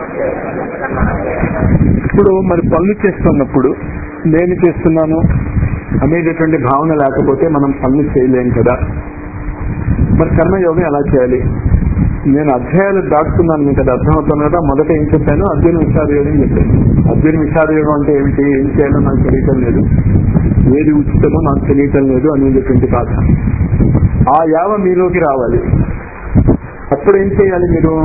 Speaker 2: ఇప్పుడు మరి పనులు చేస్తున్నప్పుడు నేను చేస్తున్నాను అనేటటువంటి భావన లేకపోతే మనం పనులు చేయలేం కదా మరి కర్మయోగం ఎలా చేయాలి నేను అధ్యాయాలు దాటుతున్నాను మీకు అది అర్థమవుతుంది కదా మొదట ఏం చెప్పాను అర్జున విషాద యోగం చెప్పాను అర్జున విషాద యోగం అంటే ఏమిటి ఏం చేయాలో నాకు తెలియటం లేదు ఏది ఉచితమో నాకు తెలియటం లేదు అనేటటువంటి బాధ ఆ యావ మీలోకి రావాలి అప్పుడు ఏం చేయాలి మీరు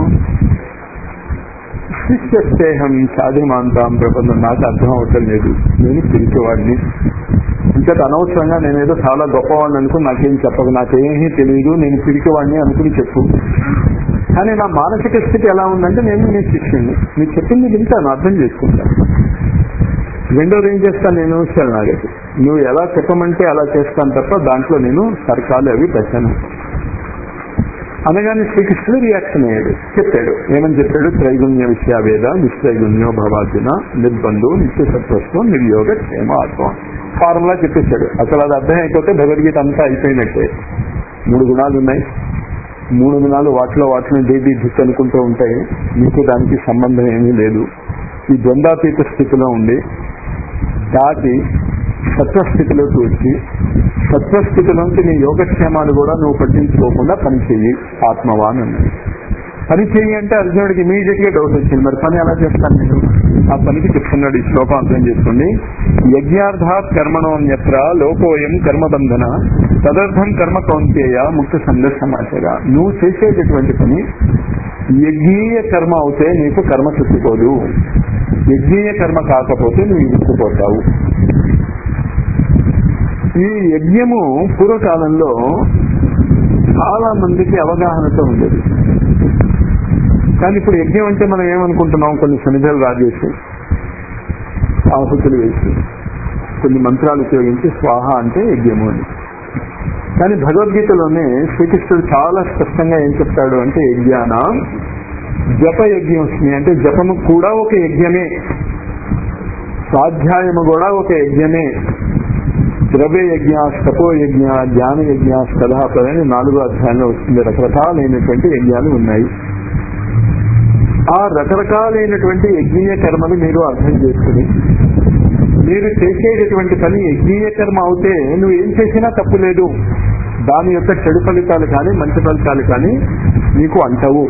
Speaker 2: శిష్యస్తేహం సాధ్యమాంతాం ప్రపంచం నాకు అర్థం అవటం లేదు నేను పిలిచేవాడిని ఇంకా అనవసరంగా నేనేదో చాలా గొప్పవాడిని అనుకుని నాకేం చెప్పదు నాకేమీ తెలియదు నేను పిరికివాడిని అనుకుని చెప్పు కానీ నా మానసిక స్థితి ఎలా ఉందంటే నేను నీ శిష్యుని నీకు చెప్పింది వింటాను అర్థం చేసుకుంటాను రెండోది ఏం చేస్తాను నేను శరణాగతి నువ్వు ఎలా చెప్పమంటే అలా చేస్తాను తప్ప దాంట్లో నేను సర్కాలు అవి పెట్టాను అనగానే శ్రీకృష్ణుడు రియాక్షన్ అయ్యాడు చెప్పాడు ఏమని చెప్పాడు త్రైగుణ్య విషయావేద నిశ్చైగుణ్యో భవార్జున నిర్బంధు నిత్య సత్వత్వం నిర్యోగ క్షేమ ఆత్మ ఫార్ములా చెప్పేశాడు అసలు అది అర్థం అయిపోతే భగవద్గీత అంతా అయిపోయినట్టే మూడు గుణాలు ఉన్నాయి మూడు గుణాలు వాటిలో వాటిని దేవి దిక్కు అనుకుంటూ ఉంటాయి మీకు దానికి సంబంధం ఏమీ లేదు ఈ ద్వంద్వాతీత స్థితిలో ఉండి దాటి సత్వస్థితిలోకి వచ్చి సత్వస్థితిలోంచి నీ యోగక్షేమాలు కూడా నువ్వు పట్టించుకోకుండా పనిచేయి ఆత్మవాన్ అన్నది పని చేయి అంటే అర్జునుడికి ఇమీడియట్ గా డౌట్ వచ్చింది మరి పని ఎలా చేస్తాను నేను ఆ పనికి చెప్తున్నాడు ఈ శ్లోకం అర్థం చేసుకోండి యజ్ఞార్థాత్ కర్మణోన్యత్ర లోకోయం కర్మబంధన తదర్థం కర్మ కౌంతేయ ముక్త సందర్శమాచర నువ్వు చేసేటటువంటి పని యజ్ఞీయ కర్మ అవుతే నీకు కర్మ చుట్టుకోదు యజ్ఞీయ కర్మ కాకపోతే నువ్వు ఇరుక్కుపోతావు ఈ యజ్ఞము పూర్వకాలంలో చాలా మందికి అవగాహనతో ఉండేది కానీ ఇప్పుడు యజ్ఞం అంటే మనం ఏమనుకుంటున్నాం కొన్ని సన్నిధాలు రాజేసి ఆహుతులు వేసి కొన్ని మంత్రాలు ఉపయోగించి స్వాహ అంటే యజ్ఞము అని కానీ భగవద్గీతలోనే శ్రీకృష్ణుడు చాలా స్పష్టంగా ఏం చెప్తాడు అంటే యజ్ఞాన జప యజ్ఞోస్మి అంటే జపము కూడా ఒక యజ్ఞమే స్వాధ్యాయము కూడా ఒక యజ్ఞమే ద్రవ్య యజ్ఞ తపో యజ్ఞ జ్ఞాన యజ్ఞ కథాపదని నాలుగో అధ్యాయంలో వస్తుంది రకరకాలైనటువంటి యజ్ఞాలు ఉన్నాయి ఆ రకరకాలైనటువంటి యజ్ఞీయ కర్మలు మీరు అర్థం చేసుకుని మీరు చేసేటటువంటి పని యజ్ఞీయ కర్మ అవుతే నువ్వు ఏం చేసినా తప్పు లేదు దాని యొక్క చెడు ఫలితాలు కానీ మంచి ఫలితాలు కానీ నీకు అంటవు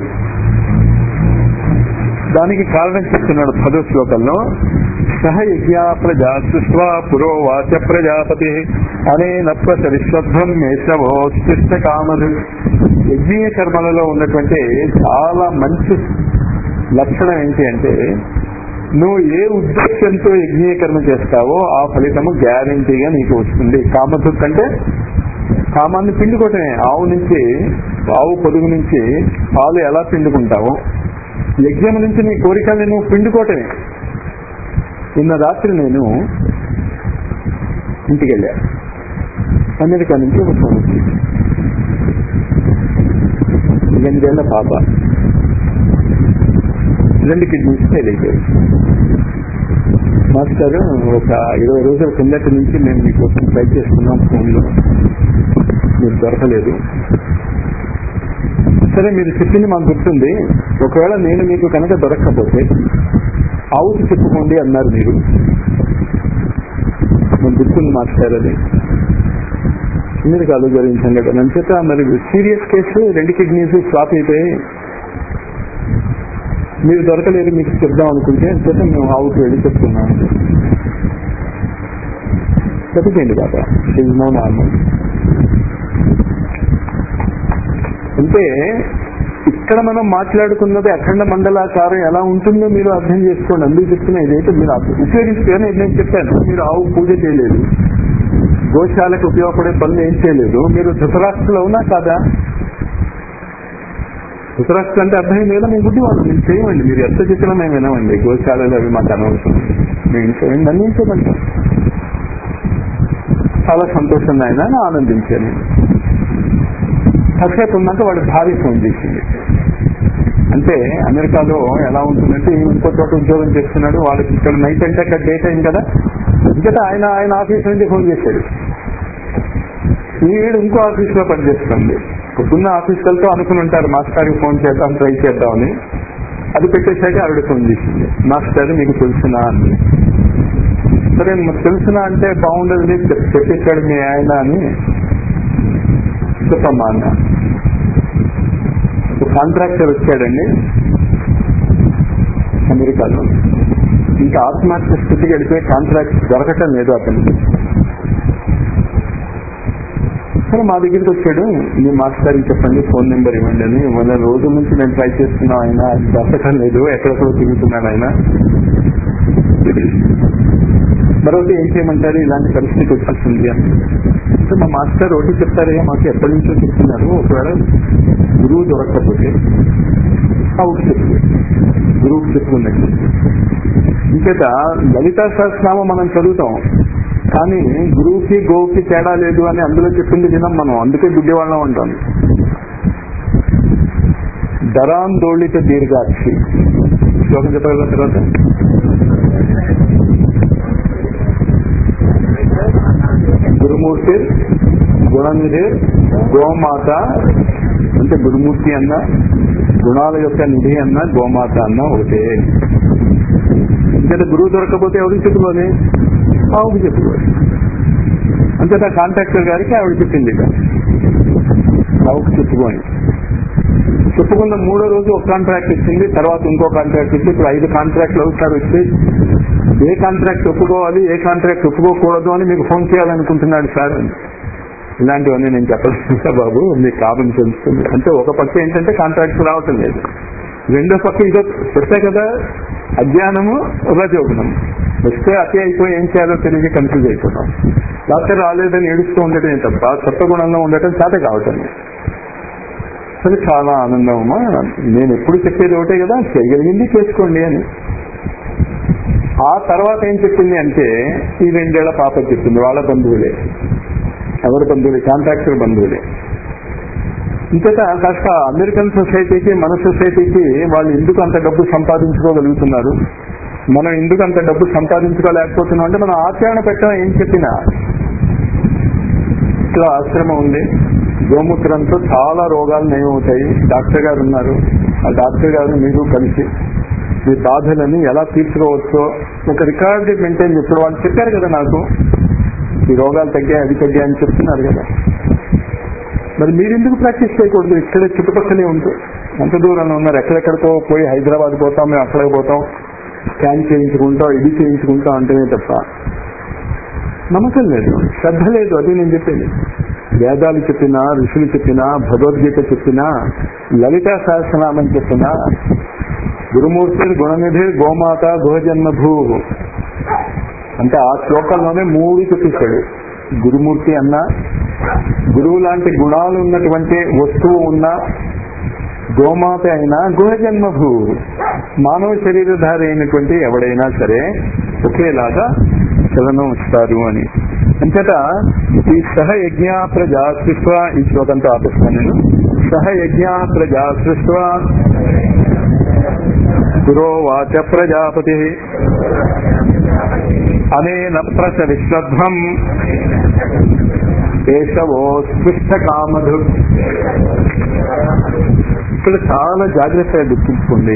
Speaker 2: దానికి కారణం చెప్తున్నాడు పదో శ్లోకంలో సహ యజ్ఞా ప్రజా సృష్వా పురోవాచ ప్రజాపతి అనేన ప్రచరిశ్వధ్వం మేషవోత్తిష్ట కామధు యజ్ఞీయ కర్మలలో ఉన్నటువంటి చాలా మంచి లక్షణం ఏంటి అంటే నువ్వు ఏ ఉద్దేశంతో యజ్ఞీయ కర్మ చేస్తావో ఆ ఫలితము గ్యారంటీగా నీకు వస్తుంది కామధుక్ అంటే కామాన్ని పిండుకోవటమే ఆవు నుంచి ఆవు పొదుగు నుంచి పాలు ఎలా పిండుకుంటావో యజ్ఞం నుంచి నీ కోరికల్ని నువ్వు పిండుకోవటమే నిన్న రాత్రి నేను ఇంటికి వెళ్ళా అమెరికా నుంచి ఒక ఫోన్ వచ్చింది ఎనిమిదేళ్ల పాప రెండు కిడ్నీస్ ఫెయిల్ అయిపోయాయి మాస్టర్ ఒక ఇరవై రోజుల కిందటి నుంచి మేము మీకోసం ట్రై చేస్తున్నాం ఫోన్లో మీరు దొరకలేదు సరే మీరు చెప్పింది మాకు గుర్తుంది ఒకవేళ నేను మీకు కనుక దొరకకపోతే ఆవుకి చెప్పుకోండి అన్నారు మీరు మాకు గుర్తుంది మాస్టర్ అది మీరు కాదు జరిగిన సంఘటన అంచేత మరి సీరియస్ కేసు రెండు కిడ్నీస్ స్వాప్ అయిపోయి మీరు దొరకలేదు మీకు చెప్దాం అనుకుంటే అంచేత మేము ఆవుకి వెళ్ళి చెప్తున్నాం చెప్పేయండి బాబా షీజ్ నో నార్మల్ అంటే ఇక్కడ మనం మాట్లాడుకున్నది అఖండ మండలాకారం ఎలా ఉంటుందో మీరు అర్థం చేసుకోండి అందుకు చెప్తున్నా ఇదైతే మీరు ఉపయోగిస్తేనే నేను చెప్పాను మీరు ఆవు పూజ చేయలేదు గోశాలకు ఉపయోగపడే పనులు ఏం చేయలేదు మీరు ధృతరాష్ట్రలో ఉన్నా కాదా ధృతరాష్ట్ర అంటే అర్థం లేదా మేము గుడ్డి వాళ్ళు మేము చేయమండి మీరు ఎంత చెప్పినా మేము వినమండి గోశాలలో అవి మాకు అనవసరం మేము చేయండి నన్ను ఏం చేయమంటాం చాలా సంతోషంగా ఆయన ఆనందించాను కాసేపు ఉన్నాక వాడు భార్య ఫోన్ చేసింది అంటే అమెరికాలో ఎలా ఉంటుందంటే ఇంకో చోట ఉద్యోగం చేస్తున్నాడు వాళ్ళకి ఇక్కడ నైట్ అంటే అక్కడ డే టైం కదా ఇంకట ఆయన ఆయన ఆఫీస్ నుంచి ఫోన్ చేశాడు వీడు ఇంకో ఆఫీస్ లో పనిచేస్తుంది పొద్దున్న ఆఫీస్కి వెళ్తూ అనుకుని ఉంటారు మాస్టర్కి ఫోన్ చేద్దాం ట్రై చేద్దామని అది పెట్టేశాక ఆవిడ ఫోన్ చేసింది మాస్టర్ మీకు తెలిసినా అంది సరే మరి తెలిసినా అంటే బాగుండదు చెప్పేశాడు మీ ఆయన అని చెప్పమ్మా అన్న ఒక కాంట్రాక్టర్ వచ్చాడండి అమెరికాలో ఇంకా ఆత్మహత్య స్థితికి వెళ్ళిపోయి కాంట్రాక్ట్ దొరకటం లేదు అతనికి సరే మా దగ్గరికి వచ్చాడు మీ మాస్టర్కి చెప్పండి ఫోన్ నెంబర్ ఇవ్వండి అని వంద రోజుల నుంచి నేను ట్రై చేస్తున్నా ఆయన దొరకటం లేదు ఎక్కడెక్కడో తిరుగుతున్నాను ఆయన మరొకటి ఏం చేయమంటారు ఇలాంటి పరిస్థితి వచ్చేస్తుంది అని సో మా మాస్టర్ ఒకటి చెప్తారయ్యా మాకు ఎప్పటి నుంచో చెప్తున్నారు ఒకవేళ గురువు దొరకకపోతే అవుట్ చెప్పు గురువుకి చెప్పుకున్నట్టు ఇంకేత లలితా సహస్రనామం మనం చదువుతాం కానీ గురువుకి గోవుకి తేడా లేదు అని అందులో చెప్పింది వినం మనం అందుకే గుడ్డివాళ్ళం ఉంటాం దరాందోళిత దీర్ఘాక్షి శ్లోకం చెప్పగల తర్వాత గురుమూర్తి గుణనిధి గోమాత అంటే గురుమూర్తి అన్న గుణాల యొక్క నిధి అన్న గోమాత అన్న ఒకటే ఇంకేత గురువు దొరకకపోతే ఎవరికి చెప్పుకోని ఆవుకి చెప్పుకోవాలి అంతేత కాంట్రాక్టర్ గారికి ఆవిడ చెప్పింది ఇక ఆవుకి చెప్పుకోని చెప్పుకున్న మూడో రోజు ఒక కాంట్రాక్ట్ ఇచ్చింది తర్వాత ఇంకో కాంట్రాక్ట్ ఇచ్చి ఇప్పుడు ఐదు కాంట్రాక్ట్లు ఒకసారి వచ్చి ఏ కాంట్రాక్ట్ ఒప్పుకోవాలి ఏ కాంట్రాక్ట్ ఒప్పుకోకూడదు అని మీకు ఫోన్ చేయాలనుకుంటున్నాడు సార్ ఇలాంటివన్నీ నేను చెప్పలేదు బాబు మీకు కామన్ తెలుస్తుంది అంటే ఒక పక్క ఏంటంటే కాంట్రాక్ట్ రావటం లేదు రెండో పక్క ఇంకో చెప్పే కదా అజ్ఞానము రజోగుణం వస్తే అతి అయిపోయి ఏం చేయాలో తెలియక కన్ఫ్యూజ్ అయిపోతాం లేకపోతే రాలేదని ఏడుస్తూ ఉండటం తప్ప కొత్త గుణంలో ఉండటం చేత కావటం లేదు. సరే చాలా ఆనందమమ్మా నేను ఎప్పుడు చెప్పేది ఒకటే కదా చేయగలిగింది చేసుకోండి అని ఆ తర్వాత ఏం చెప్పింది అంటే ఈ రెండేళ్ల పాప చెప్పింది వాళ్ళ బంధువులే ఎవరి బంధువులే కాంట్రాక్టర్ బంధువులే ఇంతట కాస్త అమెరికన్ సొసైటీకి మన సొసైటీకి వాళ్ళు ఎందుకు అంత డబ్బు సంపాదించుకోగలుగుతున్నారు మనం ఎందుకు అంత డబ్బు సంపాదించుకోలేకపోతున్నాం అంటే మనం ఆచరణ పెట్టడం ఏం చెప్పినా ఇట్లా ఆశ్రమం ఉంది గోమూత్రంతో చాలా రోగాలు నయమవుతాయి డాక్టర్ గారు ఉన్నారు ఆ డాక్టర్ గారు మీరు కలిసి మీ బాధలని ఎలా తీర్చుకోవచ్చో ఒక రికార్డు మెయింటైన్ ఇప్పుడు వాళ్ళు చెప్పారు కదా నాకు ఈ రోగాలు తగ్గాయి అది తగ్గాయి అని చెప్తున్నారు కదా మరి మీరు ఎందుకు ప్రాక్టీస్ చేయకూడదు ఇక్కడ చుట్టుపక్కలే ఉంటూ ఎంత దూరంలో ఉన్నారు ఎక్కడెక్కడికో పోయి హైదరాబాద్ పోతాం మేము అక్కడికి పోతాం స్కాన్ చేయించుకుంటాం ఇది చేయించుకుంటాం అంటేనే తప్ప నమ్మకం లేదు శ్రద్ధ లేదు అది నేను చెప్పేది వేదాలు చెప్పినా ఋషులు చెప్పినా భగవద్గీత చెప్పినా లలితా సహస్రనామం చెప్పినా గురుమూర్తి గుణనిధి గోమాత గుహజన్మ భూ అంటే ఆ శ్లోకంలోనే మూడు చెప్పేశాడు గురుమూర్తి అన్న గురువు లాంటి గుణాలు ఉన్నటువంటి వస్తువు ఉన్న గోమాత అయినా గుహజన్మ భూ మానవ శరీరధారి అయినటువంటి ఎవడైనా సరే ఒకేలాగా చలనం ఇస్తారు అని అంతట ఈ సహ యజ్ఞ ప్రజా సృష్వ ఈ శ్లోకంతో ఆపిస్తాను నేను సహ యజ్ఞ ప్రజా సృష్వ గురోవాచ ప్రజాపతి అనేన ప్రచ విశ్వధ్వం కేశవో స్పృష్ట కామధు ఇక్కడ చాలా జాగ్రత్తగా గుర్తుంచుకోండి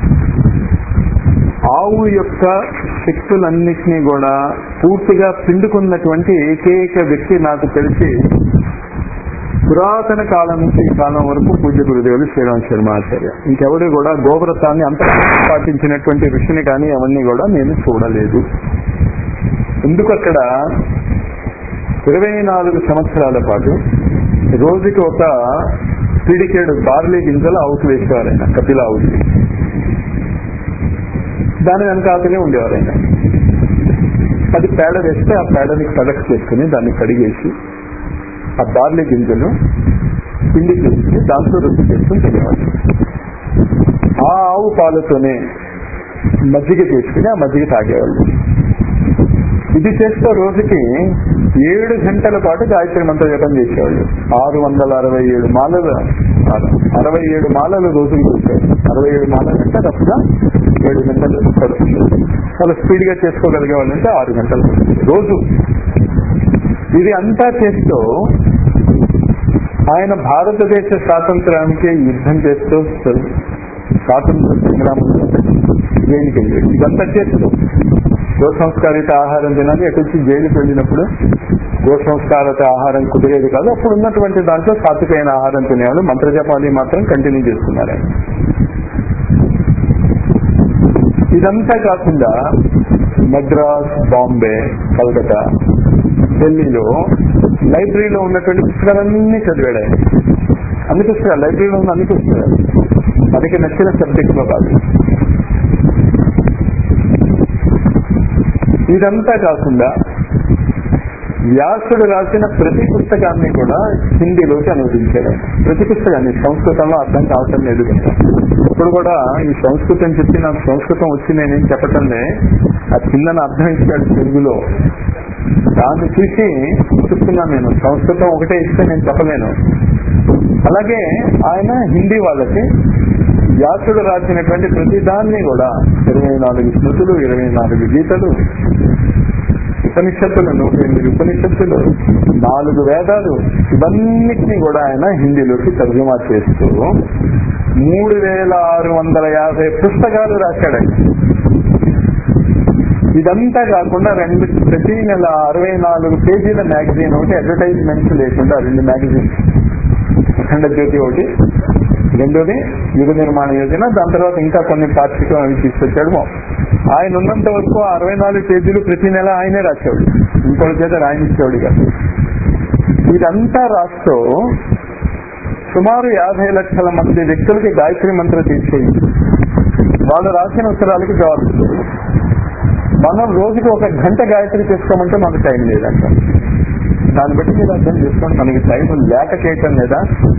Speaker 2: ఆవు యొక్క శక్తులన్నిటినీ కూడా పూర్తిగా పిండుకున్నటువంటి ఏకైక వ్యక్తి నాకు తెలిసి పురాతన కాలం నుంచి ఈ కాలం వరకు పూజ్య గురుదేవులు శ్రీరామ్ శర్మ ఆచార్య ఇంకెవరు కూడా గోవ్రతాన్ని అంత పాటించినటువంటి ఋషిని కానీ అవన్నీ కూడా నేను చూడలేదు ఎందుకు అక్కడ ఇరవై నాలుగు సంవత్సరాల పాటు రోజుకి ఒక పిడికేడు బార్లీ గింజలు అవుట్ వేసేవారు ఆయన కపిల అవుట్ దాని వెనకాతనే ఉండేవారు ఆయన అది పేడ వేస్తే ఆ పేడని కలెక్ట్ చేసుకుని దాన్ని కడిగేసి ఆ బార్లీ గింజలు పిండి చేసి దాంట్లో రుచి చేసుకుని తినేవాళ్ళు ఆ ఆవు పాలతోనే మజ్జిగ చేసుకుని ఆ మజ్జిగ తాగేవాళ్ళు ఇది చేస్తే రోజుకి ఏడు గంటల పాటు గాయత్రి మంత్ర జపం చేసేవాళ్ళు ఆరు వందల అరవై ఏడు మాలలు అరవై ఏడు మాలలు రోజులు చేసేవాళ్ళు అరవై ఏడు మాలలు అంటే రఫ్గా ఏడు గంటలు పడుతుంది చాలా స్పీడ్ గా చేసుకోగలిగే వాళ్ళంటే ఆరు గంటలు రోజు ఇది అంతా చేస్తూ ఆయన భారతదేశ స్వాతంత్రానికి యుద్ధం చేస్తూ స్వాతంత్ర సంగ్రామంలో జైలుకి వెళ్ళాడు ఇదంతా చేస్తూ గో సంస్కారిత ఆహారం తినాలి ఎటు వచ్చి జైలుకి వెళ్ళినప్పుడు గో సంస్కారత ఆహారం కుదిరేది కాదు అప్పుడు ఉన్నటువంటి దాంట్లో సాత్వికమైన ఆహారం తినేవాళ్ళు మంత్రజపాలి మాత్రం కంటిన్యూ చేస్తున్నారు ఆయన. ఇదంతా కాకుండా మద్రాస్ బాంబే కలకత్తా ఢిల్లీలో లైబ్రరీలో ఉన్నటువంటి పుస్తకాలన్నీ చదివాడు ఆయన అన్ని పుస్తకాలు లైబ్రరీలో ఉన్న అన్ని పుస్తకాలు మనకి నచ్చిన సబ్జెక్ట్ లో కాదు ఇదంతా కాకుండా వ్యాసుడు రాసిన ప్రతి పుస్తకాన్ని కూడా హిందీలోకి అనువదించాడు ఆయన. ప్రతి పుస్తకాన్ని సంస్కృతంలో అర్థం కావటం లేదు కదా ఇప్పుడు కూడా ఈ సంస్కృతం చెప్పి నాకు సంస్కృతం వచ్చి నేనేం చెప్పటంలే ఆ కిందన అర్థం ఇచ్చాడు తెలుగులో దాన్ని చూసి చెప్తున్నాను నేను సంస్కృతం ఒకటే ఇస్తే నేను చెప్పలేను అలాగే ఆయన హిందీ వాళ్ళకి వ్యాసుడు రాసినటువంటి ప్రతి దాన్ని కూడా ఇరవై నాలుగు స్మృతులు ఇరవై నాలుగు గీతలు ఉపనిషత్తులు నూట ఎనిమిది ఉపనిషత్తులు నాలుగు వేదాలు ఇవన్నిటినీ కూడా ఆయన హిందీలోకి తర్జుమా చేస్తూ మూడు వేల ఆరు వందల యాభై పుస్తకాలు రాశాడు ఆయన ఇదంతా కాకుండా రెండు ప్రతి నెల అరవై నాలుగు పేజీల మ్యాగజైన్ ఒకటి అడ్వర్టైజ్మెంట్స్ లేకుండా రెండు మ్యాగజైన్స్ అఖండ జ్యోతి ఒకటి రెండోది యుగ నిర్మాణ యోజన దాని తర్వాత ఇంకా కొన్ని పాక్షికం అవి తీసుకొచ్చాడు ఆయన ఉన్నంత వరకు అరవై నాలుగు పేజీలు ప్రతి నెల ఆయనే రాసేవాడు ఇంకోటి చేత రాయించేవాడు కాదు ఇదంతా రాస్తూ సుమారు యాభై లక్షల మంది వ్యక్తులకి గాయత్రి మంత్ర తీసేయి వాళ్ళు రాసిన ఉత్తరాలకి జవాబు ఇచ్చారు మనం రోజుకి ఒక గంట గాయత్రి చేసుకోమంటే మనకు టైం లేదంట దాన్ని బట్టి మీరు అర్థం చేసుకోండి మనకి టైం లేక చేయటం లేదా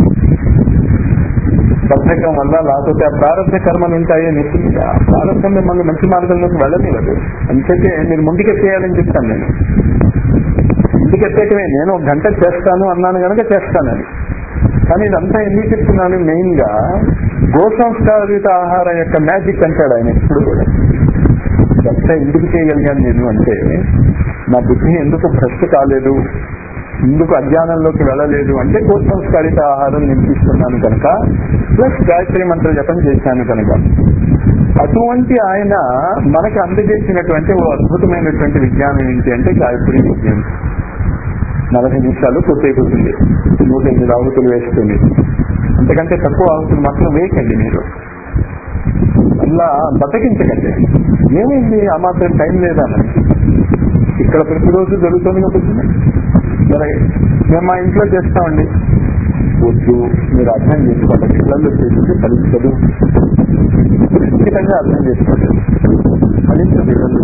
Speaker 2: బద్ధకం వల్ల లేకపోతే ఆ ప్రారంభ కర్మలు ఉంటాయి నెత్తి మీద ఆ ప్రారంభం మిమ్మల్ని మంచి మార్గంలోకి వెళ్ళనివ్వదు అందుకే మీరు ముందుకెత్తేయాలని చెప్తాను నేను ముందుకెత్తేటమే నేను ఒక గంట చేస్తాను అన్నాను కనుక చేస్తానని కానీ ఇదంతా ఎందుకు చెప్తున్నాను మెయిన్ గా గో సంస్కారిత ఆహారం యొక్క మ్యాజిక్ అంటాడు ఆయన ఎప్పుడు కూడా ఇదంతా ఎందుకు చేయగలిగాను నేను అంటే నా బుద్ధి ఎందుకు భ్రష్టు కాలేదు ఎందుకు అజ్ఞానంలోకి వెళ్ళలేదు అంటే గో సంస్కారిత ఆహారం నేను తీసుకున్నాను కనుక ప్లస్ గాయత్రి మంత్ర జపం చేశాను కనుక అటువంటి ఆయన మనకి అందజేసినటువంటి ఓ అద్భుతమైనటువంటి విజ్ఞానం ఏంటి అంటే గాయత్రి విజ్ఞానం నలభై నిమిషాలు పూర్తయిపోతుంది నూట ఎనిమిది ఆహుతులు వేస్తుంది అంతకంటే తక్కువ ఆహుతులు మాత్రం వేయకండి మీరు అలా బతకించకండి ఏమైంది ఆ మాత్రం టైం లేదా మనకి ఇక్కడ ప్రతిరోజు జరుగుతుంది పొద్దున్న సరే మేము మా ఇంట్లో చేస్తామండి వద్దు మీరు అర్థం చేసుకోండి పిల్లల్లో చేసింది ఫలించదు ఖచ్చితంగా అర్థం చేసుకోండి ఫలించదు ఇళ్ళల్లో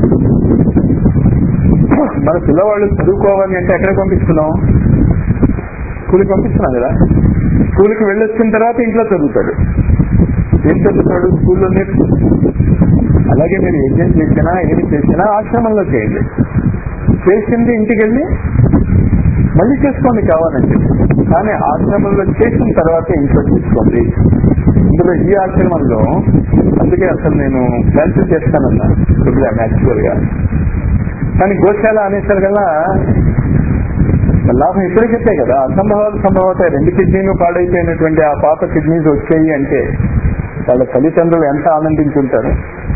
Speaker 2: మన పిల్లవాళ్ళు చదువుకోవాలి అంటే ఎక్కడ పంపిస్తున్నాం స్కూల్కి పంపిస్తున్నాం కదా స్కూల్కి వెళ్ళొచ్చిన తర్వాత ఇంట్లో చదువుతాడు ఏం చదువుతాడు స్కూల్లో నేర్చుకుంటాడు అలాగే మీరు యజ్ఞం చేసినా ఏది చేసినా ఆశ్రమంలో చేయండి చేసింది ఇంటికి వెళ్ళి మళ్ళీ చేసుకోండి కావాలంటే కానీ ఆశ్రమంలో చేసిన తర్వాత ఇంట్లో చేసుకోండి ఇందులో ఈ ఆశ్రమంలో అందుకే అసలు నేను క్యాన్సిల్ చేస్తానన్నా ప్రోగ్రామ్ యాక్చువల్ గా కానీ గోశాల అనేసరి కల్లా లాభం ఇప్పుడే చెప్పే కదా అసంభవాలు సంభవతాయి రెండు కిడ్నీలు పాడైపోయినటువంటి ఆ పాత కిడ్నీస్ వచ్చాయి అంటే వాళ్ళ తల్లిదండ్రులు ఎంత ఆనందించుంటారు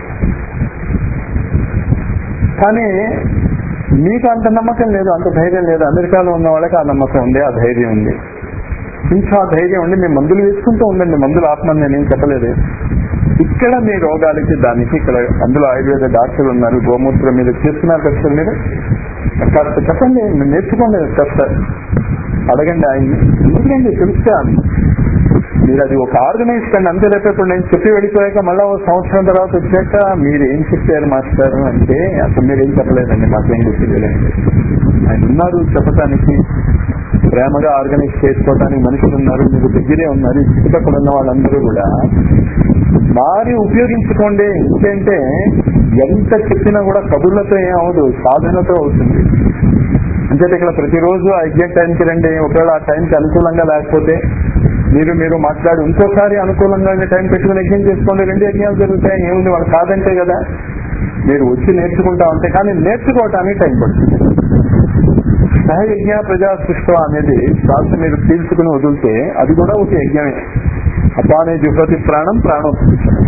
Speaker 2: కానీ మీకు అంత నమ్మకం లేదు అంత ధైర్యం లేదు అమెరికాలో ఉన్న వాళ్ళకి ఆ నమ్మకం ఉంది ఆ ధైర్యం ఉంది ఇంకా ఆ ధైర్యం ఉంది మేము మందులు వేసుకుంటూ ఉండండి మందులు ఆత్మని నేనేం చెప్పలేదు ఇక్కడ మీ రోగాలకి దానికి ఇక్కడ అందులో ఆయుర్వేద డాక్టర్లు ఉన్నారు గోమూత్రం మీద చేస్తున్నారు కదా మీరు కాస్త చెప్పండి మీరు నేర్చుకోండి కాస్త అడగండి ఆయన్ని ఎందుకండి తెలుస్తా మీరు అది ఒక ఆర్గనైజ్ కండి అంతే రేపు నేను చెప్పి వెళ్ళిపోయాక మళ్ళా ఒక సంవత్సరం తర్వాత వచ్చాక మీరు ఏం చెప్పారు మాస్టర్ అంటే అసలు మీరు ఏం చెప్పలేదండి మాకేం గుర్తులేదండి ఆయన ఉన్నారు చెప్పడానికి ప్రేమగా ఆర్గనైజ్ చేసుకోవడానికి మనుషులు ఉన్నారు మీకు దగ్గరే ఉన్నారు ఈ చుట్టుపక్కల ఉన్న వాళ్ళందరూ కూడా మారి ఉపయోగించుకోండి ఎందుకంటే ఎంత చెప్పినా కూడా కబుర్లతో ఏం అవదు సాధనతో అవుతుంది అంటే ఇక్కడ ప్రతిరోజు ఆ ఎగ్జాక్ట్ టైంకి రండి ఒకవేళ ఆ టైంకి అనుకూలంగా లేకపోతే మీరు మీరు మాట్లాడి ఇంకోసారి అనుకూలంగా టైం పెట్టుకుని యజ్ఞం చేసుకోండి రెండు యజ్ఞాలు జరుగుతాయి ఏముంది వాళ్ళు కాదంటే కదా మీరు వచ్చి నేర్చుకుంటా ఉంటే కానీ నేర్చుకోవటానికి టైం పడుతుంది సహయజ్ఞ ప్రజా సృష్టి అనేది శ్వాస మీరు పీల్చుకుని వదిలితే అది కూడా ఒక యజ్ఞమే అపానే జుహతి ప్రాణం ప్రాణోత్సవం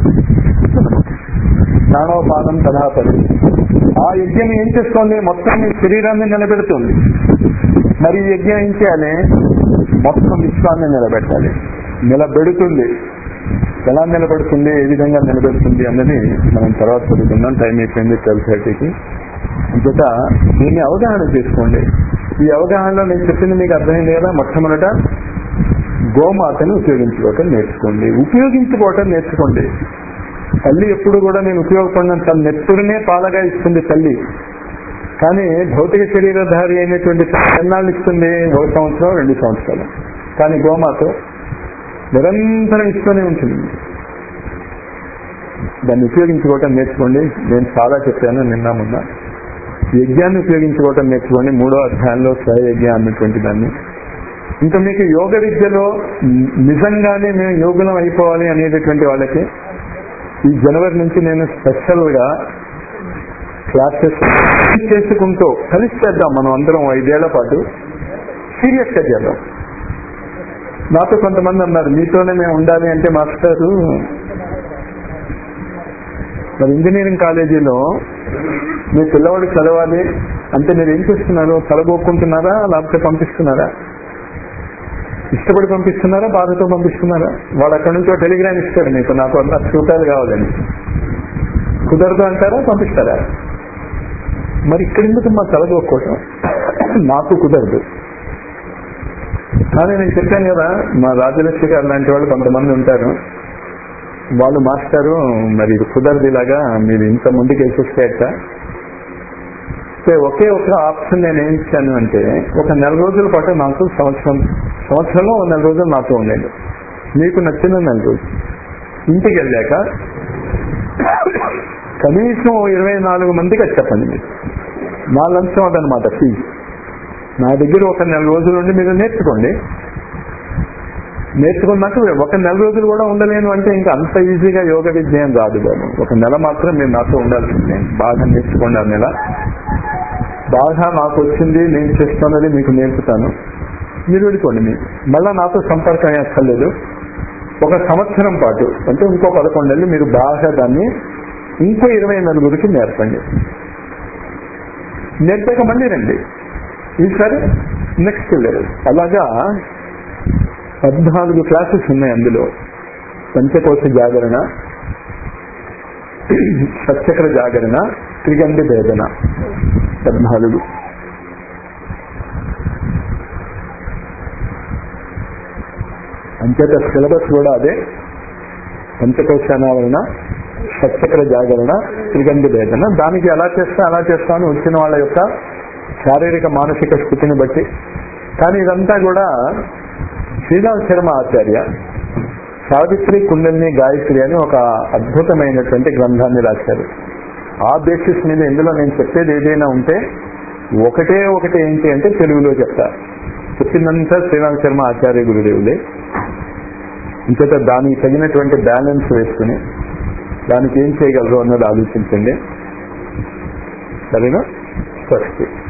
Speaker 2: ప్రాణోపానం తదాపరి ఆ యజ్ఞం ఏం చేస్తోంది మొత్తం మీ శరీరాన్ని నిలబెడుతుంది మరి ఈ యజ్ఞం ఏం చేయాలి మొత్తం విశ్వాన్ని నిలబెట్టాలి నిలబెడుతుంది ఎలా నిలబెడుతుంది ఏ విధంగా నిలబెడుతుంది అన్నది మనం తర్వాత చదువుకుందాం టైం అయిపోయింది ట్వెల్వ్ థర్టీకి అంచేత దీన్ని అవగాహన చేసుకోండి ఈ అవగాహనలో నేను చెప్పింది మీకు అర్థమైంది కదా మొట్టమొదట గోమాతను ఉపయోగించుకోవటం నేర్చుకోండి ఉపయోగించుకోవటం నేర్చుకోండి తల్లి ఎప్పుడు కూడా నేను ఉపయోగపడిన తన నెత్తుడినే పాలగా ఇస్తుంది తల్లి కానీ భౌతిక శరీరధారి అయినటువంటి ఎన్నాళ్ళు ఇస్తుంది ఒక సంవత్సరం రెండు సంవత్సరాలు కానీ గోమాత నిరంతరం ఇస్తూనే ఉంటుంది దాన్ని ఉపయోగించుకోవటం నేర్చుకోండి నేను చాలా చెప్పాను నిన్న మొన్న యజ్ఞాన్ని ఉపయోగించుకోవటం నేర్చుకోండి మూడో అధ్యాయంలో స్వయజ్ఞ అన్నటువంటి దాన్ని ఇంకా మీకు యోగ విద్యలో నిజంగానే మేము యోగులం అయిపోవాలి అనేటటువంటి వాళ్ళకి ఈ జనవరి నుంచి నేను స్పెషల్ గా క్లాసెస్ చేసుకుంటూ కలిసి చేద్దాం మనం అందరం ఐదేళ్ల పాటు సీరియస్ గా చేద్దాం నాతో కొంతమంది అన్నారు మీతోనే మేము ఉండాలి అంటే మాస్టరు మరి ఇంజనీరింగ్ కాలేజీలో మీ పిల్లవాడు చదవాలి అంటే మీరు ఏం చేస్తున్నారు తలగొక్కుంటున్నారా లేకపోతే పంపిస్తున్నారా ఇష్టపడి పంపిస్తున్నారా బాధతో పంపిస్తున్నారా వాడు అక్కడి నుంచి ఒక టెలిగ్రామ్ ఇస్తాడు మీకు నాకు అంత రూపాయలు కావాలని కుదరదు అంటారా పంపిస్తారా మరి ఇక్కడ ఎందుకు మా తలగొక్కోవటం నాకు కుదరదు కానీ నేను చెప్పాను కదా మా రాజలక్ష్మి గారు లాంటి వాళ్ళు కొంతమంది ఉంటారు వాళ్ళు మాస్టారు మరి ఇది కుదరదు ఇలాగా మీరు ఇంత ముందుకు వేసేస్తే అట్ట సో ఒకే ఒక ఆప్షన్ నేను ఏం ఇచ్చాను అంటే ఒక నెల రోజుల పాటు నాకు సంవత్సరం సంవత్సరంలో ఒక నెల రోజులు నాతో ఉండండి మీకు నచ్చిన నెల రోజులు ఇంటికి వెళ్ళాక కనీసం ఇరవై నాలుగు మందికి అది చెప్పండి మీరు నా లంచం అదనమాట ఫీజు నా దగ్గర ఒక నెల రోజులు ఉండి మీరు నేర్చుకోండి నేర్చుకున్నాక ఒక నెల రోజులు కూడా ఉండలేను అంటే ఇంకా అంత ఈజీగా యోగ విద్య ఏం రాదు బాబు ఒక నెల మాత్రం మీరు నాతో ఉండాల్సిందే బాగా నేర్చుకోండి ఆ నెల బాగా నాకు వచ్చింది నేను చేస్తున్నది మీకు నేర్పుతాను మీరు వెళ్ళిపోండి మీకు మళ్ళా నాతో సంపర్కం అక్కర్లేదు ఒక సంవత్సరం పాటు అంటే ఇంకో పదకొండు నెలలు మీరు బాగా దాన్ని ఇంకో ఇరవై నలుగురికి నేర్పండి నేర్పాక మళ్ళీ రండి ఈసారి నెక్స్ట్ లెవెల్ అలాగా పద్నాలుగు క్లాసెస్ ఉన్నాయి అందులో పంచకోశ జాగరణ సత్యకర జాగరణ త్రిగండి భేదన పద్నాలుగు అంచేత సిలబస్ కూడా అదే పంచకోశానావరణ సత్యకర జాగరణ త్రిగండి భేదన దానికి ఎలా చేస్తా అలా చేస్తాను వచ్చిన వాళ్ళ యొక్క శారీరక మానసిక స్థితిని బట్టి కానీ ఇదంతా కూడా శ్రీరామ్ శర్మ ఆచార్య సావిత్రి కుండలిని గాయత్రి అని ఒక అద్భుతమైనటువంటి గ్రంథాన్ని రాశారు ఆ బేసిస్ మీద ఇందులో నేను చెప్పేది ఏదైనా ఉంటే ఒకటే ఒకటి ఏంటి అంటే తెలుగులో చెప్తా చెప్పిందంతా శ్రీరామ్ శర్మ ఆచార్య గురుదేవులే ఇంకొక దానికి తగినటువంటి బ్యాలెన్స్ వేసుకుని దానికి ఏం చేయగలరు అన్నది ఆలోచించండి సరేనా స్వస్తి